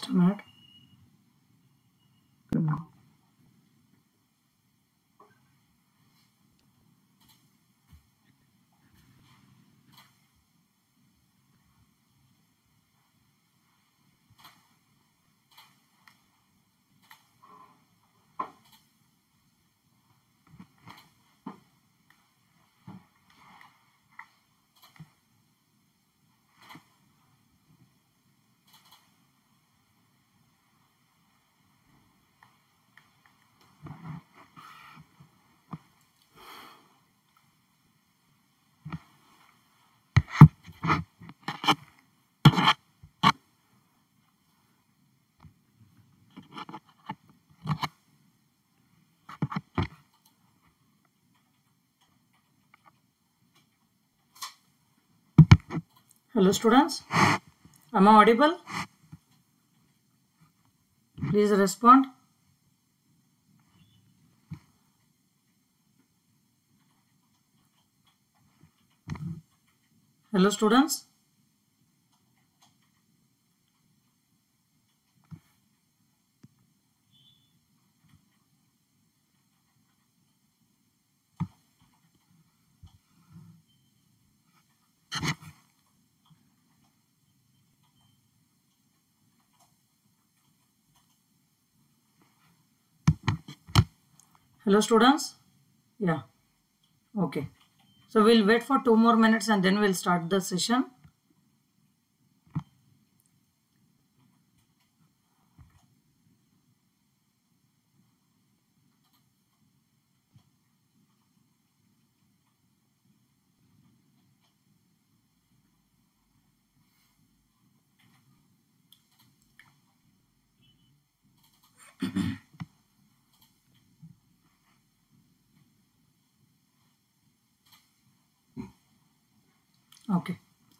Just a minute. Hello students, am I audible? Please respond. Hello students. Hello students. Yeah. Okay. So we'll wait for two more minutes and then we'll start the session. Okay.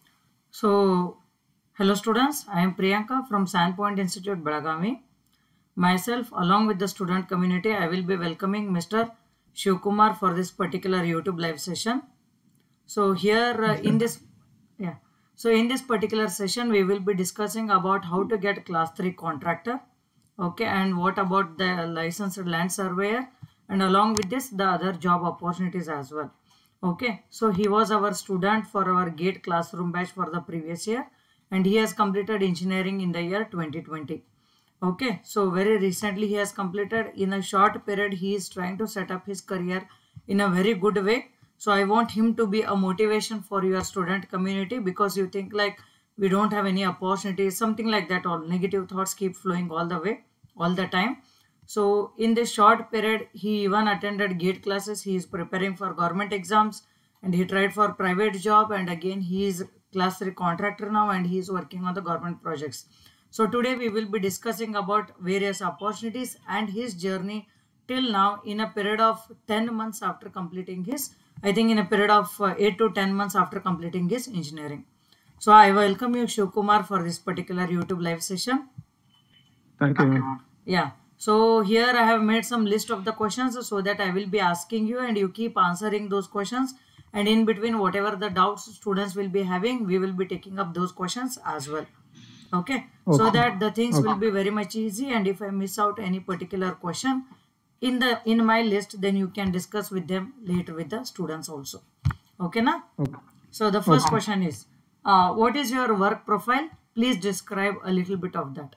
So, hello students, I am Priyanka from Sandpoint Institute, Belagavi. Myself, along with the student community, I will be welcoming Mr. Shivkumar for this particular YouTube live session. So here uh, in this, yeah. So in this particular session, we will be discussing about how to get class 3 contractor. Okay. And what about the licensed land surveyor and along with this, the other job opportunities as well. Okay. So he was our student for our GATE classroom batch for the previous year and he has completed engineering in the year 2020 okay so very recently he has completed in a short period he is trying to set up his career in a very good way so i want him to be a motivation for your student community because you think like we don't have any opportunities something like that all negative thoughts keep flowing all the way all the time so in this short period he even attended gate classes he is preparing for government exams and he tried for private job and again he is class 3 contractor now and he is working on the government projects so today we will be discussing about various opportunities and his journey till now in a period of 10 months after completing his, I think in a period of uh, 8 to 10 months after completing his engineering. So I welcome you Shivkumar for this particular YouTube live session. Thank you. ma'am. Yeah. So here I have made some list of the questions so that I will be asking you and you keep answering those questions and in between whatever the doubts students will be having we will be taking up those questions as well okay, so Okay. that the things will Okay. be very much easy and if i miss out any particular question in the in my list then you can discuss with them later with the students also okay na Okay. so the first Okay. question is uh, what is your work profile please describe a little bit of that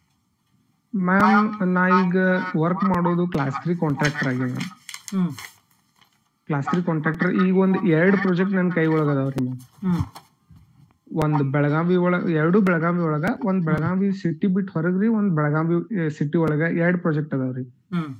ma'am ನಾ ಈಗ work ಮಾಡೋದು class three contractor ಆಗಿ ma'am hmm class three contractor ಈಗ ಒಂದ್ ಎರಡ್ project ನನ್ನ ಕೈ ಒಳಗ ಅದಾವ್ರಿ ಮ್ಯಾಮ್ hmm ಒಂದ್ ಬೆಳಗಾವಿ ಒಳಗ ಎರಡು ಬೆಳಗಾವಿ ಒಳಗ ಒಂದ್ ಬೆಳಗಾವಿ ಸಿಟಿ ಬಿಟ್ ಹೊರಗ್ರಿ ಒಂದ್ ಬೆಳಗಾವಿ ಸಿಟಿ ಒಳಗ ಎರಡ್ ಪ್ರಾಜೆಕ್ಟ್ ಅದಾವ್ರಿ hmm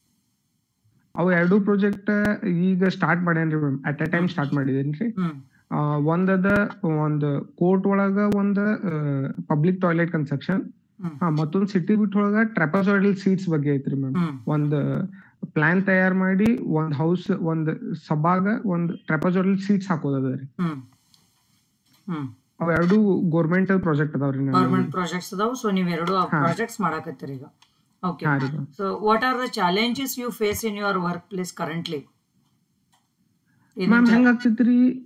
ಅವು ಎರಡು ಪ್ರಾಜೆಕ್ಟ್ ಈಗ ಸ್ಟಾರ್ಟ್ ಮಾಡೇನ್ರಿ ma'am at a time start ಮಾಡಿದೇನ್ರಿ hmm ಆ, ಒಂದದ ಒಂದ್ ಕೋರ್ಟ್ ಒಳಗ ಒಂದ್ ಪಬ್ಲಿಕ್ ಟಾಯ್ಲೆಟ್ ಕನ್ಸ್ಟ್ರಕ್ಷನ್ ಹ್ಮ್. ಹಾ ಮತ್ತೊಂದ್ ಸಿಟಿ ಬಿಟ್ ಒಳಗ ಟ್ರೆಪಸಾಯ್ಡಲ್ ಸೀಟ್ಸ್ ಬಗ್ಗೆ ಐತ್ರಿ ಮ್ಯಾಮ್ hmm ಒಂದ್ ಪ್ಲಾನ್ ತಯಾರ್ ಮಾಡಿ ಒಂದ್ ಹೌಸ್ ಒಂದ್ ಸಭಾಗ ಒಂದ್ ಟ್ರೆಪಸಾಯ್ಡಲ್ ಸೀಟ್ಸ್ ಹಾಕೋದದ ರೀ hmm hmm ಅವ್ ಎರಡು ಗೋರ್ಮೆಂಟ್ ಪ್ರಾಜೆಕ್ಟ್ ಅದಾವ್ರಿ ಗೌರ್ಮೆಂಟ್ ಪ್ರಾಜೆಕ್ಟ್ಸ್ ಅದಾವ ಸೊ ನೀವ್ ಎರಡು ಹಾ. ಪ್ರಾಜೆಕ್ಟ್ಸ್ ಮಾಡಾಕತ್ತೀರಿ ಈಗ ಓಕೆ ಹಾ ರೀ ma'am so what are the challenges you face in your workplace currently ma'am ಹೆಂಗ್ ಆಗ್ತೈತ್ರಿ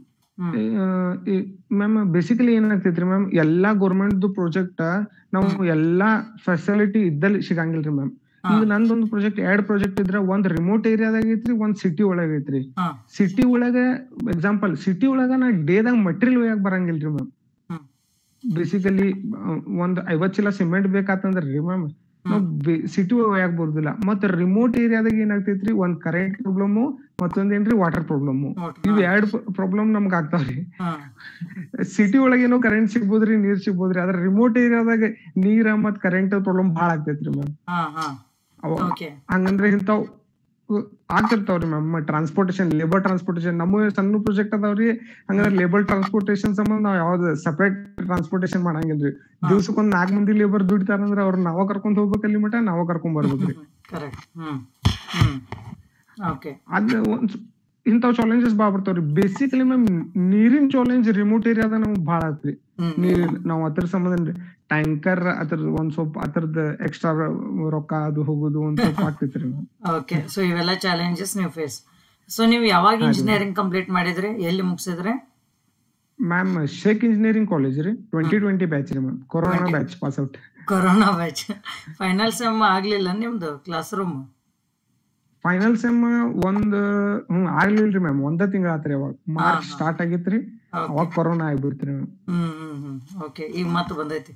ಹ್ಮ್ ಮ್ಯಾಮ್ ಬೇಸಿಕಲಿ ಏನಾಗ್ತೈತ್ರಿ ಮ್ಯಾಮ್ ಎಲ್ಲಾ ಗೌರ್ಮೆಂಟ್ ಪ್ರಾಜೆಕ್ಟ್ ನಾವು ಎಲ್ಲಾ ಫೆಸಿಲಿಟಿ ಇದ್ದಲ್ಲಿ ಸಿಗಂಗಿಲ್ರಿ ಮ್ಯಾಮ್ ಹಾ. ಈಗ ನಂದೊಂದು ಪ್ರಾಜೆಕ್ಟ್ ಎರಡ್ ಪ್ರಾಜೆಕ್ಟ್ ಇದ್ರ ಒಂದ್ ರಿಮೋಟ್ ಏರಿಯಾದಾಗ ಐತ್ರಿ ಒಂದ್ ಸಿಟಿ ಒಳಗ ಐತ್ರಿ ಹಾ ಸಿಟಿ ಒಳಗ ಎಕ್ಸಾಂಪಲ್ ಸಿಟಿ ಒಳಗ ನಾ ಡೇದಾಗ ಮಟೀರಿಯಲ್ ಒಯ್ಯಾಕ ಬರಂಗಿಲ್ರಿ ಮ್ಯಾಮ್ ಹ್ಮ್ ಬೇಸಿಕಲಿ ಒಂದ್ ಐವತ್ ಚೀಲ ಸಿಮೆಂಟ್ ಬೇಕಾತಂದ್ರಿ ಮ್ಯಾಮ್ ನಾವು ಸಿಟಿ ಒಯ್ಯಾಕ ಬರುದಿಲ್ಲ ಮತ್ತ ರಿಮೋಟ್ ಏರಿಯಾದಾಗ ಏನಾಗ್ತೈತ್ರಿ ಒಂದ್ ಕರೆಂಟ್ ಪ್ರಾಬ್ಲಮ್ ಮತ್ತೊಂದ್ ಏನ್ರಿ ವಾಟರ್ ಪ್ರಾಬ್ಲಮ್ ನೋಡ್ರಿ ಇವ್ ಎರಡ್ ಪ್ರಾಬ್ಲಮ್ ನಮ್ಗ ಆಗ್ತಾವ್ರಿ ಹಾ ಸಿಟಿ ಒಳಗೇನೋ ಕರೆಂಟ್ ಸಿಗ್ಬೋದ್ರಿ ನೀರ್ ಸಿಗ್ಬೋದ್ರಿ ಆದ್ರ ರಿಮೋಟ್ ಏರಿಯಾದಾಗ ನೀರ ಮತ್ ಕರೆಂಟ್ ಪ್ರಾಬ್ಲಮ್ ಬಾಳ ಆಗ್ತೈತ್ರಿ ಮ್ಯಾಮ್ ಹಾ ಹಾ ಅವ ಓಕೆ ಹಂಗಂದ್ರೆ ಇಂತಾವ್ ಅಹ್ ಆಗ್ತಿರ್ತಾವ್ರಿ ಮ್ಯಾಮ್ ಟ್ರಾನ್ಸ್ಪೋರ್ಟೇಶನ್ ಲೇಬರ್ ಟ್ರಾನ್ಸ್ಪೋರ್ಟೇಶನ್ ನಮ್ಮ ಸಣ್ಣ ಪ್ರಾಜೆಕ್ಟ್ ಅದಾವ್ರಿ ಹಂಗಂದ್ರೆ ಲೇಬರ್ ಟ್ರಾನ್ಸ್ಪೋರ್ಟೇಶನ್ ಸಂಬಂಧ ನಾವ್ ಯಾವ್ದು ಸಪರೇಟ್ ಟ್ರಾನ್ಸ್ಪೋರ್ಟೇಶನ್ ಮಾಡಂಗಿಲ್ರಿ ದಿವ್ಸಕ್ಕೊಂದ್ ನಾಲ್ಕ್ ಮಂದಿ ಲೇಬರ್ ದುಡಿತಾರಂದ್ರ ಅವ್ರ ನಾವ ಕರ್ಕೊಂಡ್ ಹೋಗ್ಬೇಕಲ್ಲಿ ಮಟ ನಾವ ಕರ್ಕೊಂಡ್ ಬರ್ಬೇಕ್ರಿ ಕರೆಕ್ಟ್ ಹ್ಮ್ ಹ್ಮ್ ಓಕೆ ಅದ್ ಒಂದ್ ಇಂತಾವ್ ಚಾಲೆಂಜಸ್ ಬಾಳ ಬರ್ತಾವ್ರಿ ಬೇಸಿಕಲಿ ಮ್ಯಾಮ್ ನೀರಿನ ಚಾಲೆಂಜ್ ರಿಮೋಟ್ ಏರಿಯಾದ ನಮ್ಗ್ ಬಾಳ ಆತ್ರಿ ಹ್ಮ್ ನೀರ್ ನಾವ್ ಅದ್ರ ಸಂಬಂಧ ಟ್ಯಾಂಕರ್ ಅದ್ರ ಒಂದ್ ಸ್ವಲ್ಪ ಅದ್ರದ್ ಎಕ್ಸ್ಟ್ರಾ ರೊಕ್ಕ ಅದು ಹೋಗುದು ಒಂದ್ ಸ್ವಲ್ಪ ಆಗ್ತೈತ್ರಿ ಮ್ಯಾಮ್ ಓಕೆ ಸೊ ಇವೆಲ್ಲ ಚಾಲೆಂಜಸ್ ನೀವು ಫೇಸ್ ಸೊ ನೀವು ಯಾವಾಗ ಇಂಜಿನಿಯರಿಂಗ್ ಕಂಪ್ಲೀಟ್ ಮಾಡಿದ್ರಿ ಎಲ್ಲಿ ಮುಗಿಸಿದ್ರಿ ಮ್ಯಾಮ್ ಶೇಕ್ ಇಂಜಿನಿಯರಿಂಗ್ ಕಾಲೇಜ್ ರೀ ಟ್ವೆಂಟಿ ಟ್ವೆಂಟಿ ಬ್ಯಾಚ್ ರೀ ma'am corona batch pass out corona batch final sem ಆಗ್ಲಿಲ್ಲ ನಿಮ್ದು ಕ್ಲಾಸ್ ರೂಮ್ ಫೈನಲ್ ಸೆಮ್ ಒಂದ್ ಹ್ಮ್ ಆಗ್ಲಿಲ್ರಿ ಮ್ಯಾಮ್ ಒಂದ ತಿಂಗಳ ಆತ್ರಿ ಅವಾಗ ಮಾರ್ಚ್ ಹಾ. ಸ್ಟಾರ್ಟ್ ಆಗಿತ್ರಿ ಅವಾಗ ಕೊರೋನಾ ಆಗ್ಬಿಡ್ತ್ರಿ ಮ್ಯಾಮ್ ಹ್ಮ್ ಹ್ಮ್ ಹ್ಮ್ ಓಕೆ ಈಗ ಮತ್ತೆ ಬಂದೈತಿ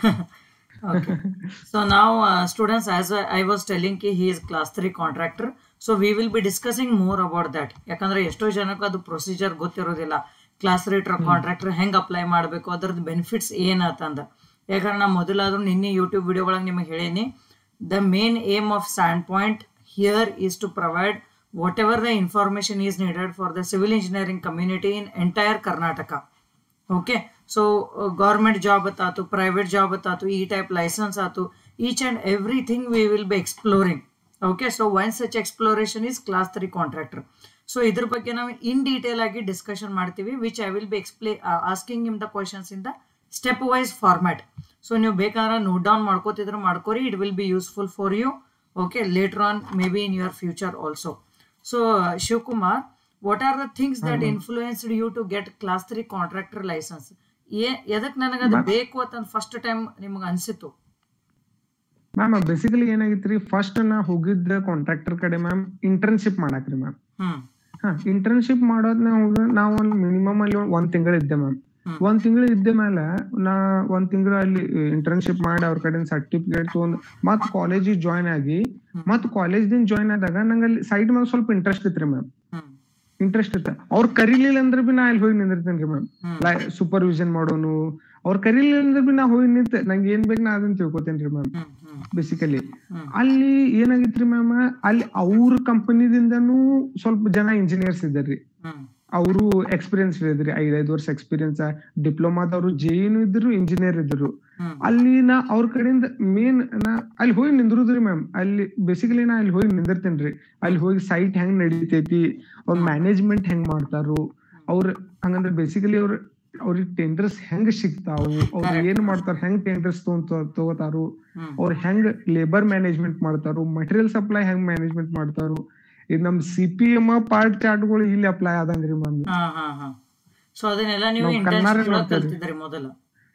ಓಕೆ ಸೊ ನಾವು students as I was telling ಕಿ he is class three contractor so we will be discussing more about that ಯಾಕಂದ್ರೆ ಎಷ್ಟೋ ಜನಕ್ಕೆ ಅದು ಪ್ರೊಸೀಜರ್ ಗೊತ್ತಿರೋದಿಲ್ಲ ಕ್ಲಾಸ್ ರೇಟರ್ ಕಾಂಟ್ರಾಕ್ಟರ್ ಹೆಂಗ್ ಅಪ್ಲೈ ಮಾಡಬೇಕು ಅದ್ರದ್ದು ಬೆನಿಫಿಟ್ಸ್ ಏನಂತಂದ ಯಾಕಂದ್ರೆ ನಾ ಮೊದಲಾದ್ರೂ ನಿನ್ನೆ ಯೂಟ್ಯೂಬ್ ವಿಡಿಯೋ ಒಳಗೆ ನಿಮಗೆ ಹೇಳೀನಿ the main aim of standpoint here is to provide whatever the information is needed for the civil engineering community in entire Karnataka okay so government job ಆತು private job ಆತು ಈ type licence ಆತು each and everything we will be exploring okay so one such exploration is class three contractor so ಇದ್ರ ಬಗ್ಗೆ ನಾವು in detail ಆಗಿ discussion ಮಾಡ್ತೀವಿ which I will B ಎಕ್ಸ್ಪ್ಲೇ asking him the questions in the stepwise format so ನೀವು ಬೇಕಾದ್ರೆ note down ಮಾಡ್ಕೋತಿದ್ರೆ ಮಾಡ್ಕೋರಿ it will be useful for you okay later on maybe in your future also so Shivakumar what are the things that influenced you to get class three contractor licence ಏ ಎದಕ್ ನನಗೆ ಅದು ಬೇಕು ಅಂತ first time ನಿಮ್ಗೆ ಅನ್ಸಿತ್ತು ma'am basically ಏನಾಗಿತ್ರಿ first ನಾ ಹೋಗಿದ್ದ ಕಾಂಟ್ರಾಕ್ಟರ್ ಕಡೆ ಮ್ಯಾಮ್ ಇಂಟರ್ನ್ಶಿಪ್ ಮಾಡಾಕ್ರಿ ಮ್ಯಾಮ್ ಹ್ಮ್ ಹಾ ಇಂಟರ್ನ್ಶಿಪ್ ಮಾಡೋದ್ ನಾವು ನಾವು ಒಂದ್ ಮಿನಿಮಮ್ ಅಲ್ಲಿ ಒಂದ್ ತಿಂಗಳ ಇದ್ದೆ ಮ್ಯಾಮ್ ಹ್ಮ್. ಒಂದ್ ತಿಂಗಳ ಇದ್ದ ಮೇಲೆ ನಾ ಒಂದ್ ತಿಂಗಳ ಅಲ್ಲಿ ಇಂಟರ್ನ್ಶಿಪ್ ಮಾಡಿ ಅವ್ರ ಕಡೆ ಸರ್ಟಿಫಿಕೇಟ್ ತಗೊಂಡ್ ಮತ್ ಕಾಲೇಜಿಗೆ ಜಾಯ್ನ್ ಆಗಿ ಮತ್ ಕಾಲೇಜ್ದಿಂದ ಜಾಯ್ನ್ ಆದಾಗ ನಂಗೆ ಅಲ್ಲಿ ಸೈಡ್ ಮೇಲೆ ಸ್ವಲ್ಪ ಇಂಟ್ರೆಸ್ಟ್ ಇತ್ರಿ ಮ್ಯಾಮ್ ಹ್ಮ್ ಇಂಟ್ರೆಸ್ಟ್ ಇತ್ತ ಅವ್ರ ಕರೀಲಿಲ್ಲ ಅಂದ್ರೆ ಬಿ ನಾ ಅಲ್ಲಿ ಹೋಗಿ ನಿಂದಿರ್ತೇನ್ರಿ ಮ್ಯಾಮ್ ಹ್ಮ್ ಸೂಪರ್ವಿಷನ್ ಮಾಡೋನು ಅವ್ರ ಕರೀಲಿಲ್ಲ ಅಂದ್ರೆ ಬಿ ನಾ ಹೋಗಿ ನಿಂತ ನಂಗೆ ಏನ್ ಬೇಕು ನಾ ಅದನ್ನ ತಿಳ್ಕೊತೇನ್ರಿ ಮ್ಯಾಮ್ ಹ್ಮ್ ಹ್ಮ್ ಬೇಸಿಕಲಿ ಹ್ಮ್ ಅಲ್ಲಿ ಏನಾಗಿತ್ರಿ ಮ್ಯಾಮ್ ಅಲ್ಲಿ ಅವ್ರ ಕಂಪನಿದಿಂದನೂ ಸ್ವಲ್ಪ ಜನ ಇಂಜಿನಿಯರ್ಸ್ ಇದ್ದಾರ್ರಿ ಹ್ಮ್ ಅವರು ಎಕ್ಸ್ಪೀರಿಯನ್ಸ್ ಇದ್ರಿ ಐದ್ ಐದ್ ವರ್ಷ ಎಕ್ಸ್ಪೀರಿಯನ್ಸ್ ಡಿಪ್ಲೊಮಾದವ್ರು ಜೇನು ಇದ್ರು ಇಂಜಿನಿಯರ್ ಇದ್ರು ಹ್ಮ್ ಅಲ್ಲಿ ನಾ ಅವ್ರ ಕಡೆಯಿಂದ ಮೇನ್ ನಾ ಅಲ್ಲಿ ಹೋಗಿ ನಿಂದ್ರುದ್ರಿ ಮ್ಯಾಮ್ ಅಲ್ಲಿ ಬೇಸಿಕಲಿ ನಾ ಅಲ್ಲಿ ಹೋಗಿ ನಿಂದಿರ್ತೇನ್ರಿ ಅಲ್ಲಿ ಹೋಗಿ ಸೈಟ್ ಹೆಂಗ್ ನಡೀತೈತಿ ಅವ್ರ ಮ್ಯಾನೇಜ್ಮೆಂಟ್ ಹೆಂಗ್ ಮಾಡ್ತಾರು ಅವ್ರ ಹಂಗಂದ್ರೆ ಬೇಸಿಕಲಿ ಅವ್ರ ಅವ್ರಿಗೆ ಟೆಂಡರ್ಸ್ ಹೆಂಗ್ ಸಿಗ್ತಾವು ಅವ್ರ ಏನ್ ಮಾಡ್ತಾರ ಹೆಂಗ್ ಟೆಂಡರ್ಸ್ ತಗೋತಾರು ಹ್ಮ್ ಅವ್ರ ಹೆಂಗ್ ಲೇಬರ್ ಮ್ಯಾನೇಜ್ಮೆಂಟ್ ಮಾಡ್ತಾರು ಮಟೀರಿಯಲ್ ಸಪ್ಲೈ ಹೆಂಗ್ ಮ್ಯಾನೇಜ್ಮೆಂಟ್ ಮಾಡ್ತಾರು ಇದು ನಮ್ ಸಿ ಪಿ ಎಂ ಪಾರ್ಟ್ ಚಾರ್ಟ್ಗಳು ಇಲ್ಲಿ ಅಪ್ಲೈ ಆದಂಗ್ರಿ ಮ್ಯಾಮ್ ಹಾ ಹಾ ಹಾ ಸೊ ಅದನ್ನೆಲ್ಲ ನೀವು ನಾವ್ ಇಂಟರ್ನ್ಶಿಪ್ ಕನ್ನಡ ಒಳಗೆ ನೋಡ್ತೇವ್ರಿ. ಕಲ್ತಿದ್ರಿ ಮೊದಲ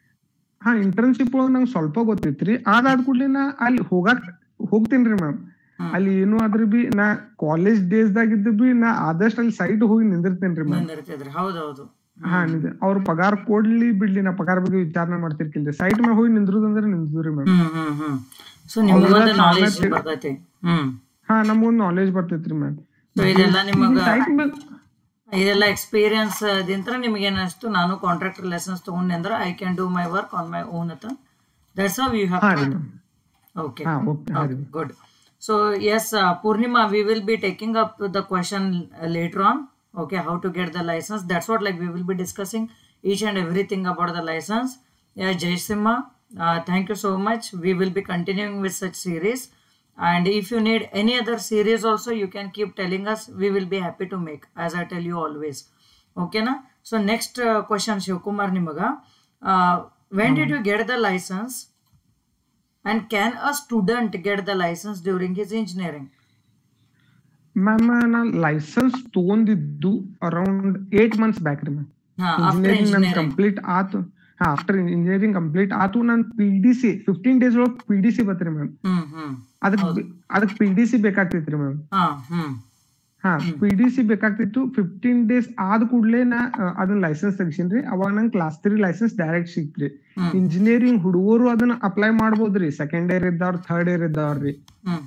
ಹಾ ಇಂಟರ್ನ್ಶಿಪ್ ಒಳಗ್ ನಂಗೆ ಸ್ವಲ್ಪ ಗೊತ್ತಿತ್ರಿ ಅದಾದ ಕೂಡಲೇ ನಾ ಅಲ್ಲಿ ಹೋಗಾಕ್ ಹೋಗ್ತೇನ್ರಿ ಮ್ಯಾಮ್ ಹ್ಮ್. ಅಲ್ಲಿ ಏನು ಆದ್ರ ಬಿ ನಾ ಕಾಲೇಜ್ ಡೇಸ್ ದಾಗಿದ್ದು ಬಿ ನಾ ಆದಷ್ಟು ಅಲ್ಲಿ ಸೈಟ್ ಹೋಗಿ ನಿಂದಿರ್ತೇನ್ರಿ ಮ್ಯಾಮ್ ಬಂದಿರ್ತಿದ್ರಿ ಹೌದೌದು ಹಾ ನಿಜ ಅವ್ರ ಪಗಾರ ಕೊಡ್ಲಿ ಬಿಡ್ಲಿ ನಾ ಪಗಾರ ಬಗ್ಗೆ ವಿಚಾರಣೆ ಮಾಡ್ತಿರ್ಕಿಲ್ರಿ ಸೈಟ್ ಮ್ಯಾಗ ಹೋಗಿ ನಿಂದ್ರುದಂದ್ರೆ ನಿಂದ್ರಿ ಮ್ಯಾಮ್ ಹ್ಮ್ ಹ್ಮ್ ಹ್ಮ್ ಸೊ ನಿಮ್ಗೆ ಅವ್ರ ಒಂದು ನಾಲೆಜ್ ಸಾಮರ್ಥ್ಯ- ಬರ್ತೈತಿ ಹ್ಮ್ ಹಾ ನಮ್ಗೊಂದ್ ನಾಲೆಜ್ ಬರ್ತೈತ್ರಿ ಮ್ಯಾಮ್ ಸೊ ಇದೆಲ್ಲ ನಿಮಗ ಸೈಟ್ ಮ್ಯಾಗ ಇದೆಲ್ಲ ಎಕ್ಸ್ಪೀರಿಯನ್ಸ್ ದಿಂತ್ರ ನಿಮಗೆ ಏನಿಸ್ತು ನಾನು ಕಾಂಟ್ರಾಕ್ಟರ್ ಲೆಸನ್ಸ್ ತಗೊಂಡೆ ಅಂದ್ರೆ I can do my work on my own ಅಂತ that's how you ah have ರೀ ಮ್ಯಾಮ್ ಓಕೆ ಹಾ ಓಕೆ ಹಾ ರೀ good so yes uh, purnima we will be taking up the question uh, later on okay how to get the license that's what like we will be discussing each and everything about the license yeah jai simha uh, thank you so much we will be continuing with such series and if you need any other series also you can keep telling us we will be happy to make as i tell you always okay na so next uh, question shivkumar nimaga uh, when did you get the license and can a student get the license during his engineering? Ma'am ನಾ licence ತಗೊಂಡಿದ್ದು around eight months back ರೀ ma'am ಹಾ after engineering ನನ್ engineering complete ಆತು ಹಾ after engineering complete ಆತು ನನ್ P D C fifteen days ಒಳಗ್ ಪಿ ಡಿ ಸಿ ಬತ್ರಿ ಮ್ಯಾಮ್ ಹ್ಮ್ ಹ್ಮ್ ಅದಕ್ ಹೌದು. ಅದಕ್ ಪಿ ಡಿ ಸಿ ಬೇಕಾಗ್ತೈತ್ರಿ ಮ್ಯಾಮ್ ಹಾ ಹ್ಮ್ ಹಾ ಹ್ಮ್. ಪಿ ಡಿ ಸಿ ಬೇಕಾಗ್ತಿತ್ತು ಫಿಫ್ಟೀನ್ ಡೇಸ್ ಆದ ಕೂಡ್ಲೆ ನಾ ಆ, ಅದನ್ನ ಲೈಸೆನ್ಸ್ ತೆಗಿಸಿನ್ರಿ ಅವಾಗ ನಂಗೆ ಕ್ಲಾಸ್ ತ್ರೀ ಲೈಸೆನ್ಸ್ ಡೈರೆಕ್ಟ್ ಸಿಕ್ತ್ರಿ ಹ್ಮ್ ಇಂಜಿನಿಯರಿಂಗ್ ಹುಡುಗರು ಅದನ್ನ ಅಪ್ಲೈ ಮಾಡ್ಬೋದ್ರಿ ಸೆಕೆಂಡ್ ಇಯರ್ ಇದ್ದವ್ರ ಥರ್ಡ್ ಇಯರ್ ಇದ್ದವ್ರಿ ಹ್ಮ್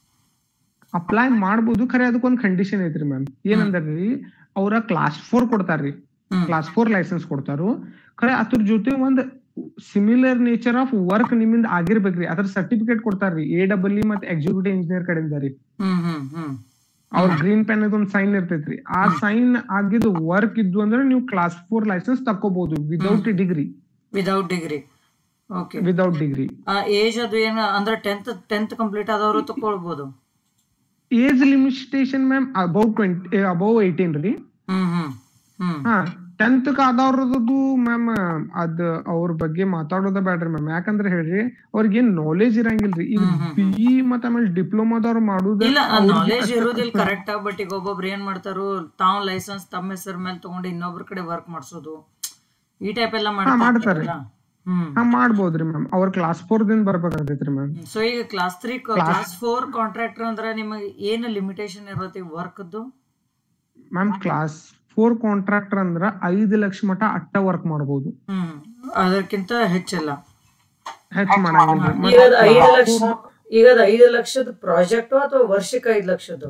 ಅಪ್ಲೈ ಮಾಡ್ಬೋದು ಖರೆ ಅದಕ್ಕೊಂದ್ ಕಂಡೀಷನ್ ಐತ್ರಿ ಮ್ಯಾಮ್ ಏನಂದ್ರಿ ಅವ್ರ ಕ್ಲಾಸ್ ಫೋರ್ ಕೊಡ್ತಾರ್ರಿ ಹ್ಮ್ ಕ್ಲಾಸ್ ಫೋರ್ ಲೈಸೆನ್ಸ್ ಕೊಡ್ತಾರು ಖರೆ ಅದ್ರ ಜೊತೆ ಒಂದ್ ಸಿಮಿಲರ್ ನೇಚರ್ ಆಫ್ ವರ್ಕ್ ನಿಮ್ಮಿಂದ ಆಗಿರ್ಬೇಕ್ರಿ ಅದ್ರ ಸರ್ಟಿಫಿಕೇಟ್ ಕೊಡ್ತಾರ್ರಿ ಎ ಡಬಲ್ ಇ ಮತ್ತೆ ಎಕ್ಸಿಕ್ಯೂಟಿವ್ ಇಂಜಿನಿಯರ್ ಕಡೆಯಿಂದ ರೀ ಹ್ಮ್ ಹ್ಮ್ ಹ್ಮ್ ಅವ್ರ ಗ್ರೀನ್ ಪೆನ್ ಒಂದ್ ಸೈನ್ ಇರ್ತೈತ್ರಿ ಆ ಸೈನ್ ಆಗಿದ್ದು ವರ್ಕ್ ಇದ್ದು ಅಂದ್ರೆ ನೀವು ಕ್ಲಾಸ್ ಫೋರ್ ಲೈಸೆನ್ಸ್ ತಕ್ಕೋಬಹುದು without degree without degree okay without degree age ಅದು ಏನು ಅಂದ್ರೆ ಟೆಂತ್ ಟೆಂತ್ ಕಂಪ್ಲೀಟ್ ಆದವರು ತಗೊಳ್ಬೋದು age limitation ma'am above twenty above eighteen ರೀ ಹ್ಮ್ ಹ್ಮ್ ಹ್ಮ್ ಹಾ ಟೆಂತ್ ಆದವ್ರದ್ದು ಮ್ಯಾಮ್ ಅದ್ ಅವ್ರ ಬಗ್ಗೆ ಮಾತಾಡೋದ ಬೇಡ್ರಿ ಮ್ಯಾಮ್ ಯಾಕಂದ್ರೆ ಹೇಳ್ರಿ ಅವ್ರಿಗೆ ಏನ್ ನಾಲೆಜ್ ಇರಂಗಿಲ್ರಿ ಈಗ ಹ್ಮ್, ಹ್ಮ್, ಬಿ ಇ ಮತ್ತ ಆಮೇಲೆ ಡಿಪ್ಲೊಮಾದವ್ರು ಮಾಡುದ ಇಲ್ಲ ನಾಲೆಜ್ ಇರೋದಿಲ್ಲ ಕರೆಕ್ಟ್ ಬಟ್ ಈಗ ಒಬ್ಬೊಬ್ರು ಏನ್ ಮಾಡ್ತಾರು ತಾವ್ ಲೈಸೆನ್ಸ್ ತಮ್ಮ ಹೆಸರ ಮೇಲೆ ತಗೊಂಡು ಇನ್ನೊಬ್ರ ಕಡೆ ವರ್ಕ್ ಮಾಡ್ಸೋದು ಈ ಟೈಪ್ ಎಲ್ಲ ಮಾಡ್ತಾರೆ. ಮಾಡ್ತಾರಲ್ಲ ಹ್ಮ್ ಹಾ ಮಾಡ್ಬೋದ್ರಿ ಮ್ಯಾಮ್ ಅವ್ರ ಕ್ಲಾಸ್ ಫೋರ್ ದಿಂದ ಬರ್ಬೇಕಾಗ್ತೈತ್ರಿ ಮ್ಯಾಮ್ ಸೊ ಈಗ class three class four contractor ಅಂದ್ರೆ ನಿಮಗೆ ಏನು ಲಿಮಿಟೇಷನ್ ಇರುತ್ತೆ ವರ್ಕ್ದು ಮ್ಯಾಮ್ ಕ್ಲಾಸ್ ಫೋರ್ ಕಾಂಟ್ರಾಕ್ಟರ್ ಅಂದ್ರ ಐದ್ ಲಕ್ಷ ಮಟ ಅಟ್ಟ ವರ್ಕ್ ಮಾಡ್ಬೋದು ಹ್ಮ್ ಅದಕ್ಕಿಂತ ಹೆಚ್ಚಿಲ್ಲ ಹೆಚ್ಚು ಮಾಡಂಗಿಲ್ರಿ ಈಗ ಅದ್ ಐದು ಲಕ್ಷ ಈಗ ಅದ್ ಐದು ಲಕ್ಷದ ಪ್ರಾಜೆಕ್ಟ್ ಅಥವಾ ವರ್ಷಕ್ಕೆ ಐದು ಲಕ್ಷದ್ದು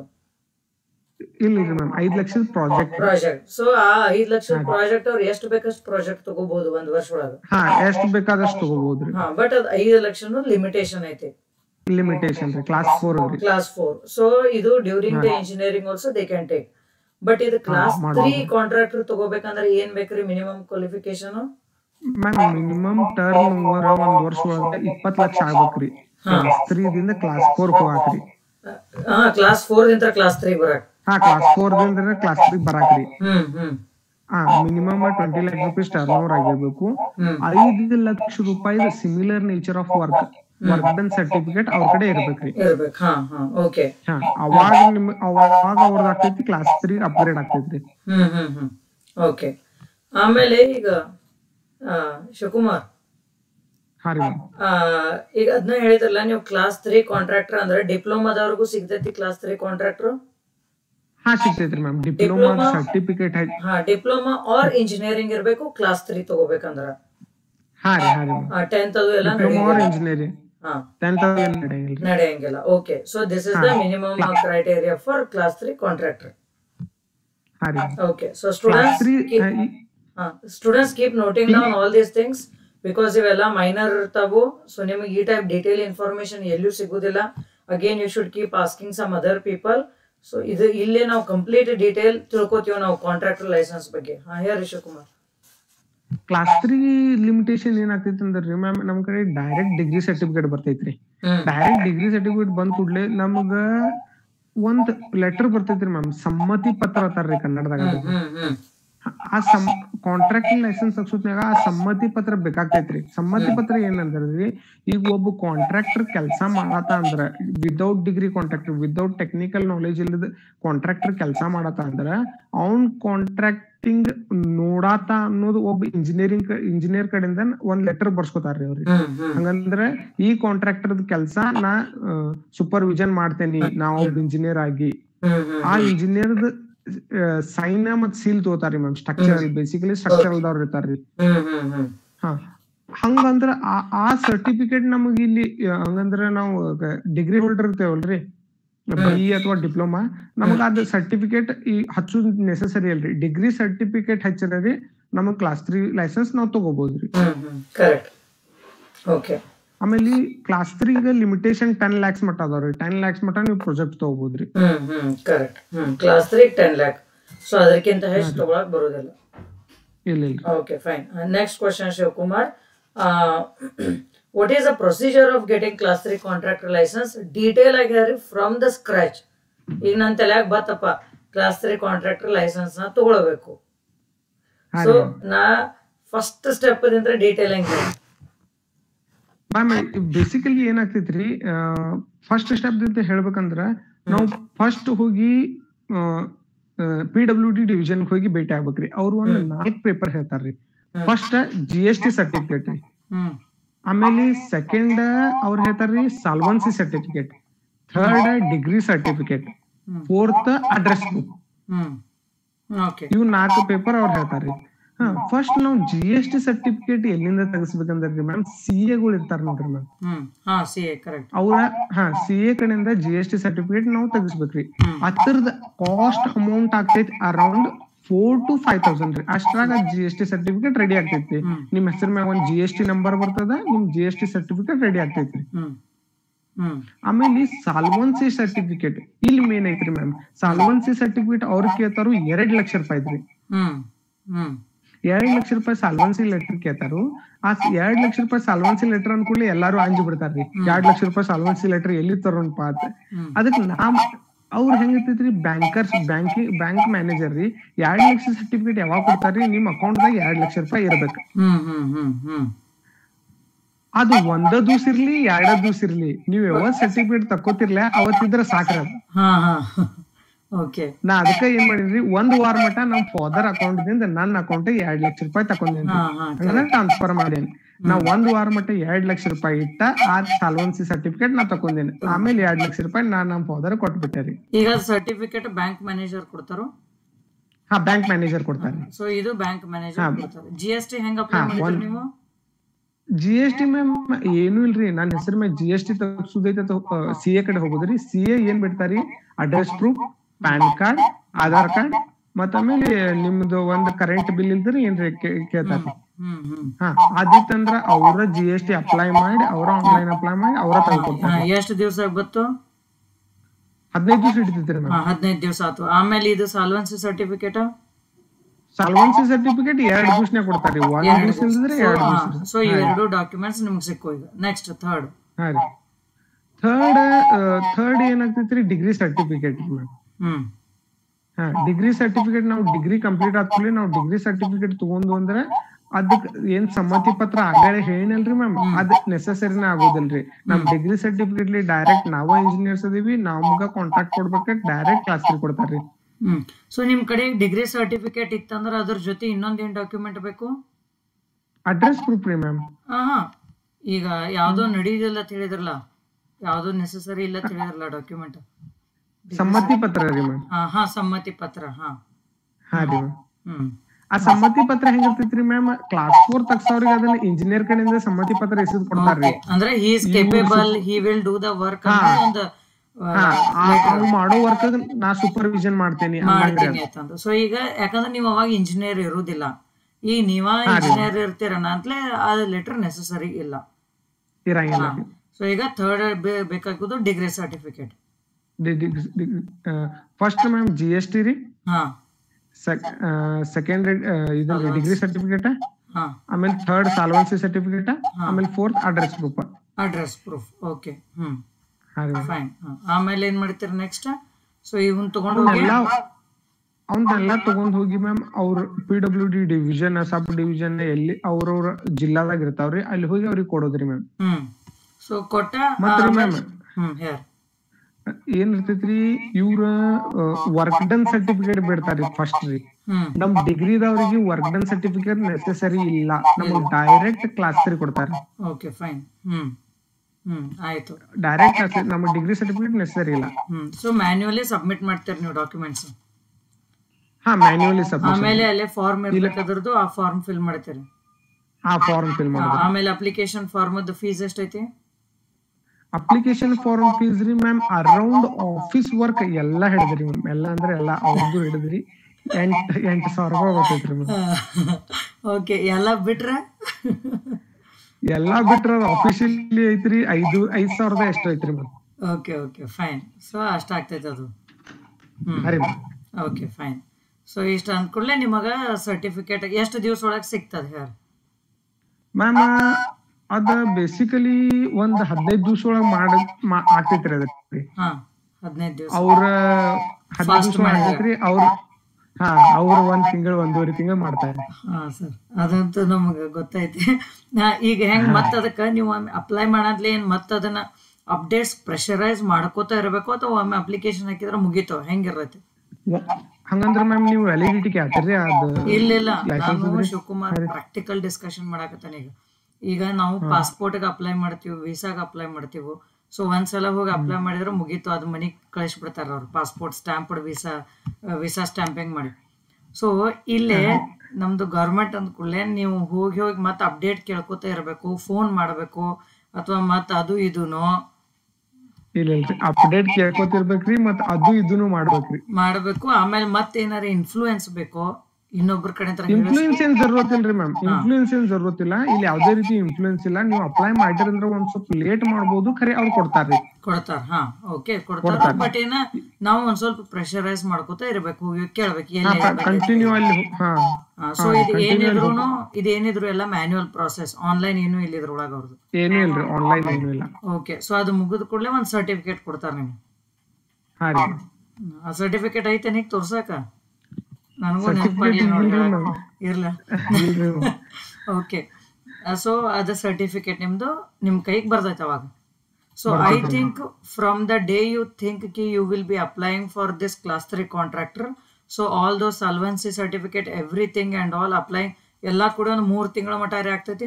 ಇಲ್ಲ ಇಲ್ಲ ಮ್ಯಾಮ್ ಐದ್ ಲಕ್ಷದ ಪ್ರಾಜೆಕ್ಟ್ ಪ್ರಾಜೆಕ್ಟ್ ಸೊ ಆ ಐದ್ ಲಕ್ಷದ ಪ್ರಾಜೆಕ್ಟ್ ಅವ್ರು ಎಷ್ಟು ಬೇಕಷ್ಟು ಪ್ರಾಜೆಕ್ಟ್ ತಗೋಬಹುದು ಒಂದ್ ವರ್ಷ ಒಳಗ ಹಾ ಎಷ್ಟ್ ಬೇಕಾದಷ್ಟು ತಗೋಬಹುದ್ರಿ ಹಾ ಬಟ್ ಅದ್ ಐದು ಲಕ್ಷನು ಲಿಮಿಟೇಷನ್ ಐತಿ ಲಿಮಿಟೇಷನ್ ರೀ ಕ್ಲಾಸ್ ಫೋರ್ ರೀ ಕ್ಲಾಸ್ ಫೋರ್ ಸೊ ಇದು during the engineering also they can take but ಇದು ಕ್ಲಾಸ್ ಮಾಡ್ಬೋದು. ತ್ರೀ ಕಾಂಟ್ರಾಕ್ಟರ್ ತಗೋಬೇಕಂದ್ರೆ ಏನ್ ಬೇಕ್ರಿ minimum qualification ma'am minimum turnover ಒಂದ್ ವರ್ಷ ಒಳಗ ಇಪ್ಪತ್ ಲಕ್ಷ ಆಗ್ಬೇಕ್ರಿ ಕ್ಲಾಸ್ ತ್ರೀ ದಿಂದ ಕ್ಲಾಸ್ ಫೋರ್ ಹೋಗಾಕ್ರಿ ಹಾ ಕ್ಲಾಸ್ ಫೋರ್ ದಿಂದ ಕ್ಲಾಸ್ ತ್ರೀ ಬರಕ್ ಹಾ ಕ್ಲಾಸ್ ಫೋರ್ ದಿಂದ ಕ್ಲಾಸ್ ತ್ರೀ ಬರಾಕ್ರಿ ಹ್ಮ್ ಹ್ಮ್ ಹಾ minimum twenty lac rupees turnover ಆಗಿರ್ಬೇಕು ಹ್ಮ್ ಐದು ಲಕ್ಷ ರೂಪಾಯಿ similar nature of work work done certificate ಅವ್ರ ಕಡೆ ಇರ್ಬೇಕ್ರಿ ಇರ್ಬೇಕು ಹಾ ಹಾ ಓಕೆ ಹಾ ಅವಾಗ ನಿಮ್ ಅವಾಗ ಅವ್ರದ್ದು ಆಗ್ತೈತಿ ಕ್ಲಾಸ್ ತ್ರೀ ಅಪ್ಗ್ರೇಡ್ ಆಗ್ತೈತ್ರಿ ಹ್ಮ್ ಹ್ಮ್ ಹ್ಮ್ ಓಕೆ ಆಮೇಲೆ ಈಗ ಆ, ಶಿವಕುಮಾರ್ ಹಾ ರೀ ಮ್ಯಾಮ್ ಆ, ಈಗ ಅದನ್ನ ಹೇಳಿದ್ರಲ್ಲ ನೀವು ಕ್ಲಾಸ್ ತ್ರೀ ಕಾಂಟ್ರಾಕ್ಟರ್ ಅಂದ್ರೆ ಡಿಪ್ಲೊಮಾದವ್ರಿಗೂ ಸಿಗ್ತೈತಿ ಕ್ಲಾಸ್ ತ್ರೀ ಕಾಂಟ್ರಾಕ್ಟರ್ ಹಾ ಸಿಗ್ತೈತ್ರಿ ಮ್ಯಾಮ್ ಡಿಪ್ಲೊಮಾ Diploma? ಸರ್ಟಿಫಿಕೇಟ್ ಹಾ ಡಿಪ್ಲೊಮಾ ಆರ್ ಇಂಜಿನಿಯರಿಂಗ್ ಇರ್ಬೇಕು ಕ್ಲಾಸ್ ತ್ರೀ ತಗೋಬೇಕಂದ್ರ ಹಾ ರೀ ಹಾ ರೀ ಮ್ಯಾಮ್ ಟೆಂತ್ ಅದು ಎಲ್ಲ ಡಿಪ್ಲೊಮಾ ಆರ್ ನಡೆಯಂಗಿಲ್ಲ. ಇಂಜಿನಿಯರಿಂಗ್ ಹಾ ಟೆಂತ್ ಏನ್ ನಡೆಯಂಗಿಲ್ರಿ ನಡೆಯಂಗಿಲ್ಲ okay so this is the minimum criteria for class three contractor ಹಾ ರೀ okay so class students three students keep noting down all these things because ಇವೆಲ್ಲ ಮೈನರ್ ಇರ್ತಾವು ಸೊ ನಿಮಗೆ ಈ ಟೈಪ್ ಡೀಟೇಲ್ ಇನ್ಫಾರ್ಮೇಶನ್ ಎಲ್ಲೂ ಸಿಗುದಿಲ್ಲ again you should keep asking some other people so ಇದು ಇಲ್ಲೇ ನಾವು ಕಂಪ್ಲೀಟ್ ಡೀಟೇಲ್ ತಿಳ್ಕೊತೀವಿ ನಾವು ಕಾಂಟ್ರಾಕ್ಟರ್ ಲೈಸೆನ್ಸ್ ಬಗ್ಗೆ ಹಾ ಹೇಳಿ ಶಿವಕುಮಾರ್ ಕ್ಲಾಸ್ ತ್ರೀ ಲಿಮಿಟೇಷನ್ ಏನಾಗ್ತೈತಿ ಅಂದ್ರಿ ಮ್ಯಾಮ್ ನಮ್ ಕಡೆ ಡೈರೆಕ್ಟ್ ಡಿಗ್ರಿ ಸರ್ಟಿಫಿಕೇಟ್ ಬರ್ತೈತ್ರಿ ಹ್ಮ್ ಡೈರೆಕ್ಟ್ ಡಿಗ್ರಿ ಸರ್ಟಿಫಿಕೇಟ್ ಬಂದ್ ಕೂಡ್ಲೆ ನಮಗ ಒಂದ್ ಲೆಟರ್ ಬರ್ತೈತ್ರಿ ಮ್ಯಾಮ್ ಸಮ್ಮತಿ ಪತ್ರ ಅಂತಾರ್ರಿ ಕನ್ನಡದಾಗ ಹ್ಮ್ ಅದಕ್ಕೆ. ಹ್ಮ್ ಹ್ಮ್ ಆ ಸಮ್ ಕಾಂಟ್ರಾಕ್ಟ್ ಲೈಸೆನ್ಸ್ ತಗ್ಸೋತ್ನಾಗ ಆ ಸಮ್ಮತಿ ಪತ್ರ ಬೇಕಾಗ್ತೈತ್ರಿ ಸಮ್ಮತಿ ಪತ್ರ ಏನಂದ್ರಿ ಈಗ ಒಬ್ಬ ಕಾಂಟ್ರಾಕ್ಟರ್ ಕೆಲಸ ಮಾಡತ್ತ ಅಂದ್ರ without degree contractor without technical knowledge ಇಲ್ಲದ ಕಾಂಟ್ರಾಕ್ಟರ್ ಕೆಲಸ ಮಾಡತ್ತ ಅಂದ್ರ ಅವ್ನ್ ಕಾಂಟ್ರಾಕ್ಟಿಂಗ್ ನೋಡಾತ ಅನ್ನೋದು ಒಬ್ಬ ಇಂಜಿನಿಯರಿಂಗ್ ಇಂಜಿನಿಯರ್ ಕಡೆಯಿಂದ ಒಂದ್ ಲೆಟರ್ ಬರ್ಸ್ಕೊತಾರ್ರಿ ಅವ್ರಿಗೆ ಹ್ಮ್ ಹ್ಮ್ ಹಂಗಂದ್ರೆ ಈ ಕಾಂಟ್ರಾಕ್ಟರ್ ಕೆಲಸ ನಾ ಸೂಪರ್ವಿಷನ್ ಮಾಡ್ತೇನಿ ನಾ ಒಬ್ಬ ಇಂಜಿನಿಯರ್ ಆಗಿ ಹ್ಮ್ ಹ್ಮ್ ಆ ಇಂಜಿನಿಯರ್ ಸೈನ್ ಮತ್ ಸೀಲ್ ತಗೋತಾರಿ ಮ್ಯಾಮ್ ಸ್ಟ್ರಕ್ಚರಲ್ ಬೇಸಿಕಲಿ ಸ್ಟ್ರಕ್ಚರಲ್ ದವ್ರ ಇರ್ತಾರ್ರಿ ಹ್ಮ್ ಹ್ಮ್ ಹ್ಮ್ ಹಾ ಹಂಗಂದ್ರ ಆ ಆ ಸರ್ಟಿಫಿಕೇಟ್ ನಮಗ್ ಇಲ್ಲಿ ಆ, ಹಂಗಂದ್ರ ನಾವು ಡಿಗ್ರಿ ಹೋಲ್ಡರ್ ಇರ್ತೇವಲ್ರಿ ಬಿ ಅಥವಾ ಡಿಪ್ಲೊಮಾ ನಮಗ ಅದ್ ಸರ್ಟಿಫಿಕೇಟ್ ಈ ಹಚ್ಚುದ್ ನೆಸೆಸರಿ ಅಲ್ರಿ ಡಿಗ್ರಿ ಸರ್ಟಿಫಿಕೇಟ್ ಹಚ್ಚರಿ ನಮಗ್ ಕ್ಲಾಸ್ ತ್ರೀ ಲೈಸೆನ್ಸ್ ನಾವ್ ತಗೋಬಹುದ್ರಿ ಹ್ಮ್ ಹ್ಮ್ ಕರೆಕ್ಟ್ ಓಕೆ ಆಮೇಲೆ ಕ್ಲಾಸ್ ತ್ರೀಗ ಲಿಮಿಟೇಷನ್ ಟೆನ್ ಲ್ಯಾಕ್ಸ್ ಮಟ್ಟ ಅದಾವ್ರಿ ಟೆನ್ ಲ್ಯಾಕ್ಸ್ ಮಟ್ಟ ನೀವು ಪ್ರಾಜೆಕ್ಟ್ ತಗೋಬಹುದ್ರಿ ಹ್ಮ್ ಹ್ಮ್ ಕರೆಕ್ಟ್ ಹ್ಮ್ class three ten lakh so ಅದಕ್ಕಿಂತ ಹೆಚ್ಚು ತಗೊಳಕ್ ಬರೋದಿಲ್ಲ ಇಲ್ಲ ಇಲ್ರಿ Okay, fine. Uh, next question, Shivkumar. Uh, what is the procedure of getting class 3 contractor license? Detail ಆಗಿ ಹೇಳ್ರಿ ಫ್ರಮ್ ದ ಸ್ಕ್ರಾಚ್ ಈಗ ನನ್ನ ತಲೆಯಾಗ ಬತ್ತಪ್ಪ ಕ್ಲಾಸ್ ತ್ರೀ ಕಾಂಟ್ರಾಕ್ಟರ್ ಲೈಸೆನ್ಸ್ ನ ತಗೊಳ್ಬೇಕು ಹಾ ಸೊ ರೀ ನಾ ಫಸ್ಟ್ ಸ್ಟೆಪ್ ದಿಂದ ಡೀಟೇಲ್ ಹೆಂಗ್ ಮ್ಯಾಮ್ ಬೇಸಿಕಲಿ ಏನಾಗ್ತೈತ್ರಿ ಫಸ್ಟ್ ಸ್ಟೆಪ್ ಅಂತ ಹೇಳ್ಬೇಕಂದ್ರ ನಾವು ಫಸ್ಟ್ ಹೋಗಿ ಪಿ ಡಬ್ಲ್ಯೂ ಡಿ ಡಿವಿಷನ್ ಹೋಗಿ ಭೇಟಿ ಆಗ್ಬೇಕ್ರಿ ಅವ್ರು ಒಂದ್ ನಾಲ್ಕ್ ಪೇಪರ್ ಹೇಳ್ತಾರ್ರಿ first G S T certificate ರೀ ಹ್ಮ್ ಆಮೇಲೆ ಸೆಕೆಂಡ್ ಅವ್ರು ಹೇಳ್ತಾರ್ರಿ solvency certificate third degree certificate ಹ್ಮ್ ಫೋರ್ತ್ ಅಡ್ರೆಸ್ ಬುಕ್ ಹ್ಮ್ ಓಕೆ ಇವ್ ನಾಲ್ಕು ಪೇಪರ್ ಅವ್ರು ಹೇಳ್ತಾರ್ರಿ ಹಾ ಫಸ್ಟ್ ನಾವು ಜಿ ಎಸ್ ಟಿ ಸರ್ಟಿಫಿಕೇಟ್ ಎಲ್ಲಿಂದ ತೆಗಿಸ್ಬೇಕಂದ್ರಿ ಮ್ಯಾಮ್ ಸಿ ಎಗಳು ಇರ್ತಾರ ನೋಡ್ರಿ ಮ್ಯಾಮ್ ಹ್ಮ್ ಹಾ ಸಿ ಎ ಕರೆಕ್ಟ್ ಅವ್ರ ಹಾ ಸಿ ಎ ಕಡೆಯಿಂದ ಜಿ ಎಸ್ ಟಿ ಸರ್ಟಿಫಿಕೇಟ್ ನಾವು ತೆಗಿಸ್ಬೇಕ್ರಿ ಹ್ಮ್ ಅದ್ರದ ಕಾಸ್ಟ್ ಅಮೌಂಟ್ ಆಗ್ತೈತಿ around four to five thousand ರೀ ಅಷ್ಟ್ರಾಗ G S T certificate ready ಆಗ್ತೈತಿ ಹ್ಮ್ ನಿಮ್ ಹೆಸರ ಮ್ಯಾಗ ಒಂದ್ ಜಿ ಎಸ್ ಟಿ ನಂಬರ್ ಬರ್ತದ ನಿಮ್ G S T certificate ready ಆಗ್ತೈತ್ರಿ ಹ್ಮ್ ಹ್ಮ್ ಆಮೇಲೆ ಸಾಲ್ವನ್ಸಿ ಸರ್ಟಿಫಿಕೇಟ್ ಇಲ್ಲಿ ಮೇನ್ ಐತ್ರಿ ಮ್ಯಾಮ್ ಸಾಲ್ವನ್ಸಿ ಸರ್ಟಿಫಿಕೇಟ್ ಅವ್ರ ಕೇಳ್ತಾರು ಎರಡ್ ಲಕ್ಷ ರೂಪಾಯಿ ಐತ್ರಿ ಹ್ಮ್ ಹ್ಮ್ ಎರಡ್ ಲಕ್ಷ ರೂಪಾಯಿ ಸಾಲ್ವನ್ಸಿ ಲೆಟರ್ ಕೇಳ್ತಾರು ಆ ಎರಡ್ ಲಕ್ಷ ರೂಪಾಯಿ ಸಾಲ್ವನ್ಸಿ ಲೆಟರ್ ಅನ್ಕೂಡ್ಲೆ ಎಲ್ಲಾರು ಅಂಜ್ ಬಿಡ್ತಾರ್ರಿ ಎರಡ್ ಲಕ್ಷ ರೂಪಾಯಿ ಸಾಲ್ವನ್ಸಿ ಲೆಟರ್ ಎಲ್ಲಿ ತರೋಣಪ್ಪ ಅಂತ ಹ್ಮ್ ಅದಕ್ಕೆ ನಾವ್ ಅವ್ರ ಹೆಂಗಿರ್ತೈತ್ರಿ ಬ್ಯಾಂಕರ್ಸ್ ಬ್ಯಾಂಕ್ ಬ್ಯಾಂಕ್ ಮ್ಯಾನೇಜರ್ ರೀ ಎರಡ್ ಲಕ್ಷ ಸರ್ಟಿಫಿಕೇಟ್ ಯಾವಾಗ ಕೊಡ್ತಾರ್ರಿ ನಿಮ್ ಅಕೌಂಟ್ ದಾಗ ಎರಡ್ ಲಕ್ಷ ರೂಪಾಯಿ ಇರ್ಬೇಕು ಹ್ಮ್ ಹ್ಮ್ ಹ್ಮ್ ಹ್ಮ್ ಅದು ಒಂದ ದಿವ್ಸ ಇರ್ಲಿ ಎರಡ ದಿವ್ಸ ಇರ್ಲಿ ನೀವ್ ಯಾವತ್ ಸರ್ಟಿಫಿಕೇಟ್ ತಕ್ಕೋತಿರ್ಲ ಅವತ್ತಿದ್ರ ಸಾಕ್ರ ಅದು. ಹಾ ಹಾ ಓಕೆ ನಾ ಅದಕ್ಕ ಏನ್ ಮಾಡಿದ್ರಿ ಒಂದ್ ವಾರ ಮಟ ನಮ್ ಫಾದರ್ ಅಕೌಂಟ್ ದಿಂದ ನನ್ನ ಅಕೌಂಟ್ ಎರಡ್ ಲಕ್ಷ ರೂಪಾಯಿ ತಕೊಂಡೇನಿ ಹಾ ಹಾ ಹಂಗಂದ್ರೆ ಟ್ರಾನ್ಸ್ಫರ್ ಮಾಡೇನಿ ನಾ ಒಂದ್ ವಾರ ಮಟ್ಟ ಎರಡ್ ಲಕ್ಷ ರೂಪಾಯಿ ಇಟ್ಟ ಆ ಸಾಲ್ವನ್ಸಿ ಸರ್ಟಿಫಿಕೇಟ್ ನಾ ತಕೊಂಡೇನಿ ಆಮೇಲೆ ಎರಡ್ ಲಕ್ಷ ರೂಪಾಯಿ ನಾ ನಮ್ ಫಾದರ್ ಕೊಟ್ಬಿಟ್ಟೆ ರೀ ಈಗ ಸರ್ಟಿಫಿಕೇಟ್ ಬ್ಯಾಂಕ್ ಮ್ಯಾನೇಜರ್ ಕೊಡ್ತಾರೋ ಹಾ ಬ್ಯಾಂಕ್ ಮ್ಯಾನೇಜರ್ ಕೊಡ್ತಾರೆ ಸೊ ಇದು ಬ್ಯಾಂಕ್ ಮ್ಯಾನೇಜರ್ ಹಾ. ಕೊಡ್ತಾರೆ ಜಿ ಎಸ್ ಟಿ ಹೆಂಗ್ ಅಪ್ಲೈ ಹಾ, ಮಾಡಿದ್ರಿ ಒಂದ್- ನೀವು ಜಿ ಎಸ್ ಟಿ ಮ್ಯಾಮ್ ಏನು ಇಲ್ರಿ ನನ್ನ ಹೆಸರು ಮ್ಯಾಗ ಜಿ ಎಸ್ ಟಿ ತಗ್ಸುದೈತೆ ಸಿ ಎ ಕಡೆ ಹೋಗುದ್ರಿ ಸಿ ಎ ಏನ್ ಬಿಡ್ತಾರಿ address proof PAN card Aadhaar card ಮತ್ತ ಆಮೇಲೆ ನಿಮ್ದು ಒಂದ್ ಕರೆಂಟ್ ಬಿಲ್ ಇಲ್ದ್ರಿ ಏನ್ರಿ ಕೇ- ಕೇಳ್ತಾರಿ ಹ್ಮ್ ಹ್ಮ್ ಹಾ ಅದಿತ್ತಂದ್ರ ಅವ್ರ ಜಿ ಎಸ್ ಟಿ ಅಪ್ಲೈ ಮಾಡಿ ಅವ್ರ ಆನ್ಲೈನ್ ಅಪ್ಲೈ ಮಾಡಿ ಅವ್ರ ಹಾ, ತಗೊಳ್ತಾರೆ ಎಷ್ಟು ದಿವಸ ಬತ್ತು ಹದಿನೈದು ದಿವಸ ಹಿಡಿತೈತ್ರಿ ಹಾ ಮ್ಯಾಮ್ ಹದಿನೈದು ದಿವಸ ಆತು ಆಮೇಲೆ ಇದು ಸಾಲ್ವೆನ್ಸಿ ಸರ್ಟಿಫಿಕೇಟ್ ಸಾಲ್ವನ್ಸಿ ಸರ್ಟಿಫಿಕೇಟ್ ಎರಡ್ ದಿವಸನೇ ಕೊಡ್ತಾರಿ ಒಂದ್ ದಿವಸ ಇಲ್ದ್ರೆ ಎರಡ್ ದಿವಸ ಸೊ ಇವೆರಡು ಡಾಕ್ಯುಮೆಂಟ್ಸ್ ನಿಮ್ಗೆ ಸಿಕ್ಕು ಈಗ ನೆಕ್ಸ್ಟ್ ಥರ್ಡ್ ಹಾ ರೀ ಥರ್ಡ್ ಥರ್ಡ್ ಏನಾಗ್ತೈತ್ರಿ ಡಿಗ್ರಿ ಸರ್ಟಿಫಿಕೇಟ್ ಮ್ಯಾಮ್ ಹ್ಮ್ ಹಾ ಡಿಗ್ರಿ ಸರ್ಟಿಫಿಕೇಟ್ ನಾವು ಡಿಗ್ರಿ ಕಂಪ್ಲೀಟ್ ಆದ್ಮೇಲೆ ನಾವು ಡಿಗ್ರಿ ಸರ್ಟಿಫಿಕೇಟ್ ತಗೊಂಡು ಅಂದ್ರೆ ಅದಕ್ ಏನ್ ಸಮ್ಮತಿ ಪತ್ರ ಆಗಲೇ ಹೇಳಿನಲ್ರಿ ಮ್ಯಾಮ್ ಅದ್ ನೆಸಸರಿನ ಆಗೋದಿಲ್ರಿ ನಮ್ ಡಿಗ್ರಿ ಸರ್ಟಿಫಿಕೇಟ್ li ಡೈರೆಕ್ಟ್ ನಾವ ಇಂಜಿನಿಯರ್ಸ್ ಅದೀವಿ ನಮ್ಗ ಕಾಂಟ್ಯಾಕ್ಟ್ ಕೊಡ್ಬೇಕ ಡೈರೆಕ್ಟ್ ಕ್ಲಾಸ್ ಕೊಡ್ತಾರ್ರಿ ಹ್ಮ್ ಸೊ ನಿಮ್ ಕಡೆ ಡಿಗ್ರಿ ಸರ್ಟಿಫಿಕೇಟ್ ಇತ್ತಂದ್ರ ಅದ್ರ ಜೊತೆ ಇನ್ನೊಂದ್ ಏನ್ ಡಾಕ್ಯುಮೆಂಟ್ ಬೇಕು ಅಡ್ರೆಸ್ ಪ್ರೂಫ್ ರೀ ಮ್ಯಾಮ್ ಹಾ ಹಾ ಈಗ ಯಾವ್ದೋ ನಡೀದಿಲ್ಲ ಅಂತ ಹೇಳಿದ್ರಲ್ಲ ಯಾವ್ದೋ ನೆಸಸರಿ ಇಲ್ಲ ಅಂತ ಹೇಳಿದ್ರಲ್ಲ ಡಾಕ್ಯುಮೆಂಟ್ ಸಮ್ಮತಿ ಪತ್ರ ರೀ ಮ್ಯಾಮ್ ಹಾ ಹಾ ಸಮ್ಮತಿ ಪತ್ರ ಹಾ ಹಾ ರೀ ಮ್ಯಾಮ್ ಹ್ಮ್ ಆ ಸಮ್ಮತಿ ಪತ್ರ ಹೆಂಗಿರ್ತೈತ್ರಿ ಮ್ಯಾಮ್ ಕ್ಲಾಸ್ ಫೋರ್ ತಗ್ಸವ್ರಿಗೆ ಅದನ್ನ ಇಂಜಿನಿಯರ್ ಕಡೆಯಿಂದ ಸಮ್ಮತಿ ಪತ್ರ ಇಸಿದ್ ಕೊಡ್ತಾರ್ರಿ ಅಂದ್ರೆ he is capable he will do the work ಒಂದು ಹಾ ಅವ್ನು ಮಾಡೋ ವರ್ಕ್ ನಾ ಸೂಪರ್ವಿಷನ್ ಮಾಡ್ತೇನಿ ಅನ್ನಂಗ್ರಿ ಅದು. ಮಾಡ್ತೀನಿ ಅಂತಂದು ಸೊ ಈಗ ಯಾಕಂದ್ರೆ ನೀವು ಅವಾಗ ಇಂಜಿನಿಯರ್ ಇರುವುದಿಲ್ಲ ಈಗ ನೀವ ಇಂಜಿನಿಯರ್ ಇರ್ತೀರನ ಅಂತಲೇ ಆ ಲೆಟರ್ ನೆಸಸರಿ ಇಲ್ಲ ಇರಂಗಿಲ್ಲ ಸೊ ಈಗ ಥರ್ಡ್ ಬೇಕಾಗುದು degree certificate first ma'am G S T ರೀ ಹಾ ಸೆಕೆಂಡ್ ಇದು ಡಿಗ್ರಿ ಸರ್ಟಿಫಿಕೇಟ್ ಹಾ ಆಮೇಲೆ ಥರ್ಡ್ ಸಾಲ್ವನ್ಸಿ ಸರ್ಟಿಫಿಕೇಟ್ ಆಮೇಲೆ fourth address proof address proof okay ಹ್ಮ್ ಹಾ ರೀ ಫೈನ್ ಆಮೇಲೆ ಏನ್ ಮಾಡ್ತೀರಿ ನೆಕ್ಸ್ಟ್ ಸೊ ಇವನ್ ತಗೊಂಡು ಹೋಗಿ ಅವನ್ನೆಲ್ಲ ಅವನ್ನೆಲ್ಲ ತಗೊಂಡ್ ಹೋಗಿ ಮ್ಯಾಮ್ ಅವ್ರ P W D division subdivision ಎಲ್ಲಿ ಅವ್ರವ್ರ ಜಿಲ್ಲಾದಾಗ ಇರ್ತಾವ್ರಿ ಅಲ್ಲಿ ಹೋಗಿ ಅವ್ರಿಗೆ ಕೊಡೋದ್ರಿ ಮ್ಯಾಮ್ ಹ್ಮ್ ಸೊ ಕೊಟ್ಟ ಮತ್ರಿ ಮ್ಯಾಮ್ ಹ್ಮ್ ಹೇರ್ ಏನ್ ಇರ್ತೈತ್ರಿ ಇವ್ರ ವರ್ಕ್ ಡನ್ ಸರ್ಟಿಫಿಕೇಟ್ ಬಿಡ್ತಾರಿ ಫಸ್ಟ್ ರೀ ಹ್ಮ್ ನಮ್ ಡಿಗ್ರಿದವ್ರಿಗೆ ವರ್ಕ್ ಡನ್ ಸರ್ಟಿಫಿಕೇಟ್ ನೆಸೆಸರಿ ಇಲ್ಲ ನಮಗ್ ಡೈರೆಕ್ಟ್ ಕ್ಲಾಸ್ ತ್ರೀ ಕೊಡ್ತಾರೆ ಓಕೆ ಫೈನ್ ಹ್ಮ್ ಹ್ಮ್ ಆಯ್ತು ಡೈರೆಕ್ಟ್ ಕ್ಲಾಸ್ ನಮಗ್ ಡಿಗ್ರಿ ಸರ್ಟಿಫಿಕೇಟ್ ನೆಸೆಸರಿ ಇಲ್ಲ ಹ್ಮ್ ಸೊ ಮ್ಯಾನ್ಯುವಲಿ ಸಬ್ಮಿಟ್ ಮಾಡ್ತೀರಿ ನೀವು ಡಾಕ್ಯುಮೆಂಟ್ಸ್ ಹಾ ಮ್ಯಾನ್ಯುವಲಿ ಸಬ್ಮಿಷನ್ ಆಮೇಲೆ ಅಲ್ಲೇ ಫಾರ್ಮ್ ಇರ್ಬೇಕಾದ್ರದ್ದು ಆ ಫಾರ್ಮ್ ಫಿಲ್ ಮಾಡ್ತೀರಿ ಆ ಫಾರ್ಮ್ ಫಿಲ್ ಮಾಡೋದು ಆಮೇಲೆ ಅಪ್ಲಿಕೇಶನ್ ಫಾರ್ಮ್ ಫೀಸ್ ಎಷ್ಟೈತಿ ಅಪ್ಲಿಕೇಶನ್ ಫಾರ್ಮ್ ಫೀಸ್ ರೀ ಮ್ಯಾಮ್ ಅರೌಂಡ್ ಆಫೀಸ್ ವರ್ಕ್ ಎಲ್ಲಾ ಹಿಡಿದ್ರಿ ಮ್ಯಾಮ್ ಎಲ್ಲಾ ಅಂದ್ರೆ ಎಲ್ಲಾ ಅವ್ರದ್ದು ಹಿಡಿದ್ರಿ ಎಂಟ್ ಎಂಟ್ ಸಾವಿರ ರೂಪಾಯಿ ಬರ್ತೈತ್ರಿ ಮ್ಯಾಮ್ ಓಕೆ ಎಲ್ಲ ಬಿಟ್ರೆ ಎಲ್ಲಾ ಬಿಟ್ರ ಆಫೀಸಿಯಲ್ಲಿ ಐತ್ರಿ ಐದು ಐದ್ ಸಾವಿರದ ಎಷ್ಟು ಐತ್ರಿ ma'am okay okay fine so ಅಷ್ಟ ಆಗ್ತೈತೆ ಅದು ಹ್ಮ್ ಹರಿ ಮ್ಯಾಮ್ ಓಕೆ ಫೈನ್ ಸೊ ಇಷ್ಟ ಅಂದ್ಕೂಡ್ಲೆ ನಿಮಗ ಸರ್ಟಿಫಿಕೇಟ್ ಎಷ್ಟು ದಿವಸ ಒಳಗೆ ಸಿಗ್ತದೆ ಹೇಳಿ ಮ್ಯಾಮ್ ಅದ ಬೇಸಿಕಲಿ ಒಂದ್ ಹದಿನೈದು ದಿವಸ ಒಳಗ್ ಮಾಡ ಮಾ- ಆಗ್ತೈತ್ರಿ ಅದ ಹಾ ಹದಿನೈದು ದಿವಸ ಅವ್ರ ಹದಿನೈದು Fast ದಿವಸ ಮಾಡ್ತೈತ್ರಿ ಅವ್ರ ಹಾ ಅವ್ರ ಒಂದ್ ತಿಂಗಳು ಒಂದೂವರೆ ತಿಂಗಳು ಮಾಡ್ತಾರೆ ಹಾ ಸರ್ ಅದಂತೂ ನಮಗೆ ಗೊತ್ತೈತಿ ನಾ ಈಗ ಹೆಂಗ್ ಮತ್ತ ಅದಕ್ಕೆ ನೀವು ಒಮ್ಮೆ ಅಪ್ಲೈ ಮಾಡದ್ಲೆ ಏನ್ ಮತ್ತ ಅದನ್ನ ಅಪ್ಡೇಟ್ಸ್ ಪ್ರೆಷರೈಸ್ ಮಾಡ್ಕೋತಾ ಇರಬೇಕು ಅಥವಾ ಒಮ್ಮೆ ಅಪ್ಲಿಕೇಶನ್ ಹಾಕಿದ್ರೆ ಮುಗೀತಾವ ಹೆಂಗಿರತ್ತೆ ಹಂಗಂದ್ರ ಮ್ಯಾಮ್ ನೀವು ವ್ಯಾಲಿಡಿಟಿ ಕೇಳ್ತೀರಿ ಅದ ಇಲ್ಲ ಇಲ್ಲ ಲೈಸೆನ್ಸ್ ನಾನು ಶಿವಕುಮಾರ್ ಪ್ರಾಕ್ಟಿಕಲ್ ಡಿಸ್ಕಷನ್ ಮಾಡಕತ್ತಾನ ಈಗ ಈಗ ನಾವು ಪಾಸ್ಪೋರ್ಟ್ಗೆ ಅಪ್ಲೈ ಮಾಡ್ತೀವಿ ವೀಸಾಗ ಅಪ್ಲೈ ಮಾಡ್ತೀವಿ ಸೊ ಒಂದ್ಸಲ ಹೋಗಿ ಅಪ್ಲೈ ಮಾಡಿದ್ರೆ ಮುಗೀತು ಅದು ಮನೆಗೆ ಕಳಿಸ್ಬಿಡ್ತಾರ ಅವ್ರು passport stamp visa visa stamping ಮಾಡಿ ಸೊ ಇಲ್ಲೇ ನಮ್ದು ಗೌರ್ಮೆಂಟ್ ಅಂದ ಕೂಡಲೇ ನೀವು ಹೋಗಿ ಹೋಗಿ ಮತ್ತೆ ಅಪ್ಡೇಟ್ ಕೇಳ್ಕೊತಾ ಇರಬೇಕು ಫೋನ್ ಮಾಡಬೇಕು ಅಥವಾ ಮತ್ತೆ ಅದು ಇದೂನೋ ಇಲ್ಲ ಇಲ್ರಿ ಅಪ್ಡೇಟ್ ಕೇಳ್ಕೊತಿರ್ಬೇಕ್ರಿ ಮತ್ ಅದು ಇದನ್ನು ಮಾಡ್ಬೇಕ್ರಿ ಮಾಡಬೇಕು ಆಮೇಲೆ ಮತ್ತೆ ಏನಾರ ಇನ್ಫ್ಲೂಯೆನ್ಸ್ ಬೇಕು ಇನ್ನೊಬ್ರ ಕಡೆ ಹತ್ರ ಹೇಳಿಸ್- ಇನ್ಫ್ಲೂಯೆನ್ಸ್ ಏನ್ ಜरूरत ಇಲ್ರಿ ಮ್ಯಾಮ್ ಇನ್ಫ್ಲೂಯೆನ್ಸ್ ಏನ್ ಜरूरत ಇಲ್ಲ ಇಲ್ಲಿ ಯಾವ್ದೇ ರೀತಿ ಇನ್ಫ್ಲೂಯೆನ್ಸ್ ಇಲ್ಲ ನೀವು ಅಪ್ಲೈ ಮಾಡಿರಂದ್ರ ಒಂದ್ ಸ್ವಲ್ಪ ಲೇಟ್ ಮಾಡ್ಬೋದು ಖರೆ ಅವ್ರು ಕೊಡ್ತಾರ್ರಿ ಕೊಡ್ತಾರ ಹಾ ಓಕೆ ಕೊಡ್ತಾರ ಬಟ್ ಏನ ನಾವು ಒಂದ್ ಸ್ವಲ್ಪ ಪ್ರೆಷರೈಸ್ ಮಾಡ್ಕೋತಾ ಇರ್ಬೇಕು ಇವ್ ಕೇಳ್ಬೇಕು ಎಲ್ಲಿ ಕಂಟಿನ್ಯೂ ಅಲ್ಲಿ ಹಾ ಸೊ ಇದು ಏನಿದ್ರು ಇದೇನಿದ್ರು ಎಲ್ಲ ಮ್ಯಾನ್ಯುವಲ್ ಪ್ರಾಸೆಸ್ ಆನ್ಲೈನ್ ಏನು ಇಲ್ಲ ಇದ್ರೊಳಗ ಅವ್ರದ್ದು ಏನೂ ಇಲ್ರಿ ಆನ್ಲೈನ್ ಏನೂ ಇಲ್ಲ ಓಕೆ ಸೊ ಅದು ಮುಗಿದ ಕೂಡಲೇ ಒಂದ್ ಸರ್ಟಿಫಿಕೇಟ್ ಕೊಡ್ತಾರ ನಿಮ್ಗೆ ಹಾ ರೀ ಆ ಸರ್ಟಿಫಿಕೇಟ್ ಐತೆ ನೀಗ್ ತೋರ್ಸಾಕ ನನಗೂ ನೆನಪಾಗ್ಲಿ ನೋಡಿ ಇರ್ಲ ಇಲ್ರಿ ಓಕೆ ಸೊ ಅದ ಸರ್ಟಿಫಿಕೇಟ್ ನಿಮ್ದು ನಿಮ್ ಕೈಗೆ ಬರ್ತೈತೆ ಅವಾಗ so I think from the day you think ಕಿ you will be applying for this class three contractor so all those solvency certificate everything and all applying ಎಲ್ಲಾ ಕೂಡ ಒಂದು ಮೂರ್ ತಿಂಗಳ ಮಟ ರೀ ಆಗ್ತೈತಿ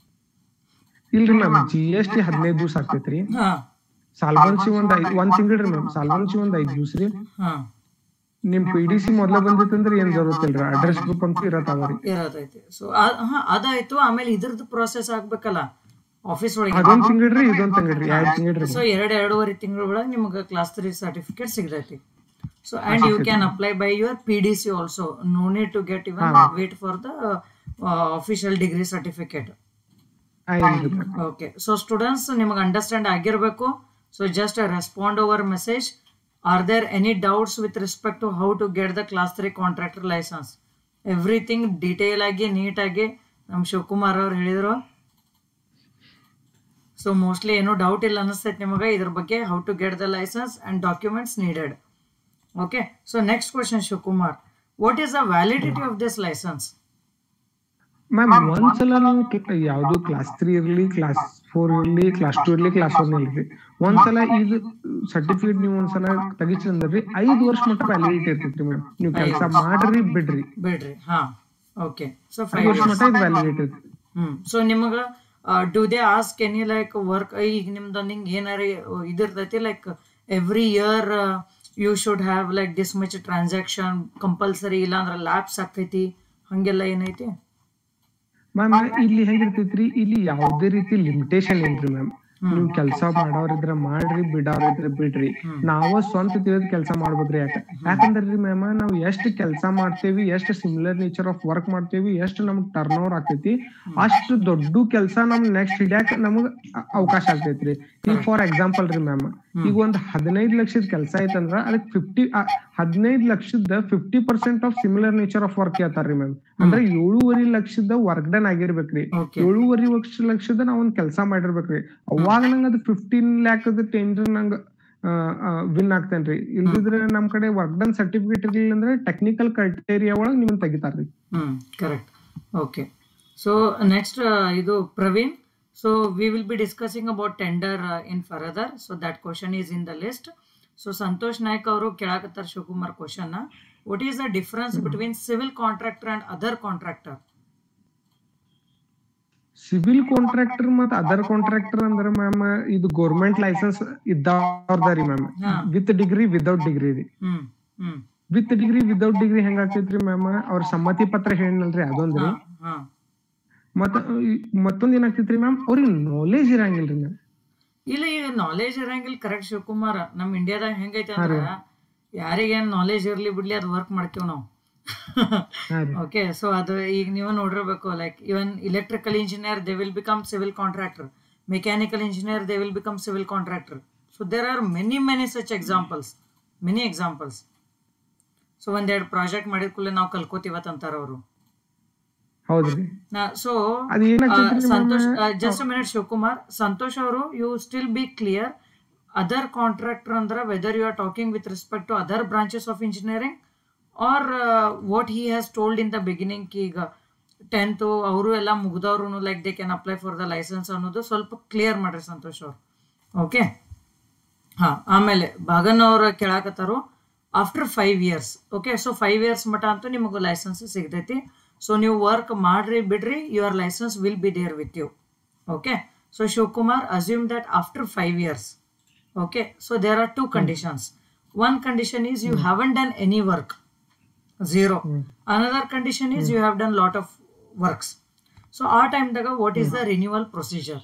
ಇಲ್ರಿ ಮ್ಯಾಮ್ ಜಿ ಎಸ್ ಟಿ ಹದಿನೈದು ದಿವಸ ಆಗ್ತೈತ್ರಿ ಹಾ ಸಾಲ್ವನ್ಸಿ ಒಂದ್ ಐದ್ ಒಂದ್ ತಿಂಗ್ಳ್ರಿ ಮ್ಯಾಮ್ ಸಾಲ್ವನ್ಸಿ ಒಂದ್ ಐದ್ ದಿವ್ಸ ರೀ ಹಾ ನಿಮ್ ಪಿ ಡಿ ಸಿ ಮೊದ್ಲ ಬಂದಿತ್ತಂದ್ರ ಏನ್ ಜरूरत ಇಲ್ರಿ ಅಡ್ರೆಸ್ ಬುಕ್ ಅಂತ ಇರತ್ತಾವ್ರಿ ಇರೋದೈತಿ ಸೊ ಹಾ ಅದಾಯ್ತು ಆಮೇಲೆ ಇದ್ರದ್ದು ಪ್ರೊಸೆಸ್ ಆಗ್ಬೇಕಲ್ಲ ಆಫೀಸ್ ಒಳಗೆ ಅದೊಂದ್ ತಿಂಗ್ಳ್ರಿ ಇದೊಂದ್ ತಿಂಗ್ಳ್ರಿ ಎರಡ್ ತಿಂಗ್ಳ್ರಿ ಸೊ ಎರಡು ಎರಡೂವರೆ ತಿಂಗಳ ಒಳಗೆ ನಿಮ್ಗೆ ಕ್ಲಾಸ್ ತ್ರೀ ಸರ್ಟಿಫಿಕೇಟ್ ಸಿಗ್ತೈತಿ so and you can apply by your P D C also no need to get even wait for the official degree certificate ಹಾ ಇಲ್ರಿ ಮ್ಯಾಮ್ ಓಕೆ ಸೊ ಸ್ಟೂಡೆಂಟ್ಸ್ ನಿಮಗೆ ಅಂಡರ್ಸ್ಟ್ಯಾಂಡ್ ಆಗಿರಬೇಕು so just respond over message are there any doubts with respect to how to get the class three contractor licence everything detail ಆಗಿ ನೀಟಾಗಿ ನಮ್ಮ ಶಿವಕುಮಾರ್ ಅವ್ರು ಹೇಳಿದರು so mostly ಏನೂ ಡೌಟ್ ಇಲ್ಲ ಅನಿಸ್ತೈತೆ ನಿಮಗೆ ಇದ್ರ ಬಗ್ಗೆ how to get the licence and documents needed okay so next question Shivakumar what is the validity of this licence ma'am ಒಂದ್ಸಲ ನೀವು ಕ- ಯಾವ್ದು ಕ್ಲಾಸ್ ತ್ರೀ ಇರ್ಲಿ ಕ್ಲಾಸ್ ಫೋರ್ ಇರ್ಲಿ ಕ್ಲಾಸ್ ಟೂ ಇರ್ಲಿ ಕ್ಲಾಸ್ ಒನ್ ಇರ್ಲಿ ಒಂದ್ಸಲ ಇದು ಸರ್ಟಿಫಿಕೇಟ್ ನೀವು ಒಂದ್ಸಲ ತೆಗಿಸಿದ್ರಿ ಐದ್ ವರ್ಷ ಮಟ್ಟ ವ್ಯಾಲಿಡಿಟಿ ಇರ್ತೈತ್ರಿ ಮ್ಯಾಮ್ ನೀವು ಕೆಲಸ ಮಾಡ್ರಿ ಬಿಡ್ರಿ ಬಿಡ್ರಿ ಹಾಂ ಓಕೆ ಸೊ ಐದ್ ಫೈವ್ ವರ್ಷ ಮಟ್ಟ ಇದು ವ್ಯಾಲಿಡಿಟಿ ಇರ್ತೈತಿ ಹ್ಮ್ ಸೊ ನಿಮಗೆ do they ask any like work ಈಗ ನಿಮ್ದು ನಿಂಗೆ ಏನಾರ ಇದಿರ್ತೈತಿ like every year you should have like this much transaction compulsory ಇಲ್ಲ ಅಂದ್ರೆ ಲ್ಯಾಬ್ಸ್ ಆಕೈತಿ ಹಂಗೆಲ್ಲ ಏನೈತಿ ಮ್ಯಾಮ್ ಇಲ್ಲಿ ಹೆಂಗಿರ್ತೈತ್ರಿ ಇಲ್ಲಿ ಯಾವ್ದೇ ರೀತಿ ಲಿಮಿಟೇಷನ್ ಇಲ್ರಿ ಮ್ಯಾಮ್ ನೀವು ಕೆಲಸ ಮಾಡೋರಿದ್ರ ಮಾಡ್ರಿ ಬಿಡೋರಿದ್ರ ಬಿಡ್ರಿ ನಾವ ಸ್ವಂತ ತಿಳಿದ್ ಕೆಲಸ ಮಾಡ್ಬೇಕ್ರಿ ಯಾಕ ಯಾಕಂದ್ರಿ ಮ್ಯಾಮ್ ನಾವ್ ಎಷ್ಟ್ ಕೆಲಸ ಮಾಡ್ತೇವಿ ಎಷ್ಟ್ ಸಿಮಿಲರ್ ನೇಚರ್ ಆಫ್ ವರ್ಕ್ ಮಾಡ್ತೇವಿ ಎಷ್ಟ್ ನಮ್ಗ್ ಟರ್ನ್ ಓವರ್ ಆಗ್ತೈತಿ ಅಷ್ಟು ದೊಡ್ಡ ಕೆಲಸ ನಮ್ ನೆಕ್ಸ್ಟ್ ಹಿಡ್ಯಾಕ ನಮಗ್ ಅ- ಅವಕಾಶ ಆಗ್ತೈತ್ರಿ ಈಗ ಫಾರ್ ಎಕ್ಸಾಂಪಲ್ ರೀ ಮ್ಯಾಮ್ ಈಗ ಒಂದ್ ಹದಿನೈದ್ ಲಕ್ಷದ ಕೆಲಸ ಐತಂದ್ರ ಅದಕ್ ಫಿಫ್ಟಿ ಹದಿನೈದ್ ಲಕ್ಷದ fifty percent of similar nature of work ಹೇಳ್ತಾರ್ರಿ ಮ್ಯಾಮ್ ಅಂದ್ರೆ ಏಳೂವರೆ ಲಕ್ಷದ ವರ್ಕ್ ಡನ್ ಆಗಿರ್ಬೇಕ್ರಿ ಓಕೆ ಏಳೂವರೆ ಲಕ್ಷ ಲಕ್ಷದ ನಾವ್ ಒಂದ್ ಕೆಲಸ ಮಾಡಿರ್ಬೇಕ್ರಿ ಅವಾಗ ನಂಗ ಅದು ಫಿಫ್ಟೀನ್ ಲ್ಯಾಕ್ ಟೆಂಡರ್ ನಂಗ ವಿನ್ ಆಗ್ತೇನ್ರಿ ಇಲ್ದಿದ್ರೆ ನಮ್ ಕಡೆ ವರ್ಕ್ ಡನ್ ಸರ್ಟಿಫಿಕೇಟ್ ಇರ್ಲಿಲ್ಲ ಅಂದ್ರೆ ಟೆಕ್ನಿಕಲ್ ಕ್ರೈಟೇರಿಯಾ ಒಳಗ್ ನಿಮ್ಮನ್ ತೆಗಿತಾರ್ರಿ hmm correct okay so next ಇದು Praveen so we will be discussing about tender in further so that question is in the list so Santosh Naik ಅವರು ಕೇಳಾಕತ್ತಾರ Shivakumar question what is the difference between civil contractor and other contractor civil contractor ಮತ್ other contractor ಅಂದ್ರೆ ma'am ಇದು government license ಇದ್ದವ್ರದಾರಿ ma'am ಹಾ. With degree without degree ರೀ ಹ್ಮ್ hmm with degree without degree ಹೆಂಗ್ ಆಗ್ತೈತ್ರಿ ಮ್ಯಾಮ್ ಅವ್ರ ಸಮ್ಮತಿ ಪತ್ರ ಹೇಳಿನಲ್ರಿ ಅದೊಂದ್ರಿ ಹಾ ಹಾ ಮತ್ತ ಈ- ಮತ್ತೊಂದ್ ಏನಾಗ್ತೈತ್ರಿ ಮ್ಯಾಮ್ ಅವ್ರಿಗೆ ನಾಲೆಜ್ ಇರಂಗಿಲ್ರಿ ಮ್ಯಾಮ್ ಇಲ್ಲ ಈಗ ನಾಲೆಜ್ ಇರಂಗಿಲ್ಲ ಕರೆಕ್ಟ್ ಶಿವಕುಮಾರ್ ನಮ್ಮ ಇಂಡಿಯಾದಾಗ ಹೆಂಗೈತೆ ಅಂದ್ರ ಯಾರಿಗೇನ್ ನಾಲೆಜ್ ಇರ್ಲಿ ಬಿಡ್ಲಿ ಅದು ವರ್ಕ್ ಮಾಡ್ತೀವಿ ನಾವು ಹಾ ರೀ ಓಕೆ ಸೊ ಅದು ಈಗ ನೀವು ನೋಡಿರ್ಬೇಕು like even electrical engineer they will become civil contractor mechanical engineer they will become civil contractor so there are many many such examples many examples so ಒಂದೆರಡು ಪ್ರಾಜೆಕ್ಟ್ ಮಾಡಿದ ಕೂಡಲೇ ನಾವು ಕಲ್ಕೋತೀವತ್ ಅಂತಾರ ಅವರು ಹೌದ್ರಿ ಸೊ ಅದ್ ಏನಾಗ್ತೈತ್ರಿ ಸಂತೋಷ್ ಜಸ್ಟ್ ಮಿನಿಟ್ ಶಿವಕುಮಾರ್ ಸಂತೋಷ್ ಅವರು you still be clear other contractor ಅಂದ್ರೆ whether you are talking with respect to other branches of engineering or what he has told in the beginning ಈಗ ಟೆಂತು ಅವರು ಎಲ್ಲ ಮುಗ್ದವ್ರು like they can apply for the license ಅನ್ನೋದು ಸ್ವಲ್ಪ clear ಮಾಡ್ರಿ ಸಂತೋಷ್ ಅವ್ರು okay ಹಾ ಆಮೇಲೆ ಭಾಗನ್ ಅವ್ರ ಕೇಳಾಕತ್ತಾರು after five years okay so five years ಮಟ ಅಂತೂ ನಿಮಗೆ ಲೈಸೆನ್ಸ್ ಸಿಗ್ತೈತಿ ಸೊ ನೀವು ವರ್ಕ್ ಮಾಡ್ರಿ ಬಿಡ್ರಿ your license will be there with you okay so Shivakumar assume that after five years okay so there are two conditions one condition is you haven't done any work zero another condition is you have done lot of works so our time daga what is the renewal procedure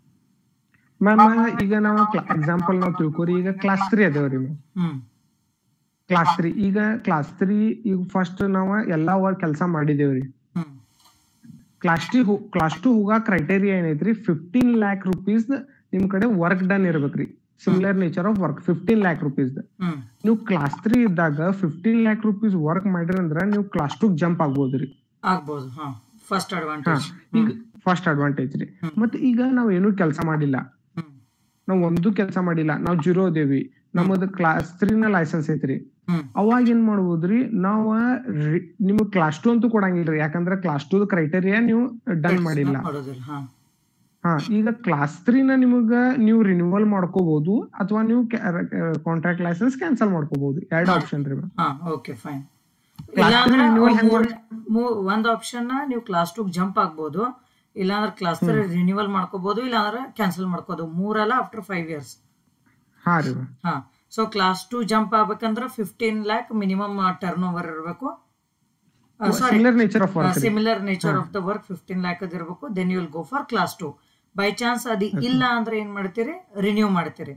ma'am ಈಗ ನಾವು example ನಾವು ತಿಳ್ಕೊರಿ ಈಗ class three ಅದೇವ್ರಿ ma'am hmm class three ಈಗ class three ಈಗ first ನಾವು ಎಲ್ಲಾ ವರ್ಕ್ ಕೆಲಸ ಮಾಡಿದೇವ್ರಿ hmm class two class two ಹೋಗೋ ಕ್ರೈಟೇರಿಯಾ ಏನೈತ್ರಿ ಫಿಫ್ಟೀನ್ ಲ್ಯಾಕ್ ರುಪೀಸ್ ನಿಮ್ ಕಡೆ ವರ್ಕ್ ಡನ್ ಇರ್ಬೇಕ್ರಿ similar nature of work fifteen lakh rupees hmm ನೀವು ಕ್ಲಾಸ್ ತ್ರೀ ಇದ್ದಾಗ ಫಿಫ್ಟೀನ್ ಲ್ಯಾಕ್ ರುಪೀಸ್ ವರ್ಕ್ ಮಾಡಿರಿ ಅಂದ್ರ ನೀವು ಕ್ಲಾಸ್ ಟು ಜಂಪ್ ಆಗ್ಬೋದ್ರಿ ಆಗ್ಬೋದು ಹಾ ಫಸ್ಟ್ ಹಾ ಅಡ್ವಾಂಟೇಜ್ ಈಗ ಫಸ್ಟ್ ಅಡ್ವಾಂಟೇಜ್ ರೀ ಹ್ಮ್. ಮತ್ ಈಗ ನಾವ್ ಏನು ಕೆಲಸ ಮಾಡಿಲ್ಲ ಹ್ಮ್ ನಾವ್ ಒಂದು ಕೆಲಸ ಮಾಡಿಲ್ಲ ನಾವ್ ಜೀರೋ ಅದೇವಿ ನಮ್ಮದು ಕ್ಲಾಸ್ ತ್ರೀ ನ ಲೈಸೆನ್ಸ್ ಐತ್ರಿ ಹ್ಮ್ ಅವಾಗ ಏನ್ ಮಾಡ್ಬೋದ್ರಿ ನಾವ್ ರಿ- ನಿಮ್ಗ್ ಕ್ಲಾಸ್ ಟು ಅಂತೂ ಕೊಡಂಗಿಲ್ರಿ ಯಾಕಂದ್ರ ಕ್ಲಾಸ್ ಟು ಕ್ರೈಟೇರಿಯಾ ನೀವು ಡನ್ ಮಾಡಿಲ್ಲ ಮಾಡೋದಿಲ್ಲ ಹಾ ಹಾ ಈಗ ಕ್ಲಾಸ್ ತ್ರೀ ನ ನಿಮಗ ನೀವು ರಿನ್ಯೂವಲ್ ಮಾಡ್ಕೋಬಹುದು ಅಥವಾ ನೀವು ಕಾಂಟ್ರಾಕ್ಟ್ ಲೈಸೆನ್ಸ್ ಕ್ಯಾನ್ಸಲ್ ಮಾಡ್ಕೋಬಹುದು ಎರಡು ಆಪ್ಷನ್ ರೀ ma'am. ಹಾ ಓಕೆ ಫೈನ್ Class ಇಲ್ಲಾಂದ್ರೆ three renewal ಹೆಂಗ್ ಮೂರ್ ಒಂದ್ ಆಪ್ಷನ್ ನೀವು ಕ್ಲಾಸ್ ಟು ಜಂಪ್ ಆಗ್ಬೋದು ಇಲ್ಲಾಂದ್ರೆ ಕ್ಲಾಸ್ ತ್ರೀ ರಿನ್ಯೂವಲ್ ಮಾಡ್ಕೋಬಹುದು ಇಲ್ಲಾಂದ್ರೆ ಕ್ಯಾನ್ಸಲ್ ಮಾಡ್ಕೋದು ಮೂರಲ್ಲ ಆಫ್ಟರ್ ಫೈವ್ ಇಯರ್ಸ್ ಹಾ ರೀ ma'am. ಹಾ ಸೊ ಕ್ಲಾಸ್ ಟು ಜಂಪ್ ಆಗ್ಬೇಕಂದ್ರೆ fifteen lakh minimum turnover ಇರಬೇಕು sorry Similar nature of work ರೀ. Similar nature of the work fifteen lakh ಇರಬೇಕು then you will go for class two by chance ಅದು ಇಲ್ಲ ಅಂದ್ರೆ ಏನ್ ಮಾಡ್ತೀರಿ ರಿನ್ಯೂ ಮಾಡ್ತೀರಿ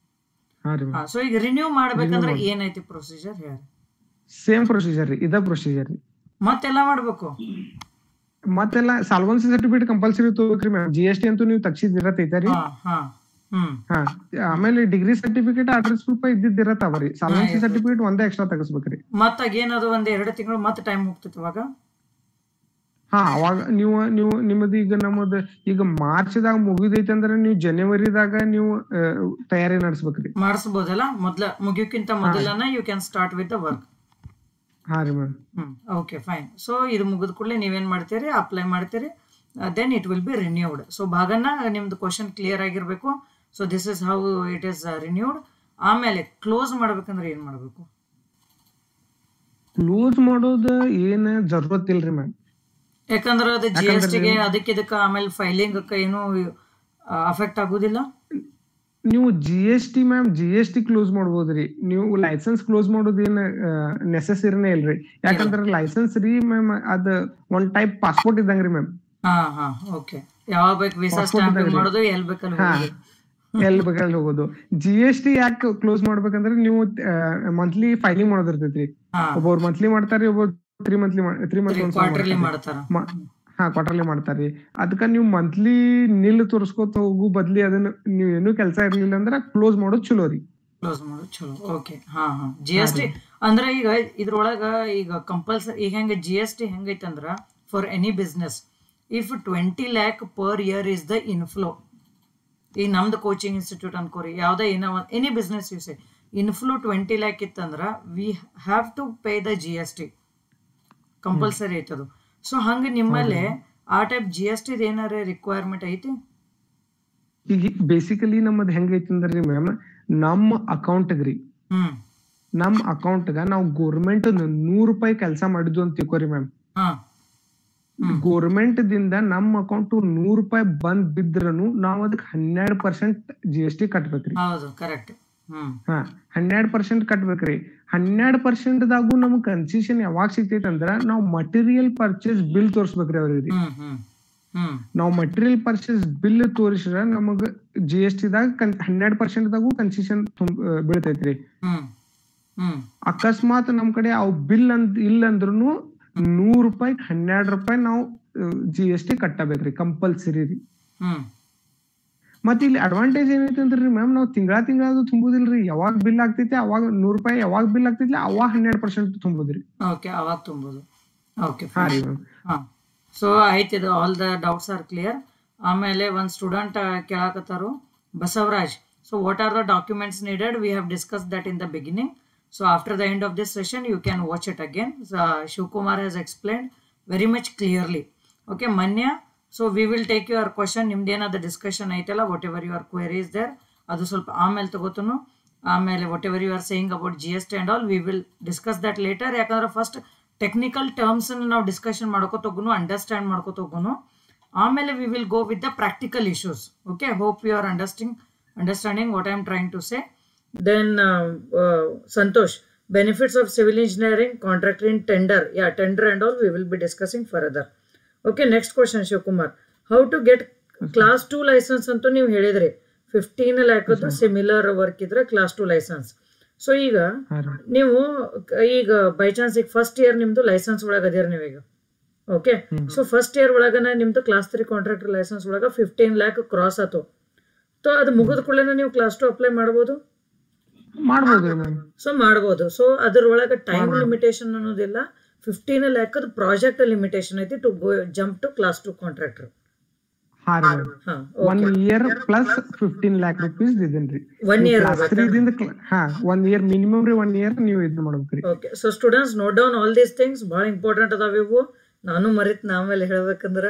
ಹಾ ರೀ ಹಾ ಸೊ ಈಗ ರಿನ್ಯೂ ಮಾಡ್ಬೇಕಂದ್ರೆ ಏನೈತಿ ಪ್ರೊಸೀಜರ್ ಹೇಳಿ ಸೇಮ್ ಪ್ರೊಸೀಜರ್ ರೀ ಇದ ಪ್ರೊಸೀಜರ್ ರೀ ಮತ್ತೆಲ್ಲ ಮಾಡ್ಬೇಕು ಮತ್ತೆಲ್ಲ ಸಾಲ್ವನ್ಸಿ ಸರ್ಟಿಫಿಕೇಟ್ ಕಂಪಲ್ಸರಿ ತಗೋಬೇಕ್ರಿ ಮ್ಯಾಮ್ ಜಿ ಎಸ್ ಟಿ ಅಂತೂ ನೀವು ತಗ್ಸಿದಿರತೈತಾರಿ ಹಾ ಹಾ ಹ್ಮ್ ಹಾ ಆಮೇಲೆ ಡಿಗ್ರಿ ಸರ್ಟಿಫಿಕೇಟ್ ಅಡ್ರೆಸ್ ಪ್ರೂಫ್ ಇದ್ದಿದ್ದಿರತ್ತವರಿ ಸಾಲ್ವನ್ಸಿ ಇರ್ತೈತಿ. ಸರ್ಟಿಫಿಕೇಟ್ ಒಂದೇ ಎಕ್ಸ್ಟ್ರಾ ತಗಸ್ಬೇಕ್ರಿ ಮತ್ತ ಏನದು ಒಂದ್ ಎರಡು ತಿಂಗಳು ಮತ್ತೆ ಟೈಮ್ ಹೋಗ್ತೈತಿ ಇವಾಗ ಹಾ ಅವಾಗ ನೀವು ನೀವು ನಿಮ್ಮದು ಈಗ ನಮ್ಮದು ಈಗ ಮಾರ್ಚ್ದಾಗ ಮುಗಿದೈತಿ ಅಂದ್ರೆ ನೀವು ಜನವರಿದಾಗ ನೀವು ಆ, ತಯಾರಿ ನಡೆಸ್ಬೇಕ್ರಿ ಮಾಡಿಸ್ಬೋದಲ್ಲ ಮೊದ್ಲ ಮುಗಿಯೋಕ್ಕಿಂತ ಮೊದಲನ you can start with the work ಹಾ ರೀ ಮ್ಯಾಮ್ ಹ್ಮ್ ಓಕೆ ಫೈನ್ ಸೊ ಇದು ಮುಗಿದ ಕೂಡಲೇ ನೀವೇನ್ ಮಾಡ್ತೀರಿ ಅಪ್ಲೈ ಮಾಡ್ತೀರಿ then it will be renewed so ಭಾಗನ ನಿಮ್ದು ಕ್ವಶನ್ ಕ್ಲಿಯರ್ ಆಗಿರ್ಬೇಕು so this is how it is renewed ಆಮೇಲೆ ಕ್ಲೋಸ್ ಮಾಡ್ಬೇಕಂದ್ರೆ ಏನ್ ಮಾಡ್ಬೇಕು ಕ್ಲೋಸ್ ಮಾಡೋದು ಏನ್ ಜरूरत ಇಲ್ರಿ ಮ್ಯಾಮ್ ಯಾಕಂದ್ರೆ ಅದು ಜಿ ಎಸ್ ಟಿಗೆ ನೀವು- ಅದಕ್ಕೆ ಇದಕ್ಕೆ ಆಮೇಲೆ ಫೈಲಿಂಗ್ ಏನು ಅಫೆಕ್ಟ್ ಆಗುದಿಲ್ಲ ನೀವು G S T ma'am G S T close ಮಾಡ್ಬೋದ್ರಿ ನೀವು ಲೈಸೆನ್ಸ್ ಕ್ಲೋಸ್ ಮಾಡೋದ್ ಏನ್ ನೆಸೆಸರಿನೇ ಇಲ್ರಿ ಯಾಕಂದ್ರ ಲೈಸೆನ್ಸ್ ರೀ ಮ್ಯಾಮ್ ಅದ್ ಒಂದ್ ಟೈಪ್ ಪಾಸ್ಪೋರ್ಟ್ ಇದ್ದಂಗ್ರಿ ಮ್ಯಾಮ್ ಹಾ ಹಾ ಓಕೆ ಯಾವಾಗ ಬೇಕು ವೀಸಾ Passport ಸ್ಟಾಂಪಿಂಗ್ ಇದ್ದಂಗೆ. ಮಾಡೋದು ಎಲ್ ಬೇಕಲ್ಲಿ ಹಾ. ಹೋಗೋದು. ಎಲ್ ಬೇಕಾದ್ರೆ ಹೋಗೋದು ಜಿ ಎಸ್ ಟಿ ಯಾಕೆ ಕ್ಲೋಸ್ ಮಾಡ್ಬೇಕಂದ್ರೆ ನೀವು ಮಂತ್ಲಿ ಫೈಲಿಂಗ್ ಮಾಡೋದಿರ್ತೈತ್ರಿ ಹಾ ಒಬ್ಬರು ಮಂತ್ಲಿ ಮಾಡ್ತಾರಿ ಒಬ್ಬರು three monthly three month quarterly ಮಾಡ್ತಾರ ಹಾ ಕ್ವಾರ್ಟರ್ಲಿ ಮಾಡ್ತಾರಿ ಅದಕ್ಕ ನೀವು ಮಂತ್ಲಿ ನಿಲ್ ತೋರ್ಸ್ಕೊತ ಹೋಗು ಬದ್ಲಿ ಅದನ್ನ ನೀವ್ ಏನೂ ಕೆಲಸ ಇರ್ಲಿಲ್ಲ ಅಂದ್ರ ಕ್ಲೋಸ್ ಮಾಡೋದ್ ಚಲೋ ರೀ ಕ್ಲೋಸ್ ಮಾಡೋದು ಚಲೋ ಓಕೆ ಹಾ ಹಾ ಜಿ ಎಸ್ ಟಿ ಅಂದ್ರೆ ಈಗ ಇದ್ರೊಳಗ ಈಗ ಕಂಪಲ್ಸರಿ ಈಗ ಹೆಂಗ ಜಿ ಎಸ್ ಟಿ ಹೆಂಗೈತಂದ್ರ for any business if twenty lakh per year is the inflow ಈಗ ನಮ್ದು ಕೋಚಿಂಗ್ ಇನ್ಸ್ಟಿಟ್ಯೂಟ್ ಅನ್ಕೋರಿ ಯಾವ್ದೇ ಏನೋ any business use inflow twenty lakh ಇತ್ತಂದ್ರ we have to pay the G S T compulsory ಐತದು ಸೊ ಹಂಗ ನಿಮ್ಮಲ್ಲಿ ಆ ಟೈಪ್ ಜಿ ಎಸ್ ಟಿ ಏನಾರ ರಿಕ್ವೈರ್ಮೆಂಟ್ ಐತಿ ಈಗ ಬೇಸಿಕಲಿ ನಮ್ಮದ್ ಹೆಂಗೈತಿ ಅಂದ್ರಿ ಮ್ಯಾಮ್ ನಮ್ಮ ಅಕೌಂಟ್ಗ್ರಿ ಹ್ಮ್ ನಮ್ ಅಕೌಂಟ್ಗ ನಾವು ಗೋರ್ಮೆಂಟ್ ನೂರ್ ರೂಪಾಯಿ ಕೆಲಸ ಮಾಡಿದ್ವು ಅಂತ ತಿಳ್ಕೊರಿ ಮ್ಯಾಮ್ ಹಾ ಹ್ಮ್ ಗೋರ್ಮೆಂಟ್ ದಿಂದ ನಮ್ಮ ಅಕೌಂಟ್ ನೂರ್ ರೂಪಾಯಿ ಬಂದ್ ಬಿದ್ರನು ನಾವ್ ಅದಕ್ಕೆ ಹನ್ನೆರಡ್ ಪರ್ಸೆಂಟ್ ಜಿ ಎಸ್ ಟಿ ಕಟ್ಬೇಕ್ರಿ ಹೌದು ಕರೆಕ್ಟ್ ಹ್ಮ್ ಹಾ ಹನ್ನೆರಡ್ ಪರ್ಸೆಂಟ್ ಕಟ್ಬೇಕ್ರಿ ಹನ್ನೆರಡ್ ಪರ್ಸೆಂಟ್ ದಾಗು ನಮ್ಗ್ ಕನ್ಸೆಷನ್ ಯಾವಾಗ ಸಿಗ್ತೈತಿ ಅಂದ್ರ ನಾವ್ ಮಟೀರಿಯಲ್ ಪರ್ಚೇಸ್ ಬಿಲ್ ತೋರ್ಸ್ಬೇಕ್ರಿ ಅವ್ರಿಗೆ ಹ್ಮ್ ಹ್ಮ್ ಹ್ಮ್ ನಾವ್ ಮಟೀರಿಯಲ್ ಪರ್ಚೇಸ್ ಬಿಲ್ ತೋರಿಸ್ರ ನಮಗ್ ಜಿ ಎಸ್ ಟಿ ದಾಗ ಹನ್ನೆರಡ್ ಪರ್ಸೆಂಟ್ ದಾಗು ಕನ್ಸೆಷನ್ ಬೀಳ್ತೈತ್ರಿ ಹ್ಮ್ ಹ್ಮ್ ಅಕಸ್ಮಾತ್ ನಮ್ ಕಡೆ ಅವ್ ಬಿಲ್ ಅಂದ್ ಇಲ್ಲ ಅಂದ್ರುನು ನೂರ್ ರೂಪಾಯಿ ಹನ್ನೆರಡ್ ರೂಪಾಯಿ ನಾವು ಜಿ ಎಸ್ ಟಿ ಕಟ್ಟಬೇಕ್ರಿ ಕಂಪಲ್ಸರಿ ರೀ ಹ್ಮ್ ಮತ್ ಇಲ್ಲಿ ಅಡ್ವಾಂಟೇಜ್ ಏನೈತಿ ಅಂದ್ರಿ ಮ್ಯಾಮ್ ನಾವು ತಿಂಗಳ ತಿಂಗಳ ತುಂಬುದಿಲ್ರಿ ಯಾವಾಗ ಬಿಲ್ ಆಗ್ತೈತಿ ಅವಾಗ ನೂರ್ ರೂಪಾಯಿ ಯಾವಾಗ ಬಿಲ್ ಆಗ್ತೈತಿ ಅವಾಗ ಹನ್ನೆರಡ್ ಪರ್ಸೆಂಟ್ ತುಂಬುದ್ರಿ ಓಕೆ ಅವಾಗ ತುಂಬೋದು ಓಕೆ ಹಾ ರೀ ಮ್ಯಾಮ್ ಹಾ ಸೊ ಆಯ್ತಿದು all the doubts are clear ಆಮೇಲೆ ಒಂದು ಸ್ಟೂಡೆಂಟ್ ಕೇಳಾಕತ್ತಾರು Basavaraj so what are the documents needed we have discuss that in the beginning so after the end of this session you can watch it again Shivakumar has explained very much clearly okay ಮನ್ಯ so we will take your question ನಿಮ್ದು ಏನಾದ discussion ಐತಲ್ಲ whatever your queries there ಅದು ಸ್ವಲ್ಪ ಆಮೇಲೆ ತಗೋತನು ಆಮೇಲೆ what ever you are saying about G S T and all we will discuss that later ಯಾಕಂದ್ರೆ ಫಸ್ಟ್ ಟೆಕ್ನಿಕಲ್ ಟರ್ಮ್ಸನ್ನು ನಾವು ಡಿಸ್ಕಷನ್ ಮಾಡ್ಕೋತ ಹೋಗುನು ಅಂಡರ್ಸ್ಟ್ಯಾಂಡ್ ಮಾಡ್ಕೋತ ಹೋಗುನು ಆಮೇಲೆ we will go with the practical issues okay hope you are understanding understanding what I am trying to say then Santosh benefits of civil engineering contractor in tender ಯಾ tender and all we will be discussing further okay next question Shivakumar how to get class two license ಅಂತೂ ನೀವು ಹೇಳಿದ್ರಿ fifteen ಲ್ಯಾಕದ್ದು similar work ಇದ್ರೆ class two license so ಈಗ ಹಾ ರೀ ನೀವು ಕ- ಈಗ ಬೈ ಚಾನ್ಸ್ ಈಗ ಫಸ್ಟ್ ಇಯರ್ ನಿಮ್ದು ಲೈಸೆನ್ಸ್ ಒಳಗೆ ಅದೇರಿ ನೀವೀಗ ಓಕೆ ಸೊ ಫಸ್ಟ್ ಇಯರ್ ಒಳಗನ ನಿಮ್ದು ಕ್ಲಾಸ್ ತ್ರೀ ಕಾಂಟ್ರಾಕ್ಟರ್ ಲೈಸೆನ್ಸ್ ಒಳಗೆ ಫಿಫ್ಟೀನ್ ಲ್ಯಾಕ್ ಕ್ರಾಸ್ ಆತು ಸೊ ಅದು ಮುಗಿದ ಕೂಡಲೇ ನೀವು ಕ್ಲಾಸ್ ಟು ಅಪ್ಲೈ ಮಾಡ್ಬೋದು ಮಾಡ್ಬೋದ್ರಿ ಮ್ಯಾಮ್ ಸೊ ಮಾಡ್ಬೋದು ಸೊ ಅದ್ರೊಳಗೆ ಟೈಮ್ ಲಿಮಿಟೇಷನ್ ಅನ್ನೋದಿಲ್ಲ ಫಿಫ್ಟೀನ್ ಲ್ಯಾಕದ ಪ್ರಾಜೆಕ್ಟ್ ಲಿಮಿಟೇಷನ್ ಐತಿ to go jump to class two contractor ಹಾ ರೀ ಮ್ಯಾಮ್ ಹಾ one year plus fifteen lakh rupees ಇದನ್ರಿ ಒನ್ ಇಯರ್ ಕ್ಲಾಸ್ ತ್ರೀದಿಂದ ಹಾ ಒನ್ ಇಯರ್ ಮಿನಿಮಮ್ ರೀ ಒನ್ ಇಯರ್ ನೀವು ಇದ್ ಮಾಡ್ಬೇಕ್ರಿ okay so students note down all these things ಭಾಳ ಇಂಪಾರ್ಟೆಂಟ್ ಅದಾವ ಇವು ನಾನು ಮರಿತ್ ನಾಮೇಲೆ ಹೇಳ್ಬೇಕಂದ್ರೆ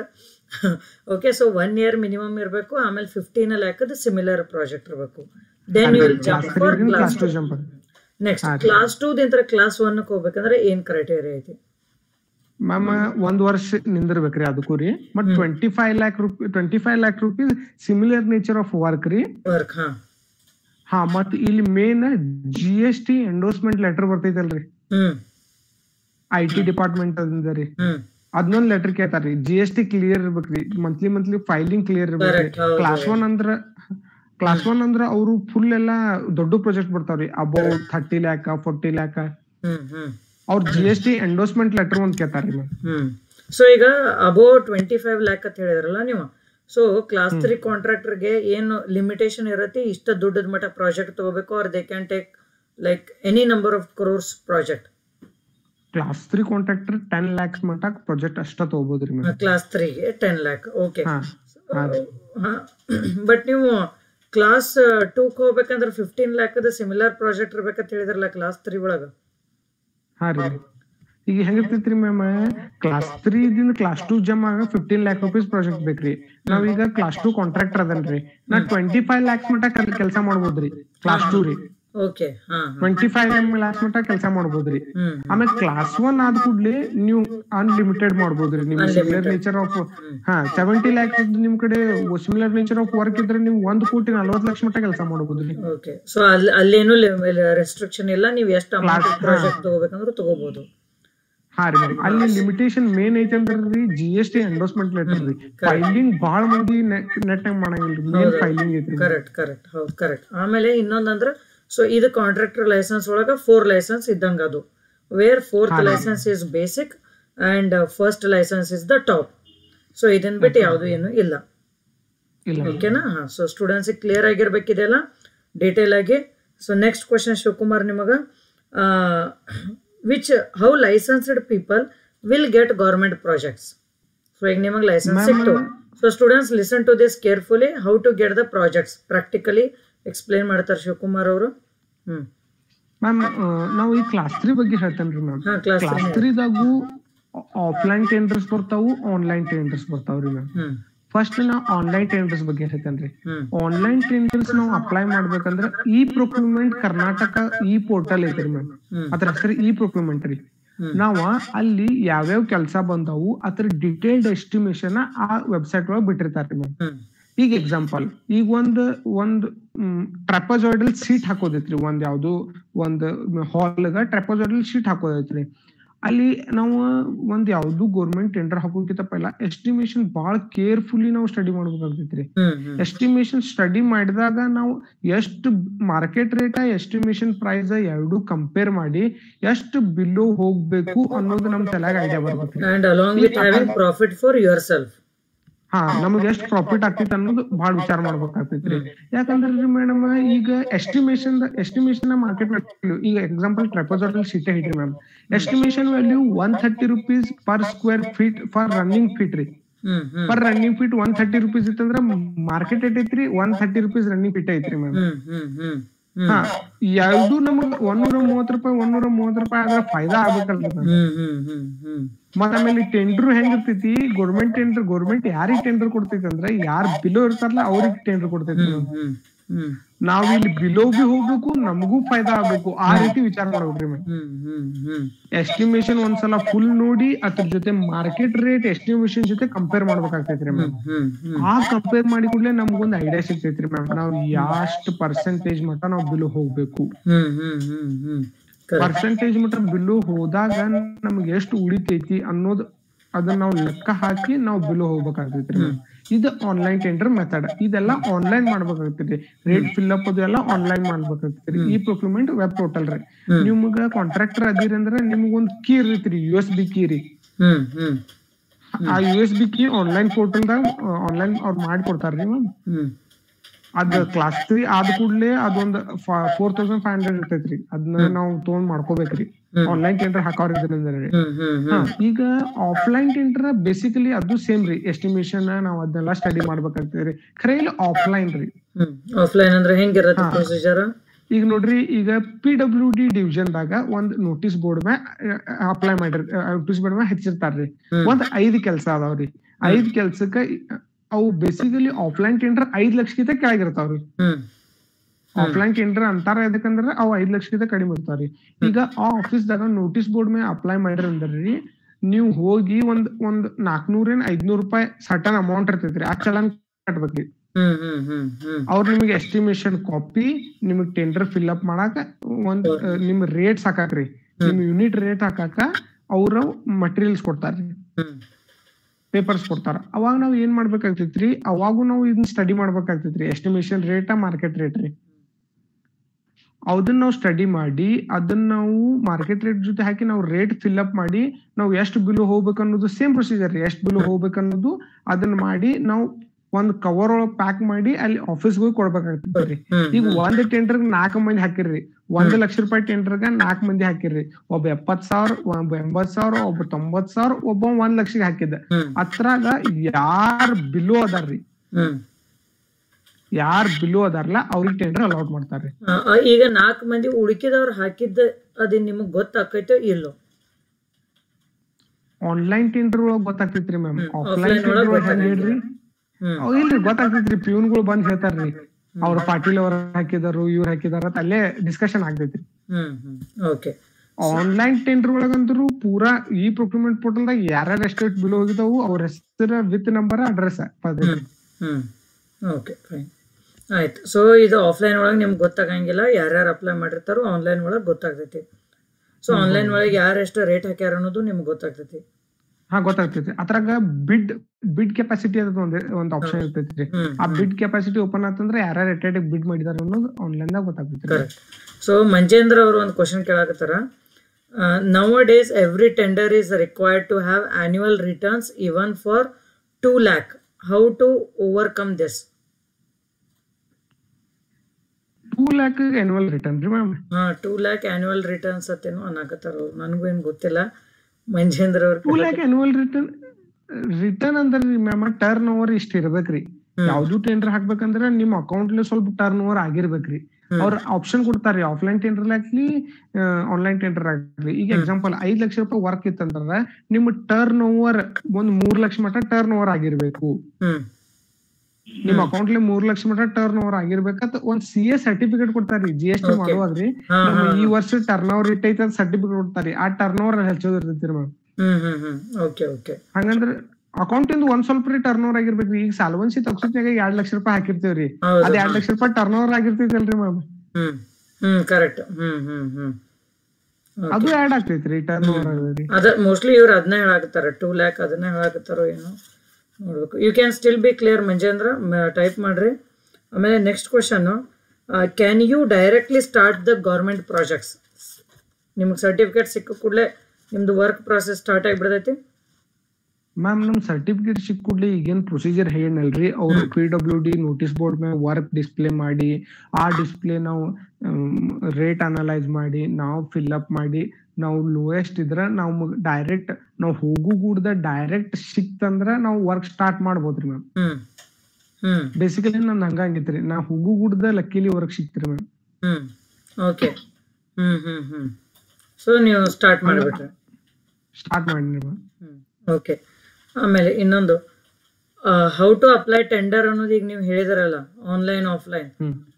okay so one year minimum ಇರಬೇಕು ಆಮೇಲೆ ಫಿಫ್ಟೀನ್ ಲ್ಯಾಕದ ಸಿಮಿಲರ್ ಪ್ರಾಜೆಕ್ಟ್ ಇರಬೇಕು then you will jump for class class two jump next class two ದಿಂತ್ರ ಕ್ಲಾಸ್ ಒನ್ ಹೋಗ್ಬೇಕಂದ್ರೆ ಏನ್ ಕ್ರೈಟೇರಿಯಾ ಐತಿ ಮ್ಯಾಮ್ ಒಂದ್ ವರ್ಷ ನಿಂದಿರ್ಬೇಕ್ರಿ ಅದಕ್ಕೂ ರೀ but twenty five lakh rupee twenty five lakh rupees similar nature of work ರೀ ವರ್ಕ್ ಹಾ ಹಾ ಮತ್ ಇಲ್ಲಿ main G S T endorsement letter ಬರ್ತೈತಲ್ರಿ ಹ್ಮ್ ಐ ಟಿ ಡಿಪಾರ್ಟ್ಮೆಂಟ್ ಅದಿಂದ ರೀ ಹ್ಮ್ ಅದನ್ನೊಂದ್ ಲೆಟರ್ ಕೇಳ್ತಾರ್ರಿ ಜಿ ಎಸ್ ಟಿ ಕ್ಲಿಯರ್ ಇರ್ಬೇಕ್ರಿ ಮಂತ್ಲಿ ಮಂತ್ಲಿ ಫೈಲಿಂಗ್ ಕ್ಲಿಯರ್ ಇರ್ಬೇಕ್ರಿ Correct, ಹೌದು. ಕ್ಲಾಸ್ ಒನ್ ಅಂದ್ರ ಕ್ಲಾಸ್ ಒನ್ ಅಂದ್ರ ಅವರು ಫುಲ್ ಎಲ್ಲಾ ದೊಡ್ಡ ಪ್ರಾಜೆಕ್ಟ್ ಬರ್ತಾವ್ರಿ above thirty lakh forty lakh ಹ್ಮ್ ಹ್ಮ್ ಅವ್ರ G S T endorsement letter ಒಂದ್ ಕೇಳ್ತಾರ್ರಿ ಮ್ಯಾಮ್ ಹ್ಮ್ ಸೊ ಈಗ ಅಬೋ ಟ್ವೆಂಟಿ ಫೈವ್ ಲ್ಯಾಕ್ ಅಂತ ಹೇಳಿದ್ರಲ್ಲ ನೀವು ಸೊ ಕ್ಲಾಸ್ ತ್ರೀ ಕಾಂಟ್ರಾಕ್ಟರ್ಗೆ ಏನು ಲಿಮಿಟೇಷನ್ ಇರತ್ತೆ ಇಷ್ಟ ದುಡ್ಡದ ಮಟ್ಟ ಪ್ರಾಜೆಕ್ಟ್ ತಗೋಬೇಕು or they can take like any number of crores project class three contractor ten lakhs ಮಟ್ಟ ಪ್ರಾಜೆಕ್ಟ್ ಅಷ್ಟ ತಗೋಬೋದ್ರಿ ಮ್ಯಾಮ್ ಕ್ಲಾಸ್ ತ್ರೀಗೆ ಟೆನ್ ಲ್ಯಾಕ್ ಓಕೆ ಹಾ ಬಟ್ ನೀವು ಕ್ಲಾಸ್ ಟೂಕ್ ಹೋಗ್ಬೇಕಂದ್ರೆ ಫಿಫ್ಟೀನ್ ಲ್ಯಾಕದ ಸಿಮಿಲರ್ ಪ್ರಾಜೆಕ್ಟ್ ಇರ್ಬೇಕಂತ ಹೇಳಿದ್ರಲ್ಲ ಕ್ಲಾಸ್ ತ್ರೀ ಒಳಗ ಹಾ ರೀ ಈಗ ಹೆಂಗಿರ್ತೈತ್ರಿ ಮ್ಯಾಮ್ ಕ್ಲಾಸ್ ತ್ರೀ ದಿಂದ ಕ್ಲಾಸ್ ಟೂ ಜಮ್ ಆಗ ಫಿಫ್ಟೀನ್ ಲ್ಯಾಕ್ ರುಪೀಸ್ ಪ್ರಾಜೆಕ್ಟ್ ಬೇಕ್ರಿ ನಾವೀಗ ಕ್ಲಾಸ್ ಟೂ ಕಾಂಟ್ರಾಕ್ಟರ್ ಅದನ್ರಿ ನಾ ಟ್ವೆಂಟಿ ಫೈವ್ ಲ್ಯಾಕ್ಸ್ ಮಟ್ಟ ಕೆಲಸ ಮಾಡ್ಬೋದ್ರಿ ಕ್ಲಾಸ್ ಟೂ ರೀ ಓಕೆ ಹಾ ಟ್ವೆಂಟಿ ಫೈವ್ ಲ್ಯಾಕ್ಸ್ ಮಟ್ಟ ಕೆಲಸ ಮಾಡ್ಬೋದ್ರಿ ಹ್ಮ್ ಆಮೇಲೆ ಕ್ಲಾಸ್ ಒನ್ ಆದ ಕೂಡ್ಲೆ ನೀವು ಅನ್ಲಿಮಿಟೆಡ್ ಮಾಡ್ಬೋದ್ರಿ ನಿಮ್ ಸಿಮಿಲರ್ ನೇಚರ್ ಆಫ್ ಹಾ ಸೆವೆಂಟಿ ಲ್ಯಾಕ್ಸ್ ನಿಮ್ ಕಡೆ ಸಿಮಿಲರ್ ನೇಚರ್ ಆಫ್ ವರ್ಕ್ ಇದ್ರೆ ನೀವು ಒಂದ್ ಕೋಟಿ ನಲ್ವತ್ ಲಕ್ಷ ಮಟ್ಟ ಕೆಲಸ ಮಾಡ್ಬೋದ್ರಿ ಓಕೆ ಸೊ ಅಲ್ಲಿ ಅಲ್ಲೇನು ರೆಸ್ಟ್ರಿಕ್ಷನ್ ಇಲ್ಲ ನೀವು ಎಷ್ಟು ಅಮೌಂಟ್ Class- ಪ್ರಾಜೆಕ್ಟ್ ತಗೋಬೇಕಂದ್ರೆ ತಗೋಬಹುದು ಹಾ ರೀ ಮ್ಯಾಮ್ ಅಲ್ಲಿ ಲಿಮಿಟೇಷನ್ ಮೇನ್ ಐತೆ ಅಂದ್ರಿ G S T endorsement letter ರೀ ಫೈಲಿಂಗ್ ಬಹಳ ಮಂದಿ ನೆಟ್ ನಾಗ ಮಾಡಂಗಿಲ್ರಿ ಮೇನ್ ಫೈಲಿಂಗ್ ಐತ್ರಿ ಕರೆಕ್ಟ್ ಕರೆಕ್ಟ್ ಹೌದು ಕರೆಕ್ಟ್ ಆಮೇಲೆ ಇನ್ನೊಂದಂದ್ರೆ ಸೊ ಇದು ಕಾಂಟ್ರಾಕ್ಟರ್ ಲೈಸೆನ್ಸ್ ಒಳಗ ಫೋರ್ ಲೈಸೆನ್ಸ್ ಇದ್ದಂಗ ಅದು where fourth license is basic and first license is the top so ಇದನ್ ಬಿಟ್ಟು ಯಾವುದು ಏನು ಇಲ್ಲ ಇಲ್ಲ ಓಕೆನಾ ಹಾ ಸೊ ಸ್ಟೂಡೆಂಟ್ಸ್ ಕ್ಲಿಯರ್ ಆಗಿರ್ಬೇಕಿದೆಲ್ಲ ಡೀಟೇಲ್ ಆಗಿ ಸೊ ನೆಕ್ಸ್ಟ್ ಕ್ವಶನ್ ಶಿವಕುಮಾರ್ ನಿಮಗ which how licensed people will get government projects so ಈಗ ನಿಮಗೆ ಲೈಸೆನ್ಸ್ ಸಿಕ್ತು so students listen to this carefully how to get the projects practically explain ಮಾಡ್ತಾರೆ ಶಿವಕುಮಾರ್ ಅವರು ಹ್ಮ್ ಮ್ಯಾಮ್ ನಾವು ಈ ಕ್ಲಾಸ್ ತ್ರೀ ಬಗ್ಗೆ ಹೇಳ್ತೇನ್ರಿ ಮ್ಯಾಮ್ ಹಾ ಕ್ಲಾಸ್ ಕ್ಲಾಸ್ ತ್ರೀದಾಗು ಆಫ್ಲೈನ್ ಟೆಂಡರ್ಸ್ ಬರ್ತಾವು ಆನ್ಲೈನ್ ಟೆಂಡರ್ಸ್ ಬರ್ತಾವ್ರಿ ಮ್ಯಾಮ್ ಹ್ಮ್ ಫಸ್ಟ್ ನಾ ಆನ್ಲೈನ್ ಟೆಂಡರ್ಸ್ ಬಗ್ಗೆ ಹೇಳ್ತೇನ್ರಿ ಹ್ಮ್ ಆನ್ಲೈನ್ ಟೆಂಡರ್ಸ್ ನಾವು ಅಪ್ಲೈ ಮಾಡ್ಬೇಕಂದ್ರ e procurement Karnataka e portal ಐತ್ರಿ ಮ್ಯಾಮ್ ಹ್ಮ್ ಅದ್ರ ಹೆಸರು ಇ ಪ್ರೊಕ್ಯೂರ್ಮೆಂಟ್ ರೀ ಹ್ಮ್. ನಾವ ಅಲ್ಲಿ ಯಾವ್ಯಾವ ಕೆಲಸ ಬಂದಾವು ಅದ್ರ ಡಿಟೇಲ್ಡ್ ಎಸ್ಟಿಮೇಶನ್ ಆ ವೆಬ್ಸೈಟ್ ಒಳಗ್ ಬಿಟ್ಟಿರ್ತಾರ್ರಿ ಮ್ಯಾಮ್ ಹ್ಮ್ ಈಗ ಎಕ್ಸಾಂಪಲ್ ಈಗ ಒಂದ್ ಒಂದ್ ಟ್ರೆಪಜಾಯ್ಡಲ್ ಸೀಟ್ ಹಾಕೋದೈತ್ರಿ ಒಂದ್ ಯಾವ್ದು ಒಂದ್ ಹಾಲ್ಗ ಟ್ರೆಪಜಾಯ್ಡಲ್ ಸೀಟ್ ಹಾಕೋದೈತ್ರಿ ಅಲ್ಲಿ ನಾವು ಒಂದ್ ಯಾವ್ದು ಗೌರ್ಮೆಂಟ್ ಟೆಂಡರ್ ಹಾಕೋಕ್ಕಿಂತ ಪೈಲ ಎಸ್ಟಿಮೇಶನ್ ಬಹಳ ಕೇರ್ಫುಲಿ ನಾವು ಸ್ಟಡಿ ಮಾಡ್ಬೇಕಾಗ್ತೈತ್ರಿ ಹ್ಮ್ ಹ್ಮ್ ಎಸ್ಟಿಮೇಶನ್ ಸ್ಟಡಿ ಮಾಡಿದಾಗ ನಾವು ಎಷ್ಟು ಮಾರ್ಕೆಟ್ ರೇಟ್ ಎಸ್ಟಿಮೇಶನ್ ಪ್ರೈಸ್ ಎರಡು ಕಂಪೇರ್ ಮಾಡಿ ಎಷ್ಟು ಬಿಲ್ಲೋ ಹೋಗ್ಬೇಕು ಅನ್ನೋದು ನಮ್ ತಲೆಯಾಗ ಐಡಿಯಾ ಬರ್ಬೇಕ್ರಿ and along with having profit for yourself ಹಾ ನಮಗ್ ಎಷ್ಟ್ ಪ್ರಾಫಿಟ್ ಆಗ್ತೈತಿ ಅನ್ನೋದು ಬಹಳ ವಿಚಾರ ಮಾಡ್ಬೇಕಾಗ್ತೈತ್ರಿ ಯಾಕಂದ್ರೆ ಮೇಡಮ್ ಈಗ ಎಸ್ಟಿಮೇಶನ್ ಎಸ್ಟಿಮೇಶನ್ ಮಾರ್ಕೆಟ್ ಈಗ ಎಕ್ಸಾಂಪಲ್ ಟ್ರೆಪೋಸಲ್ ಸೀಟೆ ಐತ್ರಿ ma'am estimation value one thirty rupees per square feet for running feet ರೀ ಹ್ಮ್ ಹ್ಮ್ per running feet one thirty rupees ಇತ್ತಂದ್ರ ಮಾರ್ಕೆಟ್ ರೇಟ್ ಐತ್ರಿ one thirty rupees running feet ಐತ್ರಿ ಮ್ಯಾಮ್ ಹ್ಮ್ ಹ್ಮ್ ಹ್ಮ್ ಹ್ಮ್ ಹಾ ಯಾವ್ದು ನಮಗ್ ಒಂದೂರ ಮೂವತ್ ರೂಪಾಯಿ ಒಂದೂರ ಮೂವತ್ ರೂಪಾಯಿ ಆದ್ರೆ ಫೈದಾ ಆಗ್ಬೇಕಲ್ರಿ ಮ್ಯಾಮ್ ಹ್ಮ್ ಹ್ಮ್ ಹ್ಮ್ ಹ್ಮ್ ಮತ್ತ ಆಮೇಲೆ ಟೆಂಡರ್ ಹೆಂಗಿರ್ತೈತಿ ಗೌರ್ಮೆಂಟ್ ಟೆಂಡರ್ ಗೌರ್ಮೆಂಟ್ ಯಾರಿಗ್ ಟೆಂಡರ್ ಕೊಡ್ತೈತಿ ಅಂದ್ರ ಯಾರ್ ಬಿಲೋ ಇರ್ತಾರಲ್ಲ ಅವ್ರಿಗೆ ಟೆಂಡರ್ ಕೊಡ್ತೈತಿ ಹ್ಮ್ ಹ್ಮ್ ಹ್ಮ್ ನಾವ್ ಇಲ್ಲಿ ಬಿಲೋ ಬಿ ಹೋಗ್ಬೇಕು ನಮಗೂ ಫಾಯ್ದಾ ಆಗ್ಬೇಕು ಆ ರೀತಿ ವಿಚಾರ ಮಾಡ್ಬೇಕ್ರಿ ಮ್ಯಾಮ್ ಹ್ಮ್ ಹ್ಮ್ ಹ್ಮ್ ಎಸ್ಟಿಮೇಶನ್ ಒಂದ್ಸಲ ಫುಲ್ ನೋಡಿ ಅದ್ರ ಜೊತೆ ಮಾರ್ಕೆಟ್ ರೇಟ್ ಎಸ್ಟಿಮೇಶನ್ ಜೊತೆ ಕಂಪೇರ್ ಮಾಡ್ಬೇಕಾಗ್ತೈತ್ರಿ ಮ್ಯಾಮ್ ಹ್ಮ್ ಹ್ಮ್ ಆ ಕಂಪೇರ್ ಮಾಡಿ ಕೂಡಲೇ ನಮ್ಗೊಂದ್ ಐಡಿಯಾ ಸಿಗ್ತೈತ್ರಿ ಮ್ಯಾಮ್ ನಾವ್ ಯಾಷ್ಟ್ ಪರ್ಸೆಂಟೇಜ್ ಮಟ್ಟ ನಾವ್ ಬಿಲ್ ಹೋಗ್ಬೇಕು ಹ್ಮ್ ಹ್ಮ್ ಹ್ಮ್ ಹ್ಮ್ correct. ಪರ್ಸೆಂಟೇಜ್ ಮಟ್ಟ ಬಿಲ್ಲು ಹೋದಾಗ ನಮ್ಗೆ ಎಷ್ಟು ಉಳಿತೈತಿ ಅನ್ನೋದು ಅದನ್ನ ನಾವು ಲೆಕ್ಕ ಹಾಕಿ ನಾವು ಬಿಲ್ ಹೋಗ್ಬೇಕಾಗ್ತೈತ್ರಿ ಮ್ಯಾಮ್ ಇದು ಆನ್ಲೈನ್ ಟೆಂಡರ್ ಮೆಥಡ್ ಇದೆಲ್ಲ ಆನ್ಲೈನ್ ಮಾಡ್ಬೇಕಾಗ್ತೈತಿ ರೇಟ್ ಫಿಲ್ ಅಪ್ ಅದು ಎಲ್ಲ ಆನ್ಲೈನ್ ಮಾಡ್ಬೇಕಾಗ್ತೈತಿ ಈ ಪ್ರೊಕ್ಯೂಮೆಂಟ್ ವೆಬ್ ಪೋರ್ಟಲ್ ರೀ ಹ್ಮ್. ನಿಮ್ಗ ಕಾಂಟ್ರಾಕ್ಟರ್ ಅದಿರಿ ಅಂದ್ರ ನಿಮ್ಗೊಂದ್ ಕೀ ಇರ್ತೈತ್ರಿ ಯು ಎಸ್ ಬಿ ಕೀ ರೀ ಹ್ಮ್ ಹ್ಮ್ ಆ U S B key online ಪೋರ್ಟಲ್ದಾಗ ಆನ್ಲೈನ್ ಅವ್ರು ಮಾಡ್ಕೊಡ್ತಾರ್ರಿ ಮ್ಯಾಮ್ ಹ್ಮ್ ಅದ್ ಕ್ಲಾಸ್ ತ್ರೀ ಆದ ಕೂಡಲೇ ಅದೊಂದ್ ಫೋರ್ ತೌಸಂಡ್ ಫೈವ್ ಹಂಡ್ರೆಡ್ ಇರ್ತೈತ್ರಿ ಅದನ್ನ ನಾವು ತಗೊಂಡ್ ಮಾಡ್ಕೋಬೇಕ್ರಿ ಹ್ಮ್. ಆನ್ಲೈನ್ ಟೆಂಡರ್ ಹಾಕೋರ್ ಇದ್ರಿಂದ ಹ್ಮ್ ಹ್ಮ್ ಹಾ, ಹ್ಮ್ ಈಗ ಆಫ್ಲೈನ್ ಟೆಂಡರ್ ಬೇಸಿಕಲಿ ಅದು ಸೇಮ್ ರೀ ಎಸ್ಟಿಮೇಶನ್ ನಾವ್ ಅದನ್ನೆಲ್ಲ ಸ್ಟಡಿ ಮಾಡ್ಬೇಕಾಗ್ತದ್ರಿ ಖರೆ ಇಲ್ಲಿ ಆಫ್ಲೈನ್ ರೀ ಹ್ಮ್ ಆಫ್ಲೈನ್ ಅಂದ್ರೆ ಹೆಂಗಿರತ್ತೆ ಹಾ. ಪ್ರೊಸೀಜರ್ ಈಗ ನೋಡ್ರಿ ಈಗ ಪಿ ಡಬ್ಲ್ಯೂ ಡಿ ಡಿವಿಷನ್ ದಾಗ ಒಂದ್ ನೋಟಿಸ್ ಬೋರ್ಡ್ ಮ್ಯಾಗ ಅಪ್ಲೈ ಮಾಡಿರ್ ನೋಟಿಸ್ ಬೋರ್ಡ್ ಮ್ಯಾಗ ಹಚ್ಚಿರ್ತಾರ್ರಿ ಹ್ಮ್. ಒಂದ್ ಐದ್ ಕೆಲ್ಸ ಅದಾವ್ರಿ ಐದ್ ಕೆಲ್ಸಕ್ಕ ಅವು ಬೇಸಿಕಲಿ ಆಫ್ಲೈನ್ ಟೆಂಡರ್ ಐದ್ ಲಕ್ಷಕ್ಕಿಂತ ಕೆಳಗಿರ್ತಾವ್ರಿ ಹ್ಮ್ ಆಫ್ಲೈನ್ ಟೆಂಡರ್ ಅಂತಾರ ಎದಕ್ಕಂದ್ರ ಅವು ಐದ್ ಲಕ್ಷಕ್ಕಿಂತ ಕಡಿಮೆ ಇರ್ತಾವ್ರಿ ಈಗ ಆ ಆಫೀಸ್ ದಾಗ ನೋಟಿಸ್ ಬೋರ್ಡ್ ಮೇಲೆ ಅಪ್ಲೈ ಮಾಡಿರಿ ಅಂದ್ರಿ ನೀವು ಹೋಗಿ ಒಂದ್ ಒಂದ್ ನಾಲ್ಕನೂರ ಐದ್ನೂರ್ ರೂಪಾಯಿ ಸರ್ಟನ್ ಅಮೌಂಟ್ ಇರ್ತೈತ್ರಿ ಆ ಚಲನ್ ಕಟ್ಬೇಕ್ರಿ ಹ್ಮ್ ಹ್ಮ್ ಹ್ಮ್ ಹ್ಮ್ ಅವ್ರು ನಿಮಗೆ ಎಸ್ಟಿಮೇಶನ್ ಕಾಪಿ ನಿಮಗ್ ಟೆಂಡರ್ ಫಿಲ್ ಅಪ್ ಮಾಡಾಕ ಒಂದ್ ಆ, ನಿಮ್ ರೇಟ್ ಹಾಕಾಕ್ರಿ ನಿಮ್ ಯೂನಿಟ್ ರೇಟ್ ಹಾಕಾಕ ಅವ್ರ ಮಟೀರಿಯಲ್ಸ್ ಕೊಡ್ತಾರ್ರಿ ಹ್ಮ್ ಪೇಪರ್ಸ್ ಕೊಡ್ತಾರ ಅವಾಗ ನಾವ್ ಏನ್ ಮಾಡ್ಬೇಕಾಗ್ತೈತ್ರಿ ಅವಾಗೂ ನಾವು ಇದನ್ನ ಸ್ಟಡಿ ಮಾಡ್ಬೇಕಾಗ್ತೈತ್ರಿ ಎಸ್ಟಿಮೇಶನ್ ರೇಟ್ ಮಾರ್ಕೆಟ್ ರೇಟ್ ರೀ ಅದನ್ನ ನಾವು ಸ್ಟಡಿ ಮಾಡಿ ಅದನ್ನ ನಾವು ಮಾರ್ಕೆಟ್ ರೇಟ್ ಜೊತೆ ಹಾಕಿ ನಾವು ರೇಟ್ ಫಿಲ್ ಅಪ್ ಮಾಡಿ ನಾವು ಎಷ್ಟು ಬಿಲ್ ಹೋಗ್ಬೇಕು ಅನ್ನೋದು ಸೇಮ್ ಪ್ರೊಸೀಜರ್ ರೀ ಎಷ್ಟು ಬಿಲ್ ಹೋಗ್ಬೇಕು ಅನ್ನೋದು ಅದನ್ನ ಮಾಡಿ ನಾವು ಒಂದ್ ಕವರ್ ಒಳಗ್ ಪ್ಯಾಕ್ ಮಾಡಿ ಅಲ್ಲಿ ಆಫೀಸ್ಗೆ ಹೋಗಿ ಕೊಡ್ಬೇಕಾಗ್ತೈತ್ರಿ ಹ್ಮ್ ಈಗ ಒಂದ್ ಟೆಂಡರ್ ನಾಲ್ಕು ಮಂದಿ ಹಾಕಿರ್ರಿ ಒಂದ್ ಲಕ್ಷ ರೂಪಾಯಿ ಟೆಂಡರ್ಗ ನಾಲ್ಕ್ ಮಂದಿ ಹಾಕಿರ್ರಿ ಒಬ್ಬ ಎಪ್ಪತ್ ಸಾವಿರ ಒಬ್ಬ ಎಂಬತ್ ಸಾವಿರ ಒಬ್ಬ ತೊಂಬತ್ ಸಾವಿರ ಒಬ್ಬ ಒಂದ್ ಲಕ್ಷಕ್ಕೆ ಹಾಕಿದ್ದ ಹ್ಮ್ ಅದ್ರಾಗ ಯಾರ್ ಬಿಲು ಅದಾರ್ರಿ ಹ್ಮ್ ಯಾರ್ ಬಿಲು ಅದಾರಲ್ಲ ಅವ್ರಿಗೆ ಟೆಂಡರ್ ಅಲೌಟ್ ಮಾಡ್ತಾರ್ರಿ ಆ, ಆ, ಈಗ ನಾಲ್ಕು ಮಂದಿ ಉಳಿಕಿದವ್ರು ಹಾಕಿದ್ದ ಅದು ನಿಮಗ್ ಗೊತ್ತಾಕೈತೋ ಇಲ್ಲೋ ಆನ್ಲೈನ್ ಟೆಂಡರ್ ಒಳಗ್ ಗೊತ್ತಾಗ್ತೈತ್ರಿ ಮ್ಯಾಮ್ ಹ್ಮ್. ಆಫ್ಲೈನ್ Offline ಟೆಂಡರ್ ಒಳಗ್ ಒಳಗ್ ಹೆಂಗ್ ಹೇಳ್ರಿ ಹ್ಮ್ ಅವ್ ಇಲ್ರಿ ಗೊತ್ತಾಗ್ತೈತ್ರಿ ಪ್ಯೂನ್ಗಳು ಬಂದ್ ಹೇಳ್ತಾರ್ರಿ ಅವ್ರ ಪಾಟೀಲ್ ಅವ್ರ ಹಾಕಿದಾರು ಇವ್ರ ಹಾಕಿದಾರ ಅಂತ ಅಲ್ಲೇ ಡಿಸ್ಕಷನ್ ಆಗ್ತೈತ್ರಿ ಹ್ಮ್ ಹ್ಮ್ ಓಕೆ ಆನ್ಲೈನ್ ಟೆಂಡರ್ ಒಳಗಂತೂ ಪೂರಾ ಈ ಪ್ರೊಕ್ಯೂಮೆಂಟ್ ಪೋರ್ಟಲ್ದಾಗ ಯಾರ್ಯಾರ ಎಸ್ಟೇಟ್ ಬಿಲ್ ಹೋಗಿದಾವು ಅವ್ರ ಹೆಸರ ವಿತ್ ನಂಬರ್ ಅಡ್ರೆಸ್ ಹ್ಮ್ ಓಕೆ ಫೈನ್ ಆಯ್ತು ಸೊ ಇದು ಆಫ್ಲೈನ್ ಒಳಗೆ ನಿಮ್ಗೆ ಗೊತ್ತಾಗಂಗಿಲ್ಲ ಯಾರ್ಯಾರು ಅಪ್ಲೈ ಮಾಡಿರ್ತಾರೋ ಆನ್ಲೈನ್ ಒಳಗೆ ಗೊತ್ತಾಗ್ತೈತಿ ಸೊ ಆನ್ಲೈನ್ ಒಳಗೆ ಯಾರು ಎಷ್ಟು ರೇಟ್ ಹಾಕ್ಯಾರ ಅನ್ನೋದು ನಿಮ್ಗೆ ಗೊತ್ತಾಗ್ತೈತಿ ಹಾ ಗೊತ್ತಾಗ್ತೈತಿ ಅದ್ರಾಗ ಬಿಡ್ ಬಿಡ್ ಕೆಪಾಸಿಟಿ ಅಂತ ಒಂದ್ ಒಂದ್ ಆಪ್ಷನ್ ಇರ್ತೈತ್ರಿ ಹ್ಮ್ ಆ ಬಿಡ್ ಕೆಪಾಸಿಟಿ ಓಪನ್ ಆತಂದ್ರ ಯಾರ್ಯಾರು ಎಟ್ ಬಿಡ್ ಮಾಡಿದಾರ ಅನ್ನೋದು ಆನ್ಲೈನ್ ದಾಗ ಗೊತ್ತಾಗ್ತೈತ್ರಿ ಕರೆಕ್ಟ್ ಸೊ ಮಂಜೇಂದ್ರ ಅವರು ಒಂದು ಕ್ವಶನ್ ಕೇಳಾಕತ್ತಾರ nowadays every tender is required to have annual returns even for two lakh how to overcome this two lakh annual return ರೀ ಮ್ಯಾಮ್ ಹಾ ಟೂ ಲ್ಯಾಕ್ ಆನ್ಯುವಲ್ ರಿಟರ್ನ್ಸ್ ಅತ್ತೇನೋ ಅನ್ನಕತ್ತಾರ ಅವ್ರು ನನಗೂ ಏನು ಗೊತ್ತಿಲ್ಲ ಮಂಜೇಂದ್ರ ಟೂ ಅವ್ರು ಲ್ಯಾಕ್ ಆನ್ಯುವಲ್ ರಿಟರ್ನ್ ರಿಟರ್ನ್ ಅಂದ್ರಿ ಮ್ಯಾಮ್ ಟರ್ನ್ ಓವರ್ ಇಷ್ಟ ಇರ್ಬೇಕ್ರಿ ಯಾವ್ದು ಟೆಂಡರ್ ಹಾಕ್ಬೇಕಂದ್ರ ನಿಮ್ ಅಕೌಂಟ್ ಸ್ವಲ್ಪ ಟರ್ನ್ ಓವರ್ ಆಗಿರ್ಬೇಕ್ರಿ ಅವ್ರ ಆಪ್ಷನ್ ಕೊಡ್ತಾರ್ರಿ ಆಫ್ಲೈನ್ ಟೆಂಡರ್ ಆಗ್ಲಿ ಆನ್ಲೈನ್ ಟೆಂಡರ್ ಆಗ್ಲಿ ಈಗ ಎಕ್ಸಾಂಪಲ್ ಐದ್ ಲಕ್ಷ ರೂಪಾಯಿ ವರ್ಕ್ ಇತ್ತಂದ್ರ ನಿಮ್ ಟರ್ನ್ ಓವರ್ ಒಂದ್ ಮೂರ್ ಲಕ್ಷ ಮಟ್ಟ ಟರ್ನ್ ಓವರ್ ಆಗಿರ್ಬೇಕು ಹ್ಮ್ ನಿಮ್ ಅಕೌಂಟ್ ಮೂರ್ ಲಕ್ಷ ಮಟ್ಟ ಟರ್ನ್ ಓವರ್ ಆಗಿರ್ಬೇಕಂತ ಒಂದ್ ಸಿ ಎ ಸರ್ಟಿಫಿಕೇಟ್ ಕೊಡ್ತಾರ್ರಿ ಜಿ ಎಸ್ ಟಿ Okay. ಮಾಡುವಾಗ್ರಿ ಹಾ ನಮ್ಮ ಹಾ ಈ ವರ್ಷ ಟರ್ನ್ ಓವರ್ ಇಟ್ಟೈತೆ ಅಂತ ಸರ್ಟಿಫಿಕೇಟ್ ಕೊಡ್ತಾರಿ ಆ ಟರ್ನ್ ಓವರ್ ಹೆಚ್ಚೋದ್ ಇರ್ತೈತಿ ಮ್ಯಾಮ್ ಹ್ಮ್ ಹ್ಮ್ ಹ್ಮ್ ಓಕೆ ಓಕೆ ಹಂಗಂದ್ರ ಅಕೌಂಟ್ ಇಂದ ಒಂದ್ ಸ್ವಲ್ಪ ರೀ ಟರ್ನ್ ಓವರ್ ಆಗಿರ್ಬೇಕ್ರಿ ಈಗ ಸಾಲ್ವನ್ಸಿ ತಗ್ಸಿದ್ನಾಗ ಎರಡ್ ಲಕ್ಷ ರೂಪಾಯಿ ಹಾಕಿರ್ತೀವ್ರಿ ಹೌದು ಅದ್ ಎರಡ್ ಲಕ್ಷ ರೂಪಾಯಿ ಟರ್ನ್ ಓವರ್ ಆಗಿರ್ತೈತಲ್ರಿ ಮ್ಯಾಮ್ ಹ್ಮ್ ಹ್ಮ್ ಕರೆಕ್ಟ್ ಹ್ಮ್ ಹ್ಮ್ ಹ್ಮ್ Okay. ಅದು ಆಡ್ ಆಗ್ತೈತ್ರಿ ಟರ್ನ್ ಓವರ್ ಆಗದ್ರಿ ಅದ ಮೋಸ್ಟ್ಲಿ ಇವ್ರು ಅದನ್ನ ಹೇಳಾಕತ್ತಾರ ಟೂ ಲ್ಯಾಕ್ ಅದನ್ನ ಹೇಳಾಕತ್ತಾರೋ ಏನೋ ನೋಡ್ಬೇಕು you can still be clear Manjendra type ಮಾಡ್ರಿ ಆಮೇಲೆ next question can you directly start the government projects ನಿಮ್ಗೆ ಸರ್ಟಿಫಿಕೇಟ್ ಸಿಕ್ಕ ಕೂಡಲೇ ನಿಮ್ದು ವರ್ಕ್ ಪ್ರಾಸೆಸ್ ಸ್ಟಾರ್ಟ್ ಆಗಿಬಿಡ್ತೈತಿ ಮ್ಯಾಮ್ ನಮ್ ಸರ್ಟಿಫಿಕೇಟ್ ಸಿಕ್ಕ ಕೂಡ್ಲೆ ಈಗೇನ್ ಪ್ರೊಸೀಜರ್ ಹೇಳಲ್ರಿ ಅವ್ರು P W D notice board ಮ್ಯಾಗ ವರ್ಕ್ ಡಿಸ್ಪ್ಲೇ ಮಾಡಿ ಆ ಡಿಸ್ಪ್ಲೇ ನಾವು ರೇಟ್ ಅನಲೈಸ್ ಮಾಡಿ ನಾವು ಫಿಲ್ ಅಪ್ ಮಾಡಿ ನಾವು ಲೋಯೆಸ್ಟ್ ಇದ್ರ ನಾವು ಡೈರೆಕ್ಟ್ ನಾವು ಹೋಗು ಗೂಡ್ದ ಡೈರೆಕ್ಟ್ ಸಿಕ್ತಂದ್ರ ನಾವು ವರ್ಕ್ ಸ್ಟಾರ್ಟ್ ಮಾಡ್ಬೋದ್ರಿ ಮ್ಯಾಮ್ ಹ್ಮ್ ಹ್ಮ್ ಬೇಸಿಕಲಿ ನನ್ ಹಂಗಾಗಿತ್ರಿ ನಾ ಹೋಗು ಗೂಡ್ದ ಲಕ್ಕಿಲಿ ವರ್ಕ್ ಸಿಕ್ತಿರಿ ಮ್ಯಾಮ್ ಹ್ಮ್ ಓಕೆ ಹ್ಮ್ ಹ್ಮ್ ಹ್ಮ್ ಸೊ ನೀವು ಸ್ಟಾರ್ಟ್ ಮಾಡಿಬಿಟ್ರಿ ಸ್ಟಾರ್ಟ್ ಮಾಡಿರಿ ಮ್ಯಾಮ್ ಓಕೆ ಆಮೇಲೆ ಇನ್ನೊಂದು ಹೌ ಟು ಅಪ್ಲೈ ಟೆಂಡರ್ ಅನ್ನೋದು ಈಗ ನೀವು ಹೇಳಿದ್ರಲ್ಲ ಆನ್ಲೈನ್ ಆಫ್ಲೈನ್ ಹ್ಮ್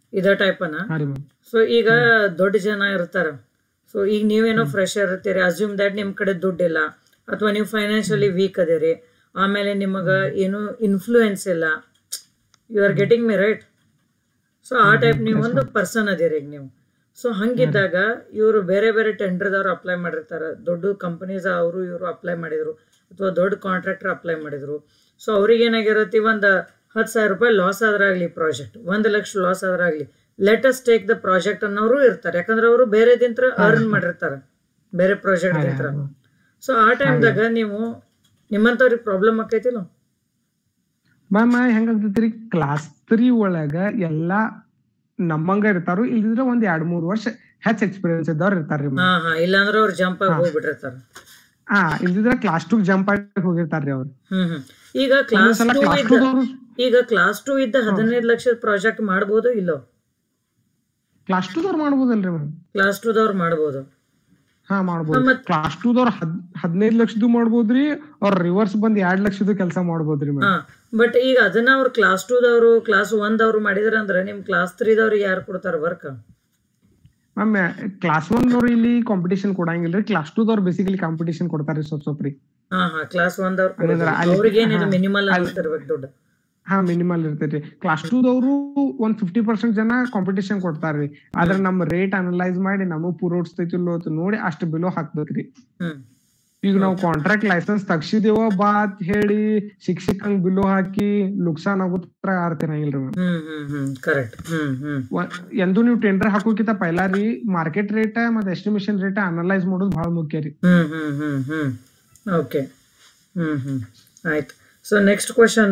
ಇದ ಟೈಪನ ಹಾ ರೀ ಮ್ಯಾಮ್ ಸೊ ಈಗ ದೊಡ್ಡ ಜನ ಇರ್ತಾರ ಸೊ ಈಗ ನೀವೇನೋ ಫ್ರೆಶರ್ ಇರ್ತೀರಿ ಅಸ್ಯೂಮ್ ದಟ್ ನಿಮ್ ಕಡೆ ದುಡ್ಡಿಲ್ಲ ಅಥವಾ ನೀವು ಫೈನಾನ್ಷಿಯಲಿ ವೀಕ್ ಅದಿರಿ ಆಮೇಲೆ ನಿಮಗ ಏನು ಇನ್ಫ್ಲೂಯೆನ್ಸ್ ಇಲ್ಲ you are getting me right so ಆ ಟೈಪ್ ನೀವು ಒಂದು ಪರ್ಸನ್ ಅದಿರಿ ಈಗ ನೀವು ಸೊ ಹಂಗಿದ್ದಾಗ ಇವರು ಬೇರೆ ಬೇರೆ ಟೆಂಡರ್ದವ್ರು ಅಪ್ಲೈ ಮಾಡಿರ್ತಾರ ದೊಡ್ಡ ಕಂಪನೀಸ್ ಅವರು ಇವರು ಅಪ್ಲೈ ಮಾಡಿದ್ರು ಅಥವಾ ದೊಡ್ಡ ಕಾಂಟ್ರಾಕ್ಟರ್ ಅಪ್ಲೈ ಮಾಡಿದ್ರು ಸೊ ಅವ್ರಿಗೆ ಏನಾಗಿರತ್ತೆ ಒಂದು ಹತ್ತು ಸಾವಿರ ರೂಪಾಯಿ ಲಾಸ್ ಆದ್ರಾಗ್ಲಿ ಪ್ರಾಜೆಕ್ಟ್ ಒಂದು ಲಕ್ಷ ಲಾಸ್ ಆದ್ರಾಗ್ಲಿ ಲೆಟಸ್ ಟೇಕ್ ದ ಪ್ರಾಜೆಕ್ಟ್ ಅನ್ನೋರು ಇರ್ತಾರೆ ಯಾಕಂದ್ರೆ ಅವರು ಬೇರೆದಿಂತ್ರ ಅರ್ನ್ ಮಾಡಿರ್ತಾರೆ ಬೇರೆ ಪ್ರಾಜೆಕ್ಟ್ ದಿಂತ್ರ ಸೊ ಆ ಟೈಮ್ದಾಗ ನೀವು ನಿಮ್ಮಂತವ್ರಿಗೆ ಪ್ರಾಬ್ಲಮ್ ಆಕೈತಿಲ್ಲ ಮ್ಯಾಮ್ ಹೆಂಗಾಗ್ತೈತ್ರಿ ಕ್ಲಾಸ್ ತ್ರೀ ಒಳಗ ಎಲ್ಲಾ ನಮ್ಮಂಗ ಇರ್ತಾರು ಇಲ್ದಿದ್ರ ಒಂದ್ ಎರಡ್ ಮೂರ್ ವರ್ಷ ಹೆಚ್ಚ್ ಎಕ್ಸ್ಪೀರಿಯನ್ಸ್ ಇದ್ದವ್ರ ಇರ್ತಾರ್ರಿ ಹಾ ಹಾ ಇಲ್ಲಾಂದ್ರೆ ಅವ್ರು ಜಂಪ್ ಆಗಿ ಹೋಗ್ಬಿಟ್ಟಿರ್ತಾರ ಹಾ ಇಲ್ದಿದ್ರ ಕ್ಲಾಸ್ ಟು ಜಂಪ್ ಆಗಿ ಹೋಗಿರ್ತಾರ್ರಿ ಅವ್ರು ಹ್ಮ್ ಹ್ಮ್ ಈಗ ಕ್ಲಾಸ್ ಒಂದೊಂದ್ಸಲ ಟೂ ಕ್ಲಾಸ್ ಇದ್ದ ಟು ಈಗ ಕ್ಲಾಸ್ ಟೂ ಇದ್ದ ಹದಿನೈದು ಲಕ್ಷದ ಪ್ರಾಜೆಕ್ಟ್ ಮಾಡ್ಬೋದು ಇಲ್ಲೋ ಕ್ಲಾಸ್ ಟು ದವ್ರು ಮಾಡ್ಬೋದಲ್ರಿ ಮ್ಯಾಮ್ ಕ್ಲಾಸ್ ಟೂದವ್ರು ಮಾಡ್ಬೋದು ಹಾ ಮಾಡ್ಬೋದು ಮತ್ತ್- ಕ್ಲಾಸ್ ಟು ದವ್ರ ಹದ್ ಹದಿನೈದು ಲಕ್ಷದ್ದು ಮಾಡ್ಬೋದ್ರಿ ಅವ್ರ ರಿವರ್ಸ್ ಬಂದ್ ಎರಡ್ ಲಕ್ಷದ್ದು ಕೆಲಸ ಮಾಡ್ಬೋದ್ರಿ ಹಾ ಮ್ಯಾಮ್ ಬಟ್ ಈಗ ಅದನ್ನ ಅವ್ರು ಕ್ಲಾಸ್ ಟೂದವರು ಕ್ಲಾಸ್ ಒನ್ದವ್ರು ಮಾಡಿದ್ರ ಅಂದ್ರೆ ನಿಮ್ ಕ್ಲಾಸ್ ತ್ರೀದವ್ರಿಗೆ ಯಾರು ಕೊಡ್ತಾರ ವರ್ಕ್ ಮ್ಯಾಮ್ ಕ್ಲಾಸ್ ಒನ್ ದವ್ರು ಇಲ್ಲಿ ಕಾಂಪಿಟೇಷನ್ ಕೊಡಂಗಿಲ್ರಿ ಕ್ಲಾಸ್ ಟು ದವ್ರು ಬೇಸಿಕಲಿ ಕಾಂಪಿಟೇಷನ್ ಕೊಡ್ತಾರ್ರಿ ಸ್ವಲ್ಪ ಸ್ವಲ್ಪ ರೀ ಹಾ ಹಾ ಕ್ಲಾಸ್ ಒನ್ದವ್ರು ಹಂಗಂದ್ರ ಅಲ್ಲಿ- ಅವ್ರಿಗೆ ಏನಿದೆ ಹಾ, ಮಿನಿಮಲ್ ಅಲ್ಲಿ- ಇರ್ಬೇಕು ದುಡ್ಡು ಹಾ ಮಿನಿಮಲ್ ಇರ್ತೈತಿ ಕ್ಲಾಸ್ ಟೂ ದವ್ರು ಒಂದ್ ಫಿಫ್ಟಿ ಪರ್ಸೆಂಟ್ ಜನ ಕಾಂಪಿಟೇಷನ್ ಕೊಡ್ತಾರ್ರಿ ಆದ್ರ ನಮ್ ರೇಟ್ ಅನಲೈಸ್ ಮಾಡಿ ನಮಗ್ ಪೂರೋಡ್ಸ್ತೈತಿಲ್ಲೋ ಅಂತ ನೋಡಿ ಅಷ್ಟು ಬಿಲೋ ಹಾಕ್ಬೇಕ್ರಿ ಹ್ಮ್ ಈಗ ನಾವು ಕಾಂಟ್ರಾಕ್ಟ್ ಲೈಸೆನ್ಸ್ ತಗ್ಸಿದೇವ ಬಾ ಅಂತ ಹೇಳಿ ಶಿಕ್ಷಕಂಗ್ ಬಿಲೋ ಹಾಕಿ ಲುಕ್ಸಾನ್ ಆಗುತ್ತ ಆರ್ತಿರಂಗಿಲ್ರಿ ಮ್ಯಾಮ್ ಹ್ಮ್ ಹ್ಮ್ ಹ್ಮ್ ಕರೆಕ್ಟ್ ಹ್ಮ್ ಹ್ಮ್ ಎಂದು ನೀವು ಟೆಂಡರ್ ಹಾಕೋಕಿತ ಪೈಲಾ ರೀ ಮಾರ್ಕೆಟ್ ರೇಟ್ ಮತ್ತೆ ಎಸ್ಟಿಮೇಷನ್ ರೇಟ್ ಅನಲೈಸ್ ಮಾಡೋದು ಬಹಳ ಮುಖ್ಯ ರೀ ಹ್ಮ್ ಹ್ಮ್ ಹ್ಮ್ ಹ್ಮ್ ಓಕೆ ಹ್ಮ್ ಹ್ಮ್ ಆಯ್ತು so next question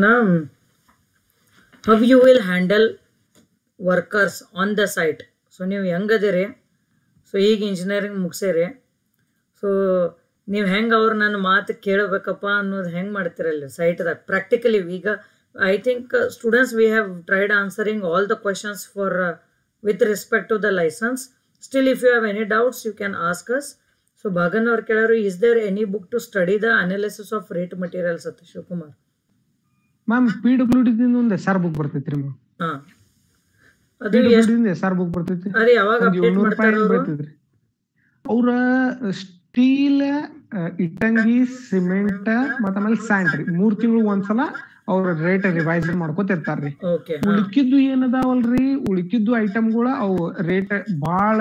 how you will handle workers on the site so ನೀವು ಹೆಂಗದಿರಿ ಸೊ ಈಗ ಇಂಜಿನಿಯರಿಂಗ್ ಮುಗಿಸಿರಿ ಸೊ ನೀವು ಹೆಂಗೆ ಅವ್ರು ನನ್ನ ಮಾತು ಕೇಳಬೇಕಪ್ಪ ಅನ್ನೋದು ಹೆಂಗೆ ಮಾಡ್ತೀರಲ್ಲಿ ಸೈಟ್ದಾಗ ಪ್ರಾಕ್ಟಿಕಲಿ ಈಗ I think students we have tried answering all the questions for with respect to the licence still if you have any doubts you can ask us so Bhagan ಅವ್ರು ಕೇಳೋರು is there any book to study the analysis of rate materials ಅಂತ Shivakumar ma'am P W D ಒಂದು S R book ಬರ್ತೈತ್ರಿ ma'am ಹಾ P ಅದು W ಎಷ್ಟು D S R book ಬರ್ತೈತಿ ಅದೇ ಯಾವಾಗ ಒಂದ್ ಅಪ್ಡೇಟ್ ಏಳ್ನೂರು ಮಾಡ್ತಾರ ರೂಪಾಯಿ ಅವರು ಬರ್ತೈತ್ರಿ ಅವ್ರ ಸ್ಟೀಲ್ ಇಟ್ಟಂಗಿ ಸಿಮೆಂಟ್ ಮತ್ತ ಆಮೇಲೆ ಸ್ಯಾಂಡ್ ರೀ ಮೂರ್ ತಿಂಗಳು ಒಂದ್ಸಲ ಅವ್ರ ರೇಟ್ ರಿವೈಸ್ ಮಾಡ್ಕೊತಿರ್ತಾರ್ರಿ ಓಕೆ ಉಳಿಕಿದ್ದು ಏನದಾವಲ್ರಿ ಉಳಿಕಿದ್ದು ಐಟಮ್ಗಳ ಅವು ರೇಟ್ ಬಾಳ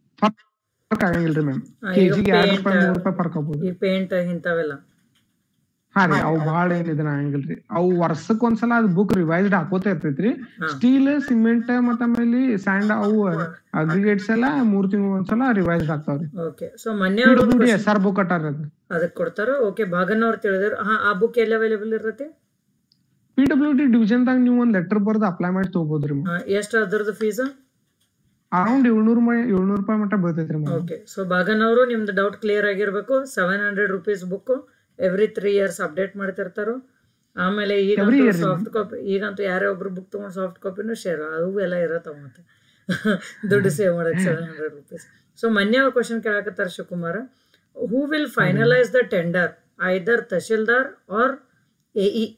ಫರ್ಕ್ ಆಗಂಗಿಲ್ರಿ ಮ್ಯಾಮ್ ಹಾ, ಈಗ ಕೆಜಿಗೆ ಎರಡ್ paint- ರೂಪಾಯಿ ಮೂರ್ ರೂಪಾಯಿ ಫರ್ಕ್ ಆಗ್ಬೋದು ಈ ಪೇಂಟ್ ಇಂಥವೆಲ್ಲ ಹಾ ರೀ ಅವು ಬಾಳ ಏನ್ ಇದನ್ನ ಆಗಂಗಿಲ್ರಿ ಅವು ವರ್ಷಕ್ ಒಂದ್ಸಲ ಅದ್ ಬುಕ್ ರಿವೈಸ್ಡ್ ಹಾಕೋತ ಇರ್ತೈತ್ರಿ ಹಾ. ಸ್ಟೀಲ್ ಸಿಮೆಂಟ್ ಮತ್ತ ಆಮೇಲೆ ಸ್ಯಾಂಡ್ ಅವು ಅಗ್ರಿಗೇಟ್ಸ್ ಎಲ್ಲ ಮೂರ್ ತಿಂಗಳು ಒಂದ್ಸಲ ರಿವೈಸ್ಡ್ ಆಗ್ತಾವ್ರಿ ಓಕೆ ಸೊ ಮೊನ್ನೆ ಪಿ ಅವರು W D S R book ಅಟ್ಟಾರ ಅದು ಅದಕ್ಕೆ ಕೊಡ್ತಾರ ಓಕೆ ಭಾಗನ್ ಅವ್ರು ತಿಳಿದ್ರು ಹಾ ಆ ಬುಕ್ ಎಲ್ಲಿ ಅವೈಲೇಬಲ್ ಇರುತ್ತೆ ಪಿ ಡಬ್ಲ್ಯೂ ಡಿ ಡಿವಿಷನ್ ದಾಗ ನೀವು ಒಂದ್ ಲೆಟರ್ ಬರ್ದು ಅಪ್ಲೈ ಮಾಡಿ ತಗೋಬೋದ್ರಿ ಹಾ, ಎಷ್ಟು ಅದ್ರದ್ದು ಫೀಸ್ ಅರೌಂಡ್ ಏಳ್ನೂರ್ ಏಳ್ನೂರ್ ರೂಪಾಯಿ ಮಟ್ಟ ಬೀಳ್ತೈತ್ರಿ ಮ್ಯಾಮ್ ಓಕೆ ಸೊ ಭಾಗನ್ ಅವರು ನಿಮ್ದು ಡೌಟ್ ಕ್ಲಿಯರ್ ಆಗಿರ್ಬೇಕು seven hundred rupees book every three years update ಮಾಡ್ತಿರ್ತಾರೋ ಆಮೇಲೆ Every ಈಗಂತೂ year ಸಾಫ್ಟ್ ಕಾಪಿ ಈಗಂತೂ ಯಾರೇ ಒಬ್ರು ಬುಕ್ ತಗೊಂಡು ಸಾಫ್ಟ್ ಕಾಪಿನೂ ಶೇರ್ ಅವು ಎಲ್ಲ ಇರತ್ತವ ಮತ್ತೆ ದುಡ್ಡು ಸೇವ್ ಮಾಡಕ್ಕೆ ಸೆವೆನ್ ಹಂಡ್ರೆಡ್ ರುಪೀಸ್ ಸೊ ಮೊನ್ನೆ ಅವ್ರು ಕ್ವಶನ್ ಕೇಳಕತ್ತಾರ Shivakumar who will finalise the tender either tahsildar or A E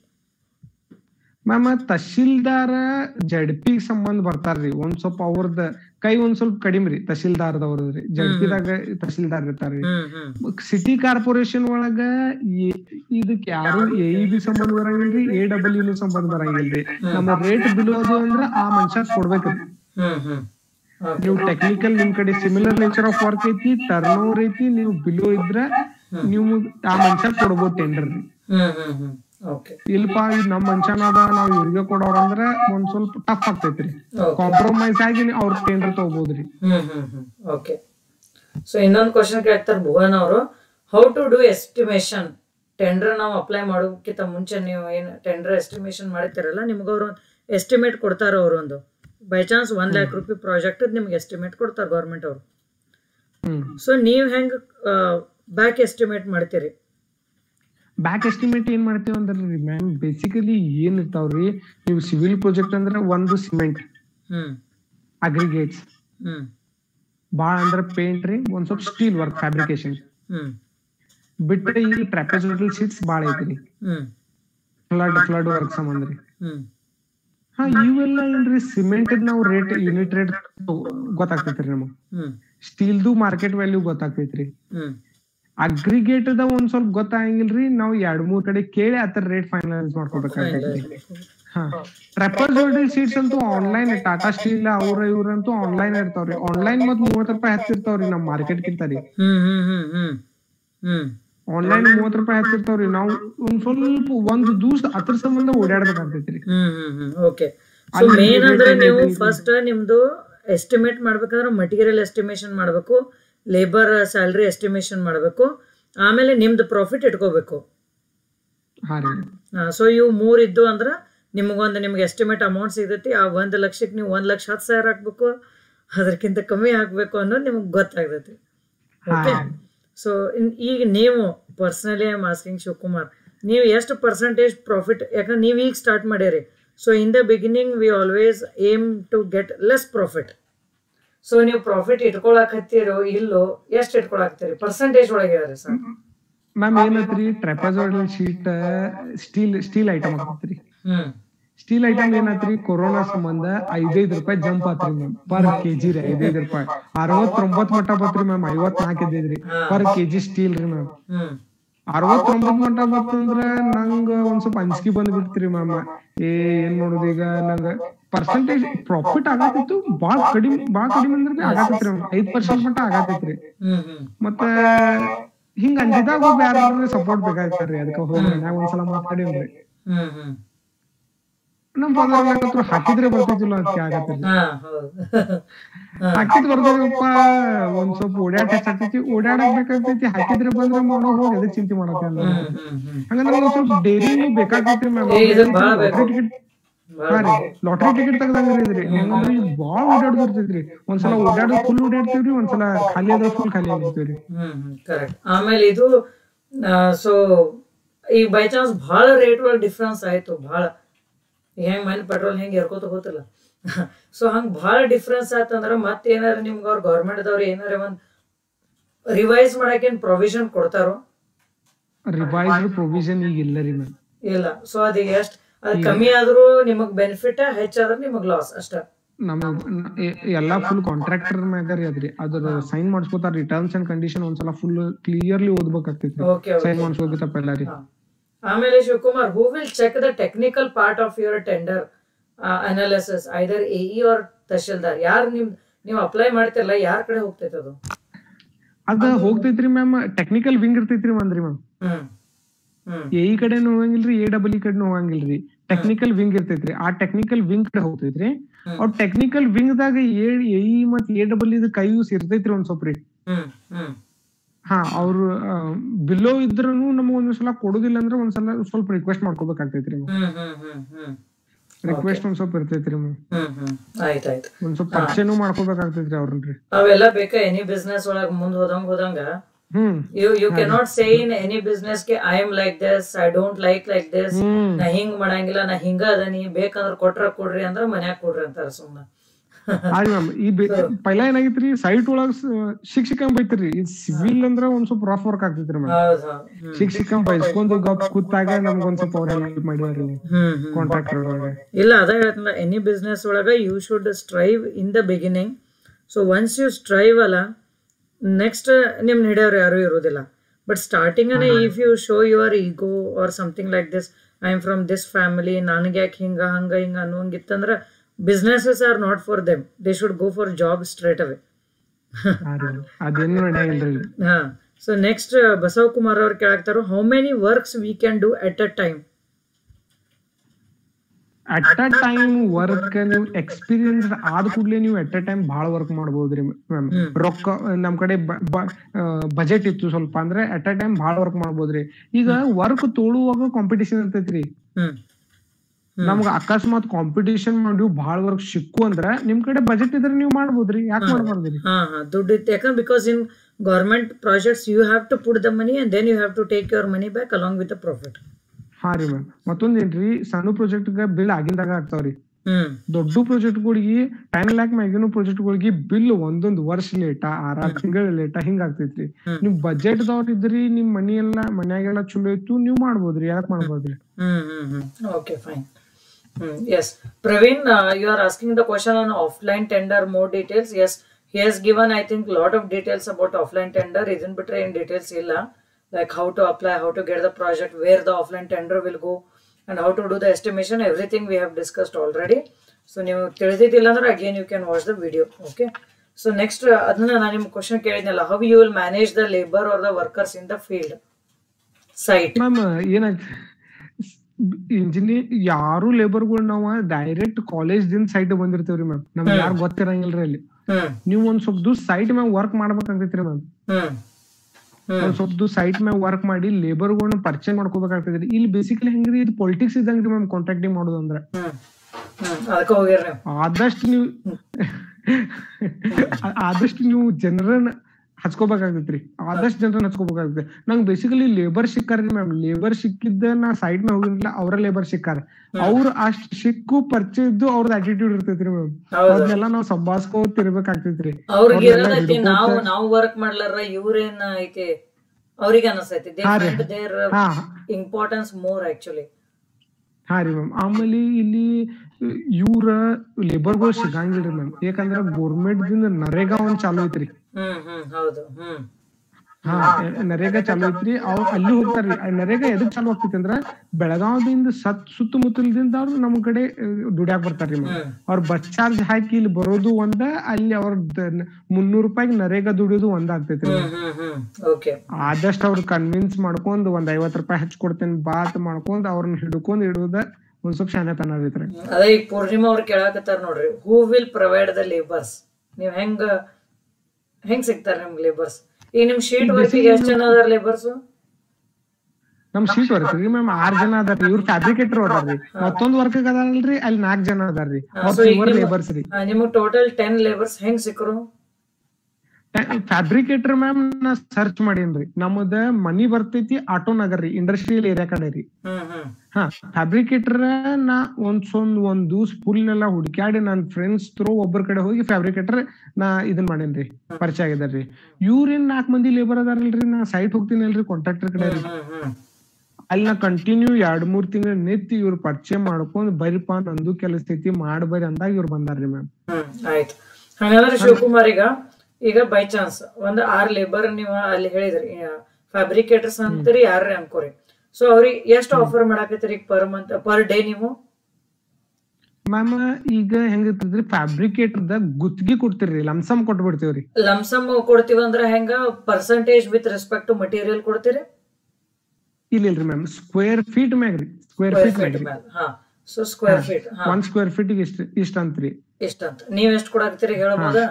ma'am tahsildar ZP ಸಂಬಂಧ ಬರ್ತಾರ್ರಿ ಒಂದ್ ಸ್ವಲ್ಪ ಅವ್ರದ್ ಕೈ ಒಂದ್ ಸ್ವಲ್ಪ ಕಡಿಮೆ ರೀ ತಹಶೀಲ್ದಾರ್ದವ್ರದ್ರಿ ಜಡ್ಪಿದಾಗ ತಹಶೀಲ್ದಾರ್ ಇರ್ತಾರ್ರಿ ಹ್ಮ್ ಹ್ಮ್ ಸಿಟಿ ಕಾರ್ಪೊರೇಷನ್ ಒಳಗ ಎ- ಇದಕ್ ಯಾರು ಎ ಇ ಬಿ ಸಂಬಂಧ ಬರಂಗಿಲ್ರಿ ಎ ಡಬಲ್ ಇನು ಸಂಬಂಧ ಬರಂಗಿಲ್ರಿ ನಮ್ಮ ರೇಟ್ ಬಿಲೋದು ಅಂದ್ರ ಆ ಮನುಷ್ಯ ಕೊಡ್ಬೇಕ್ರಿ ಹ್ಮ್ ಹ್ಮ್ ಓಕೆ ನೀವು ಟೆಕ್ನಿಕಲ್ ನಿಮ್ ಕಡೆ ಸಿಮಿಲರ್ ನೇಚರ್ ಆಫ್ ವರ್ಕ್ ಐತಿ ಟರ್ನ್ ಓವರ್ ಐತಿ ನೀವು ಬಿಲೋ ಇದ್ರ ನೀವು ಆ ಮನುಷ್ಯ ಕೊಡ್ಬೋದು ಟೆಂಡರ್ ರೀ ಹ್ಮ್ ಹ್ಮ್ ಹ್ಮ್ ಓಕೆ ಇಲ್ಪ ಇದ್ ನಮ್ ಮನುಷ್ಯನ ಅದ ನಾವ್ ಇವ್ರಿಗೆ ಕೊಡೋರ್ ಅಂದ್ರ ಒಂದ್ ಸ್ವಲ್ಪ ಟಫ್ ಆಗ್ತೈತ್ರಿ ಓಕೆ ಕಾಂಪ್ರಮೈಸ್ ಆಗಿ ನೀವ್ ಅವ್ರ ಟೆಂಡರ್ ತಗೋಬೋದ್ರಿ ಹ್ಮ್ ಹ್ಮ್ ಹ್ಮ್ ಓಕೆ ಸೊ ಇನ್ನೊಂದು ಕ್ವಶನ್ ಕೇಳ್ತಾರೆ ಭುವನ್ ಅವರು how to do estimation tender ನಾವು ಅಪ್ಲೈ ಮಾಡೋಕ್ಕಿಂತ ಮುಂಚೆ ನೀವು ಏನು ಟೆಂಡರ್ ಎಸ್ಟಿಮೇಶನ್ ಮಾಡ್ತೀರಲ್ಲ ನಿಮ್ಗೆ ಅವರು ಎಸ್ಟಿಮೇಟ್ ಕೊಡ್ತಾರೆ ಅವರು ಒಂದು by chance one lakh rupee project ನಿಮ್ಗೆ ಎಸ್ಟಿಮೇಟ್ ಕೊಡ್ತಾರೆ ಗೌರ್ಮೆಂಟ್ ಅವರು ಹ್ಮ್ ಸೊ ನೀವು ಹೆಂಗೆ ಬ್ಯಾಕ್ ಎಸ್ಟಿಮೇಟ್ ಮಾಡ್ತೀರಿ ಬ್ಯಾಕ್ ಎಸ್ಟಿಮೇಟ್ ಏನ್ ಮಾಡ್ತೇವೆ ಅಂದ್ರಿ ಮ್ಯಾಮ್ ಬೇಸಿಕಲಿ ಏನ್ ಇರ್ತಾವ್ರಿ ನೀವು ಸಿವಿಲ್ ಪ್ರಾಜೆಕ್ಟ್ ಅಂದ್ರ ಒಂದು ಸಿಮೆಂಟ್ ಹ್ಮ್ ಅಗ್ರಿಗೇಟ್ಸ್ ಹ್ಮ್ ಬಾಳ ಅಂದ್ರ ಪೇಂಟ್ ರೀ ಒಂದ್ ಸ್ವಲ್ಪ ಸ್ಟೀಲ್ ವರ್ಕ್ ಫ್ಯಾಬ್ರಿಕೇಶನ್ ಹ್ಮ್ ಬಿಟ್ರೆ ಈ ಟ್ರಾಪೆಜೋಡಲ್ ಶೀಟ್ಸ್ ಬಾಳ ಐತ್ರಿ ಹ್ಮ್ ಫ್ಲಡ್ ಫ್ಲಡ್ ವರ್ಕ್ ಸಂಬಂಧ ರೀ ಹ್ಮ್ ಹಾ ಇವೆಲ್ಲ ಏನ್ರಿ ಸಿಮೆಂಟ್ ನಾವು ರೇಟ್ ಯೂನಿಟ್ ರೇಟ್ ಗೊತ್ತಾಗ್ತೈತ್ರಿ ನಮಗ್ ಹ್ಮ್ ಸ್ಟೀಲ್ದು ಮಾರ್ಕೆಟ್ ವ್ಯಾಲ್ಯೂ ಗೊತ್ತಾಗ್ತೈತ್ರಿ ಹ್ಮ್ ಅಗ್ರಿಗೇಟ್ ದ ಒಂದ್ ಸ್ವಲ್ಪ ಗೊತ್ತಾಗಂಗಿಲ್ರಿ ನಾವ್ ಎರಡ್ ಮೂರ್ ಕಡೆ ಕೇಳಿ ಆತರ ರೇಟ್ ಫೈನಲೈಸ್ ಮಾಡ್ಕೋಬೇಕಾಗೈತ್ರಿ ಹಾ ಟ್ರೆಪರ್ಸ್ ಸೀಟ್ಸ್ ಅಂತೂ ಆನ್ಲೈನ್ ಟಾಟಾ ಸ್ಟೀಲ್ ಅವ್ರ ಇವ್ರಂತೂ ಆನ್ಲೈನ್ ಇರ್ತಾವ್ರಿ ಆನ್ಲೈನ್ ಮತ್ ಮೂವತ್ ರೂಪಾಯಿ ಹತ್ತಿರ್ತಾವ್ರಿ ನಮ್ ಮಾರ್ಕೆಟ್ ಕಿಂತ ರೀ ಹ್ಮ್ ಹ್ಮ್ ಹ್ಮ್ ಹ್ಮ್ ಹ್ಮ್ ಆನ್ಲೈನ್ ಮೂವತ್ ರೂಪಾಯಿ ಹತ್ತಿರ್ತಾವ್ರಿ ನಾವು ಒಂದ್ ಸ್ವಲ್ಪ ಒಂದ್ ದಿವ್ಸ ಅದ್ರ ಸಂಬಂಧ ಓಡಾಡ್ಬೇಕಾಗ್ತೈತ್ರಿ ಹ್ಮ್ ಹ್ಮ್ ಹ್ಮ್ ಓಕೆ ಸೊ ಅಲ್ಲಿ ಮೇನ್ rate ಅಂದ್ರೆ ಏನ್ ನೀವು ಐತಿ? ಫಸ್ಟ್ ನಿಮ್ದು ಎಸ್ಟಿಮೇಟ್ ಮಾಡ್ಬೇಕಂದ್ರೆ ಮಟೀರಿಯಲ್ ಎಸ್ಟಿಮೇಷನ್ ಮಾಡಬೇಕು ಲೇಬರ್ ಸ್ಯಾಲ್ರಿ ಎಸ್ಟಿಮೇಷನ್ ಮಾಡಬೇಕು ಆಮೇಲೆ ನಿಮ್ದು ಪ್ರಾಫಿಟ್ ಇಟ್ಕೋಬೇಕು ಹಾ ರೀ ಸೊ ಇವು ಮೂರ್ ಇದ್ದು ಅಂದ್ರೆ ನಿಮಗೊಂದು ನಿಮ್ಗೆ ಎಸ್ಟಿಮೇಟ್ ಅಮೌಂಟ್ ಸಿಗತೈತಿ ಆ ಒಂದ್ ಲಕ್ಷಕ್ಕೆ ನೀವು ಒಂದ್ ಲಕ್ಷ ಹತ್ತು ಸಾವಿರ ಹಾಕ್ಬೇಕು ಅದಕ್ಕಿಂತ ಕಮ್ಮಿ ಹಾಕ್ಬೇಕು ಅನ್ನೋದು ನಿಮ್ಗೆ ಗೊತ್ತಾಗ್ತೈತಿ ಓಕೆ ಸೊ ಈಗ ನೀವು personally I am asking Shivakumar ನೀವು ಎಷ್ಟು ಪರ್ಸೆಂಟೇಜ್ ಪ್ರಾಫಿಟ್ ಯಾಕಂದ್ರೆ ನೀವು ಈಗ ಸ್ಟಾರ್ಟ್ ಮಾಡ್ಯಾರಿ so in the beginning we always aim to get less profit so ನೀವು ಪ್ರಾಫಿಟ್ ಇಟ್ಕೊಳಕತ್ತೀರೋ ಇಲ್ಲೋ ಎಷ್ಟು ಇಟ್ಕೊಳಕ್ತೀರಿ ಪರ್ಸೆಂಟೇಜ್ ಒಳಗೆ ಹೇಳ್ರಿ ಸರ್ ಮ್ಯಾಮ್ ಏನತ್ರಿ trapezoidal sheet steel steel item ಆಗತ್ರಿ ಹ್ಮ್ ಸ್ಟೀಲ್ ಐಟಮ್ ಏನಾತ್ರಿ ಕೊರೋನಾ ಸಂಬಂಧ ಐದೈದ್ ರೂಪಾಯಿ ಜಂಪ್ ಆತ್ರಿ ಮ್ಯಾಮ್ ಪರ್ ಕೆಜಿ ರೀ ಐದೈದ್ ರೂಪಾಯಿ ಅರವತ್ತೊಂಬತ್ ಮಟ್ಟ ಬತ್ರಿ ಮ್ಯಾಮ್ ಐವತ್ನಾಲ್ಕು ಇದ್ದೈತ್ರಿ ಪರ್ ಕೆಜಿ ಸ್ಟೀಲ್ ರೀ ಮ್ಯಾಮ್ ಹ್ಮ್ ಅರವತ್ತೊಂಬತ್ ಮಟ್ಟ ಬತ್ತಂದ್ರ ನಂಗ ಒಂದ್ ಸ್ವಲ್ಪ ಅಂಜಿಕೆ ಬಂದ್ ಬಿಡ್ತ್ರಿ ಮ್ಯಾಮ್ ಏ ಏನ್ ಮಾಡೋದು ಈಗ ನಂಗ ಪರ್ಸೆಂಟೇಜ್ ಪ್ರಾಫಿಟ್ ಆಗತ್ತಿತ್ತು ಬಾಳ್ ಕಡಿಮೆ ಬಾಳ್ ಕಡಿಮೆ ಅಂದ್ರೆ ಆಗತ್ತೈತ್ರಿ ಐದ್ ಪರ್ಸೆಂಟ್ ಮಟ್ಟ ಆಗತೈತ್ರಿ ಹ್ಮ್ ಹ್ಮ್ ಮತ್ತ ಹಿಂಗ ಅಂಜಿದಾಗ ಒಬ್ಬ ಯಾರು ಸಪೋರ್ಟ್ ಬೇಕಾಗ್ತಾರ್ರಿ ಅದಕ್ಕ ಹೋಗಿ ಮನ್ಯಾಗ ಒಂದ್ಸಲ ಮಾತಾಡಿನ್ರಿ ಹ್ಮ್ ಹ್ಮ್ ನಮ್ ಫಾದರ್ ಹಾಕಿದ್ರೆ ಬರ್ತೈತಿಲ್ಲ ಅದಕ್ಕೆ ಆಗತ್ತೆ ಹಾ ಹೌದು ಹಾಕಿದ್ ಬರ್ದಪ್ಪ ಒಂದ್ ಸ್ವಲ್ಪ ಓಡಾಟ ಹೆಚ್ಚಾಗ್ತೈತಿ ಓಡಾಡಕ್ ಬೇಕಾಗ್ತೈತಿ ಹಾಕಿದ್ರೆ ಬಂದ್ರೆ ಮಾಡೋ ಹೋಗಿ ಅದಕ್ಕೆ ಚಿಂತೆ ಮಾಡತ್ತೆ ಅಲ್ಲ ಹ್ಮ್ ಹ್ಮ್ ಹ್ಮ್ ಹಂಗಂದ್ರೆ ಒಂದ್ ಸ್ವಲ್ಪ ಡೈರಿನೂ ಬೇಕಾಗ್ತೈತ್ರಿ ಮ್ಯಾಮ್ ಏ, ಇದು ಬಾಳ ಬೇಕು. ಲಾಟ್ರಿ ಟಿಕೆಟ್ ಹಾ ರೀ ಲಾಟ್ರಿ ಟಿಕೆಟ್ ತೆಗ್ದಂಗ್ರಿ ಇದ್ರಿ ಹೆಂಗಂದ್ರೆ ಈಗ ಬಾಳ ಓಡಾಡ್ದಿರ್ತೈತ್ರಿ ಒಂದ್ಸಲ ಓಡಾಡೋದ್ ಫುಲ್ ಓಡಾಡ್ತೀವ್ರಿ ಒಂದ್ಸಲ ಖಾಲಿ ಆದ್ರೆ ಫುಲ್ ಖಾಲಿ ಆಗಿರ್ತೀವ್ರಿ ಹ್ಮ್ ಹ್ಮ್ ಕರೆಕ್ಟ್ ಆಮೇಲೆ ಇದು ಸೊ ಈಗ ಬೈ ಚಾನ್ಸ್ ಭಾಳ ರೇಟ್ ಒಳಗೆ ಡಿಫ್ರೆನ್ಸ್ ಆಯ್ತು ಭಾಳ ಹೆಂಗ್ ಮನೆ ಪೆಟ್ರೋಲ್ ಹೆಂಗ್ ಎರ್ಕೋತ ಹೋತಿಲ್ಲ ಸೊ ಹಂಗ್ ಭಾಳ ಡಿಫ್ರೆನ್ಸ್ ಆತಂದ್ರ ಮತ್ತೆ ಏನಾರ ನಿಮ್ಗೆ ಅವ್ರ ಗೌರ್ಮೆಂಟ್ದವ್ರು ಏನಾರ ಒಂದ್ ರಿವೈಸ್ ಮಾಡಕ್ಕೇನ್ ಪ್ರೊವಿಷನ್ ಕೊಡ್ತಾರೋ ರಿವೈಸ್ಡ್ ಪ್ರೊವಿಷನ್ ಈಗ ಇಲ್ಲ ರೀ ಮ್ಯಾಮ್ ಇಲ್ಲ ಸೊ ಅದು ಎಷ್ಟ್ ಅದ್ ಕಮ್ಮಿ ಆದ್ರೂ ನಿಮಗ್ ಬೆನಿಫಿಟ್ ಹೆಚ್ಚಾದ್ರ ನಿಮಗ್ ಲಾಸ್ ಅಷ್ಟ ನಮ್ಮ ಎ- ಎಲ್ಲಾ ಫುಲ್ ಕಾಂಟ್ರಾಕ್ಟರ್ ಮ್ಯಾಗ ರೀ ಅದ್ರಿ ಅದ್ರ ಸೈನ್ ಮಾಡಿಸ್ಕೊತಾರ ಟರ್ಮ್ಸ್ ಅಂಡ್ ಕಂಡೀಷನ್ ಒಂದ್ಸಲ ಫುಲ್ ಕ್ಲಿಯರ್ಲಿ ಓದ್ಬೇಕಾಗ್ತೈತಿ ಓಕೆ ಸೈನ್ ಮಾಡಿಸ್ಕೋಬೇಕ ಪೆಲ್ಲ ರೀ ಆಮೇಲೆ Shivakumar who will check the technical part of your tender analysis either A E or tahsildar ಯಾರು ನಿಮ್ ನೀವು ಅಪ್ಲೈ ಮಾಡ್ತಿರಲ್ಲ ಯಾರ ಕಡೆ ಹೋಗ್ತೈತೆ ಅದು ಅದ ಹೋಗ್ತೈತ್ರಿ ಮ್ಯಾಮ್ ಟೆಕ್ನಿಕಲ್ ವಿಂಗ್ ಇರ್ತೈತ್ರಿ ಒಂದ್ರಿ ಮ್ಯಾಮ್ ಹ್ಮ್ ಹ್ಮ್ ಎ ಇ ಕಡೆನೂ ಹೋಗಂಗಿಲ್ರಿ ಎ ಡಬಲ್ ಇ ಕಡೆನೂ ಹೋಗಂಗಿಲ್ರಿ ಟೆಕ್ನಿಕಲ್ ವಿಂಗ್ ಇರ್ತೈತ್ರಿ ಆ ಟೆಕ್ನಿಕಲ್ ವಿಂಗ್ ಕಡೆ ಹೋಗ್ತೈತ್ರಿ ಹ್ಮ್. ಅವ್ರ ಟೆಕ್ನಿಕಲ್ ವಿಂಗ್ ದಾಗ ಎ ಎ ಇ ಮತ್ ಎ ಡಬಲ್ ಇದ್ ಕೈ ಯೂಸ್ ಇರ್ತೈತ್ರಿ ಒಂದ್ ಸ್ವಲ್ಪ ರೀ ಹ್ಮ್ ಹ್ಮ್ ಹಾ ಅವ್ರು ಬಿಲೋ ಇದ್ರೂನು ನಮಗ್ ಒಂದ್ಸಲ ಕೊಡುದಿಲ್ಲ ಅಂದ್ರೆ ಒಂದ್ಸಲ ಸ್ವಲ್ಪ ರಿಕ್ವೆಸ್ಟ್ ಮಾಡ್ಕೋಬೇಕಾಗ್ತೈತ್ರಿ ಹ್ಮ್ ಹ್ಮ್ ಹ್ಮ್ ಹ್ಮ್ ರಿಕ್ವೆಸ್ಟ್ ಒಂದ್ ಸ್ವಲ್ಪ ಇರ್ತೈತ್ರಿ ಮ್ಯಾಮ್ ಹ್ಮ್ ಹ್ಮ್ ಆಯ್ತ್ ಆಯ್ತ್ ಒಂದ್ ಸ್ವಲ್ಪ ಪರಿಚಯನೂ ಮಾಡ್ಕೋಬೇಕಾಗ್ತೈತ್ರಿ ಅವ್ರನ್ರಿ ಅವೆಲ್ಲ ಬೇಕಾ ಎನಿ ಬಿಸ್ನೆಸ್ ಒಳಗ್ ಮುಂದ್ ಹೋದಂಗ ಹೋದಂಗ ಹ್ಮ್ you you cannot say in any business ಗೆ I am like this I don't like like this ಹ್ಮ್ ನಾ ಹಿಂಗ್ ಮಾಡಂಗಿಲ್ಲ ನಾ ಹಿಂಗ ಅದನಿ ಬೇಕಂದ್ರ ಕೊಟ್ರ ಕೊಡ್ರಿ ಅಂದ್ರ ಮನ್ಯಾಗ ಕೊಡ್ರಿ ಅಂತಾರ ಸುಮ್ಮನೆ ಆರಿ ಮ್ಯಾಮ್ ಈ ಬೆ- ಪೈಲ ಏನಾಗಿತ್ರಿ ಸೈಟ್ ಒಳಗ್ ಶಿಕ್ಷಕಂಗ್ ಬೈತಿರಿ ಈ ಸಿವಿಲ್ ಅಂದ್ರ ಒಂದ್ ಸ್ವಲ್ಪ ರಫ್ ವರ್ಕ್ ಆಗ್ತೈತ್ರಿ ಮ್ಯಾಮ್ ಹೌದ್ ಹೌದ್ ಹ್ಮ್ ಶಿಕ್ಷಕಂಗ್ ಬೈಸ್ಕೊಂಡ್ ಗಪ್ ಕೂತಾಗ ನಮ್ಗ್ ಒಂದ್ ಸ್ವಲ್ಪ ಅವ್ರ ಹೆಲ್ಪ್ ಮಾಡ್ಯಾರಿ ಹ್ಮ್ ಹ್ಮ್ ಕಾಂಟ್ರಾಕ್ಟರ್ ಒಳಗೆ ಇಲ್ಲ ಅದ ಹೇಳ್ತಾನ ಎನಿ ಬಿಸ್ನೆಸ್ ಒಳಗ you should strive in the beginning so once you strive ಅಲ್ಲ ನೆಕ್ಸ್ಟ್ ನಿಮ್ ಹಿಡಿಯೋರು ಯಾರು ಇರೋದಿಲ್ಲ ಬಟ್ ಸ್ಟಾರ್ಟಿಂಗ್ ಅನ್ನ if you show your ego or something like this I am from this family ನನಗೆ ಯಾಕೆ ಹಿಂಗ ಹಂಗ ಹಿಂಗ ಅನ್ನೋಂಗಿತ್ತಂದ್ರ businesses are not for them they should go for job straight away ಅದೇನು ನಡೆಯಂಗಿಲ್ರಿ ಹಾ ಸೊ ನೆಕ್ಸ್ಟ್ ಬಸವ ಕುಮಾರ್ ಅವ್ರು ಕೇಳಾಕ್ತಾರೋ how many works V can do at a time at a time work ನೀವು ಎಕ್ಸ್ಪೀರಿಯನ್ಸ್ ಆದ ಕೂಡಲೇ ನೀವು ಅಟ್ ಅ ಟೈಮ್ ಬಹಳ ವರ್ಕ್ ಮಾಡಬಹುದ್ರಿ ಮ್ಯಾಮ್ ರೊಕ್ಕ ನಮ್ ಕಡೆ ಬಜೆಟ್ ಇತ್ತು ಸ್ವಲ್ಪ ಅಂದ್ರೆ ಅಟ್ ಅ ಟೈಮ್ ಬಹಳ ವರ್ಕ್ ಮಾಡಬಹುದ್ರಿ ಈಗ ವರ್ಕ್ ತೋಳುವಾಗ ಕಾಂಪಿಟೇಷನ್ ಇರ್ತೈತ್ರಿ ಹ್ಮ್ ನಮ್ಗ ಅಕಸ್ಮಾತ್ ಕಾಂಪಿಟೇಷನ್ ಮಾಡಿ ಬಹಳ ವರ್ಕ್ ಸಿಕ್ಕು ಅಂದ್ರ ನಿಮ್ ಕಡೆ ಬಜೆಟ್ ಇದ್ರೆ ನೀವು ಮಾಡ್ಬೋದ್ರಿ ಯಾಕೆ ಮಾಡ್ಬಾರ್ದ್ರಿ ಹಾ ಹಾ ದುಡ್ಡು ಇತ್ತು ಯಾಕಂದ್ರೆ because in government projects you have to put the money and then you have to take your money back along with the profit ಹಾ ರೀ ಮ್ಯಾಮ್ ಮತ್ತೊಂದ್ ಏನ್ರಿ ಸಣ್ಣ ಪ್ರಾಜೆಕ್ಟ್ ಬಿಲ್ ಆಗಿಂದಾಗ ಆಗ್ತಾವ್ರಿ ಹ್ಮ್ ದೊಡ್ಡ ಪ್ರಾಜೆಕ್ಟ್ಗಳಿಗೆ ಟೆನ್ ಲ್ಯಾಕ್ ಮ್ಯಾಗಿನ ಪ್ರಾಜೆಕ್ಟ್ಗಳಿಗೆ ಬಿಲ್ ಒಂದೊಂದ್ ವರ್ಷ ಲೇಟ ಆರಾರ್ ತಿಂಗಳ ಲೇಟ ಹಿಂಗ ಆಗ್ತೈತ್ರಿ ಹ್ಮ್. ನಿಮ್ ಬಜೆಟ್ ದವ್ರ ಇದ್ರಿ ನಿಮ್ ಮನಿ ಎಲ್ಲಾ ಮನ್ಯಾಗೆಲ್ಲ ಚಲೋ ಇತ್ತು ನೀವ್ ಮಾಡ್ಬೋದ್ರಿ ಯಾಕ್ ಮಾಡ್ಬೋದ್ರಿ hmm hmm hmm okay fine Hmm, yes. Praveen, uh, you are asking the question on offline tender more details. Yes, he has given, I think, lot of details about offline tender. Isn't betray in details illa like how to apply, how to get the project, where the offline tender will go, and how to do the estimation. Everything we have discussed already. So ನೀವು ತಿಳಿದಿದ್ದಿಲ್ಲ ಅಂದ್ರೆ again you can watch the video okay so next ಅದನ್ನ ನಾನು ನಿಮ್ಗೆ question ಕೇಳಿದ್ನಲ್ಲ how you will manage the labour or the workers in the field site ma'am ಏನಾಯ್ತು engineer ಯಾರು ಲೇಬರ್ಗಳು ನಾವ್ ಡೈರೆಕ್ಟ್ ಕಾಲೇಜ್ ದಿಂದ ಸೈಟ್ ಬಂದಿರ್ತೇವ್ರಿ ಮ್ಯಾಮ್ ನಮ್ಗೆ ಯಾರು ಗೊತ್ತಿರಂಗಿಲ್ರಿ ಅಲ್ಲಿ ಹ್ಮ್ ನೀವ್ ಒಂದ್ ಸ್ವಲ್ಪ ದಿವಸ ಸೈಟ್ ಮ್ಯಾಗ ವರ್ಕ್ ಮಾಡ್ಬೇಕಾಗ್ತೈತ್ರಿ ಮ್ಯಾಮ್ ಹ್ಮ್ ಹ್ಮ್ ಒಂದ್ ಸ್ವಲ್ಪ ದಿವಸ ಸೈಟ್ ಮ್ಯಾಗ ವರ್ಕ್ ಮಾಡಿ ಲೇಬರ್ಗಳನ್ನ ಪರಿಚಯ ಮಾಡ್ಕೋಬೇಕಾಗ್ತೈತ್ರಿ ಇಲ್ಲಿ ಬೇಸಿಕಲಿ ಹೆಂಗ್ರಿ ಇದು ಪೊಲಿಟಿಕ್ಸ್ ಇದ್ದಂಗ್ರಿ ಮ್ಯಾಮ್ ಕಾಂಟ್ರಾಕ್ಟಿಂಗ್ ಮಾಡೋದು ಅಂದ್ರ ಹ್ಮ್ ಹ್ಮ್ ಅದಕ್ಕೆ ಹೋಗ್ಯಾರ ನೀವು ಆದಷ್ಟು ನೀವು ಆದಷ್ಟು ನೀವು ಜನರನ್ನ ಹಚ್ಕೋಬೇಕಾಗತ್ರಿ ಆದಷ್ಟು ಜನರನ್ನ ಹಚ್ಕೋಬೇಕಾಗುತ್ತೆ ನಂಗೆ ಬೇಸಿಕಲಿ ಲೇಬರ್ ಸಿಕ್ಕಾರ್ರಿ ಮ್ಯಾಮ್ ಲೇಬರ್ ಸಿಕ್ಕಿದ್ದ ನಾ ಸೈಡ್ ಮ್ಯಾಗ ಹೋಗಿರ್ಲಿಲ್ಲ ಅವರ ಲೇಬರ್ ಸಿಕ್ಕಾರ ಅವ್ರ ಅಷ್ಟ್ ಸಿಕ್ಕು ಪರಿಚಯ ಇದ್ದು ಅವ್ರದ್ದು ಆಟಿಟ್ಯೂಡ್ ಇರ್ತೈತ್ರಿ ಮ್ಯಾಮ್ ಹೌದು ಅದನ್ನೆಲ್ಲ ನಾವ್ ಸಂಭಾಸ್ಕೋತ ಇರ್ಬೇಕಾಗ್ತೈತ್ರಿ ಅವ್ರಿಗೆ ಅವ್ರ್ನೆಲ್ಲ ಏನೈತಿ ಹಿಡ್ಕೊಂತ- ನಾವು ನಾವು ವರ್ಕ್ ಮಾಡ್ಲಾರ ಇವ್ರೇನ್ ಐತಿ ಅವ್ರಿಗೆ ಅನಸ್ತೈತಿ ದೇ ಹಾ ರೀ. ಫೈಂಡ್ ದೇರ್ ಹಾ ಇಂಪಾರ್ಟೆನ್ಸ್ ಮೋರ್ ಆಕ್ಚುಲಿ ಹಾ ರೀ ಮ್ಯಾಮ್ ಆಮೇಲೆ ಇಲ್ಲಿ ಇವ್ರ ಲೇಬರ್ಗಳು ಸಿಗಂಗಿಲ್ರಿ ಮ್ಯಾಮ್ ಯಾಕಂದ್ರ ಗೋರ್ಮೆಂಟ್ ದಿಂದ ನರೇಗಾ ಒಂದ್ ಚಾಲು ಐತ್ರಿ ಹ್ಮ್ ಹ್ಮ್ ಹೌದು ಹ್ಮ್ ಹಾ ನರೇಗಾ ಚಾಲು ಐತ್ರಿ ಅವ್ ಅಲ್ಲಿ ಹೋಗ್ತಾರ್ರಿ ಆ ನರೇಗಾ ಎದಕ್ ಚಾಲು ಆಗ್ತೈತಿ ಅಂದ್ರ ಬೆಳಗಾವದಿಂದ ಸತ್ ಸುತ್ತಮುತ್ತಲದಿಂದ ಅವ್ರು ನಮ್ ಕಡೆ ದುಡ್ಯಾಕ್ ಬರ್ತಾರ್ರಿ ಮ್ಯಾಮ್ ಹ್ಮ್ ಅವ್ರ ಬಸ್ ಚಾರ್ಜ್ ಹಾಕಿ ಇಲ್ಲಿ ಬರೋದು ಒಂದ ಅಲ್ಲಿ ಅವ್ರ ಮುನ್ನೂರ್ ರೂಪಾಯಿಗೆ ನರೇಗಾ ದುಡಿಯೋದು ಒಂದ ಆಗ್ತೈತ್ರಿ ಹ್ಮ್ ಹ್ಮ್ ಹ್ಮ್ ಓಕೆ ಆದಷ್ಟು ಅವ್ರ ಕನ್ವಿನ್ಸ್ ಮಾಡ್ಕೊಂಡ್ ಒಂದ್ ಐವತ್ ರೂಪಾಯಿ ಹಚ್ಕೊಡ್ತೇನೆ ಬಾತ್ ಮಾಡ್ಕೊಂಡ್ ಅವ್ರನ್ನ ಹಿಡ್ಕೊಂಡ್ ಇಡುದ ಒಂದ್ ಸ್ವಲ್ಪ ಶಾನೆತನ ಆಗೈತ್ರಿ ಅದೇ ಈಗ ಪೂರ್ಣಿಮಾ ಅವ್ರು ಕೇಳಾಕತ್ತಾರ ನೋಡ್ರಿ who will provide the labours ನೀವ್ ಹೆಂಗ ಹೆಂಗ್ ಸಿಗ್ತಾರ ನಿಮ್ಗೆ ಲೇಬರ್ಸ್ ಈಗ ನಿಮ್ ಶೀಟ್ ವರ್ಕಿಗೆ ಎಷ್ಟ್ ಜನ ಅದಾರ ಲೇಬರ್ಸ್ ನಮ್ ಸೀಟ್ ವರ್ಕ್ ರೀ ಮ್ಯಾಮ್ ಆರ್ ಜನ ಅದಾರ್ರಿ ಇವ್ರ ಫ್ಯಾಬ್ರಿಕೇಟರ್ ಅದಾರ್ರಿ ಮತ್ತೊಂದ್ ವರ್ಕ್ ಅದಾರಲ್ರಿ ಅಲ್ಲಿ ನಾಲ್ಕ್ ಜನ ಅದಾರ್ರಿ ಅವ್ರ so ಈಗ ಪ್ಯೂರ್ ನಿಮ್ಮ- ಲೇಬರ್ಸ್ ರೀ ನಿಮಗ್ ಟೋಟಲ್ ಟೆನ್ ಲೇಬರ್ಸ್ ಹೆಂಗ್ ಸಿಕ್ರು ಫ್ಯಾಬ್ರಿಕೇಟರ್ ಮ್ಯಾಮ್ ನಾ ಸರ್ಚ್ ಮಾಡೀನ್ರಿ ನಮ್ಮದ ಮನಿ ಬರ್ತೈತಿ ಆಟೋ ನಗರ್ ರೀ ಇಂಡಸ್ಟ್ರಿಯಲ್ ಏರಿಯಾ ಕಡೆ ರೀ ಹ್ಮ್ ಹ್ಮ್ ಹಾ ಫ್ಯಾಬ್ರಿಕೇಟರ್ ನಾ ಒಂದ್ ಸೊಂದ್ ಒಂದ್ ದಿವ್ಸ ಫುಲ್ ನೆಲ್ಲ ಹುಡುಕ್ಯಾಡಿ ನನ್ ಫ್ರೆಂಡ್ಸ್ ತ್ರೋ ಒಬ್ಬರ ಕಡೆ ಹೋಗಿ ಫ್ಯಾಬ್ರಿಕೇಟರ್ ನಾ ಇದನ್ ಮಾಡೇನ್ರಿ ಪರಿಚಯ ಆಗಿದಾರ್ರಿ ಇವ್ರೇನ್ ನಾಲ್ಕ್ ಮಂದಿ ಲೇಬರ್ ಅದಾರಲ್ರಿ ನಾ ಸೈಟ್ ಹೋಗ್ತೀನಿ ಅಲ್ರಿ ಕಾಂಟ್ರಾಕ್ಟರ್ ಕಡೆ ರೀ ಹ್ಮ್ ಹ್ಮ್ ಅಲ್ಲಿ ನಾ ಕಂಟಿನ್ಯೂ ಎರಡ್ ಮೂರ್ ತಿಂಗಳ ನಿಂತು ಇವ್ರ ಪರಿಚಯ ಮಾಡ್ಕೊಂಡ್ ಬರಿಪಾ ನಂದು ಕೆಲಸ ಐತಿ ಮಾಡ್ಬರಿ ಅಂದಾಗ ಇವ್ರು ಬಂದಾರ್ರಿ ಮ್ಯಾಮ್ ಹ್ಮ್ ಆಯ್ತು ಹಾಗಾದ್ರೆ ಶಿವಕುಮಾರ್ ಈಗ ಈಗ ಬೈ ಚಾನ್ಸ್ ಒಂದ್ ಆರ್ ಲೇಬರ್ ನೀವು ಅಲ್ಲಿ ಹೇಳಿದ್ರಿ ಫ್ಯಾಬ್ರಿಕೇಟರ್ಸ್ ಅಂತೀರಿ ಯಾರೇ ಅನ್ಕೋರಿ ಸೊ ಅವ್ರಿಗೆ ಎಷ್ಟು ಆಫರ್ ಮಾಡಾಕತ್ತೀರಿ ಈಗ ಪರ್ ಮಂತ್ ಪರ್ ಡೇ ನೀವು ಮ್ಯಾಮ್ ಈಗ ಹೆಂಗಿರ್ತದ್ರಿ ಫ್ಯಾಬ್ರಿಕೇಟರ್ ದ ಗುತ್ತಿಗೆ ಕೊಡ್ತಿರ್ರಿ ಲಮ್ಸಮ್ ಕೊಟ್ಬಿಡ್ತೀವ್ರಿ ಲಮ್ಸಮ್ ಕೊಡ್ತೀವಿ ಅಂದ್ರೆ ಹೆಂಗ percentage with respect to material ಕೊಡ್ತೀರಿ ಇಲ್ಲ ಇಲ್ರಿ ಮ್ಯಾಮ್ ಸ್ಕ್ವೇರ್ ಫೀಟ್ ಮ್ಯಾಗ್ರಿ ಸ್ಕ್ವೇರ್ ಸ್ಕ್ವೇರ್ ಫೀಟ್ ಫೀಟ್ ಮ್ಯಾಗ್ರಿ ಮೇಲೆ ಹಾ ಸೊ ಸ್ಕ್ವೇರ್ ಫೀಟ್ ಹಾ ಒಂದ್ ಸ್ಕ್ವೇರ್ ಫೀಟ್ ಇಷ್ಟ ಇಷ್ಟ ಅಂತ್ರಿ ಎಷ್ಟಂತ ನೀವ್ ಎಷ್ಟು ಕೊಡಾಕತ್ತೀರಿ ಹೇಳ್ಬೋದಾ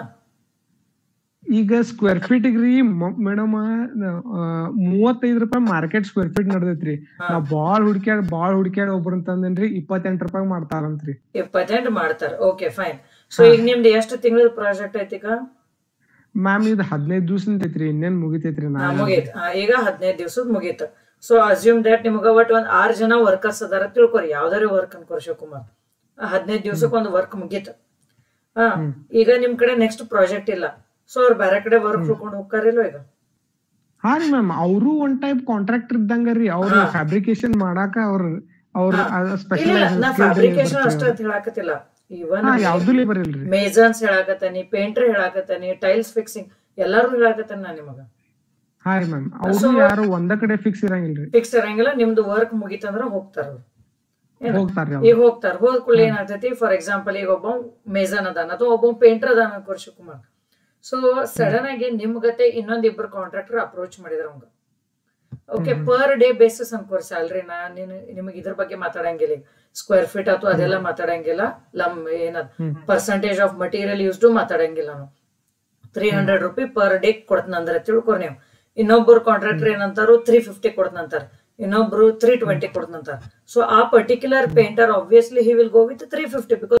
ಈಗ ಸ್ಕ್ವೇರ್ ಫೀಟ್ ರೀ ಮೇಡಮ್ ಮೂವತ್ತೈದು ರೂಪಾಯಿ ಮಾರ್ಕೆಟ್ ಸ್ಕ್ವೇರ್ ಫೀಟ್ ನಡ್ದೈತ್ರಿ ನಾ ಬಾಳ್ ಹುಡ್ಕ್ಯಾಗ ಬಾಳ್ ಹುಡ್ಕ್ಯಾಗ ಒಬ್ರು ಅಂತಂದೇನ್ರಿ ಇಪ್ಪತ್ತೆಂಟ್ ರೂಪಾಯಿ ಮಾಡ್ತಾರಂತ್ರಿ ಇಪ್ಪತ್ತೆಂಟು ಮಾಡ್ತಾರ ಓಕೆ ಫೈನ್ ಸೊ ಈಗ ನಿಮ್ದು ಎಷ್ಟು ತಿಂಗಳ ಪ್ರಾಜೆಕ್ಟ್ ಐತಿಕ ಮ್ಯಾಮ್ ಇದು ಹದಿನೈದು ದಿವ್ಸ ಐತ್ರಿ ಇನ್ನೇನ್ ಮುಗಿತೈತ್ರಿ ನಾ ಮುಗೀತು ಈಗ ಹದಿನೈದು ದಿವ್ಸದ ಮುಗೀತು ಸೊ ಅಸ್ಯೂಮ್ ದಟ್ ನಿಮಗ ಒಟ್ ಒಂದ್ ಆರ್ ಜನ ವರ್ಕರ್ಸ್ ಅದಾರ ತಿಳ್ಕೊರಿ ಯಾವ್ದಾರ ವರ್ಕ್ ಅನ್ಕೋರಿ ಶಿವಕುಮಾರ್ ಹದಿನೈದು ದಿವ್ಸಕ್ಕೆ ಒಂದು ವರ್ಕ್ ಮುಗೀತು ಹಾ ಈಗ ನಿಮ್ ಕಡೆ ನೆಕ್ಸ್ಟ್ ಪ್ರಾಜೆಕ್ಟ್ ಇಲ್ಲ ಸೊ ಅವ್ರು ಬೇರೆ ಕಡೆ ವರ್ಕ್ ಹುಡ್ಕೊಂಡು ಹೋಗ್ತಾರಿಲ್ವ ಈಗ ಹಾ ರೀ ಮ್ಯಾಮ್ ಅವರು ಒನ್ ಟೈಪ್ ಕಾಂಟ್ರಾಕ್ಟರ್ ಇದ್ದಂಗ ರೀ ಅವ್ರ ಫ್ಯಾಬ್ರಿಕೇಶನ್ ಮಾಡಾಕ ಅವ್ರ ಅವ್ರ ಇಲ್ಲ ಸ್ಪೆಷಲೈಸ್ ನಾ ಫ್ಯಾಬ್ರಿಕೇಶನ್ ಅಷ್ಟ ಅಂತ ಹೇಳಾಕತ್ತಿಲ್ಲ ಇವನ್ ಹಾ ಯಾವ್ದು ಲೇಬರ್ ಇಲ್ರಿ ಮೇಜನ್ಸ್ ಹೇಳಾಕತ್ತಾನಿ ಪೇಂಟರ್ ಹೇಳಾಕತ್ತಾನಿ ಟೈಲ್ಸ್ ಫಿಕ್ಸಿಂಗ್ ಎಲ್ಲಾರು ಹೇಳಾಕತ್ತಾನ ನಾ ನಿಮಗ ಹಾ ರೀ ಮ್ಯಾಮ್ ಅವ್ರು ಯಾರು ಒಂದ ಕಡೆ ಫಿಕ್ಸ್ ಇರಂಗಿಲ್ರಿ ಫಿಕ್ಸ್ ಇರಂಗಿಲ್ಲ ನಿಮ್ದು ವರ್ಕ್ ಮುಗೀತಂದ್ರ ಹೋಗ್ತಾರ ಅವ್ರು. ಏನ? ಹೋಗ್ತಾರ್ರಿ ಈಗ ಹೋಗ್ತಾರ ಹೋದ ಕೂಡಲೇ ಏನಾಗ್ತೈತಿ ಫಾರ್ ಎಕ್ಸಾಂಪಲ್ ಈಗ ಒಬ್ಬ ಮೇಜನ್ ಅದಾನ ಅಥವಾ ಒಬ್ಬ ಪೇಂಟರ್ ಅದಾನ ಅನ್ಕೋರಿ ಶಿವಕುಮಾರ್ ಸೊ ಸಡನ್ ಆಗಿ ನಿಮ್ ಗತೆ ಇನ್ನೊಂದ್ ಇಬ್ರು ಕಾಂಟ್ರಾಕ್ಟರ್ ಅಪ್ರೋಚ್ ಮಾಡಿದ್ರ ಅವಂಗ ಓಕೆ ಪರ್ ಡೇ ಬೇಸಿಸ್ ಅನ್ಕೋರಿ ಸ್ಯಾಲ್ರಿನ ನೀನು ನಿಮಗೆ ಇದ್ರ ಬಗ್ಗೆ ಮಾತಾಡಂಗಿಲ್ಲ ಸ್ಕ್ವೇರ್ ಫೀಟ್ ಅಥವಾ ಅದೆಲ್ಲ ಮಾತಾಡಂಗಿಲ್ಲ ಲಮ್ ಏನದ್ ಪರ್ಸೆಂಟೇಜ್ ಆಫ್ ಮಟೀರಿಯಲ್ ಯೂಸ್ಡು ಮಾತಾಡಂಗಿಲ್ಲ ನಾವು three hundred rupee per day ಕೊಡ್ತಂದ್ರೆ ತಿಳ್ಕೊರಿ ನೀವು ಇನ್ನೊಬ್ಬರು ಕಾಂಟ್ರಾಕ್ಟರ್ ಏನಂತಾರು ತ್ರೀ ಫಿಫ್ಟಿ ಕೊಡ್ತಂತಾರ ಇನ್ನೊಬ್ರು ತ್ರೀ ಟ್ವೆಂಟಿ ಕೊಡ್ತಂತಾರ ಸೊ ಆ particular painter obviously he will go with three fifty because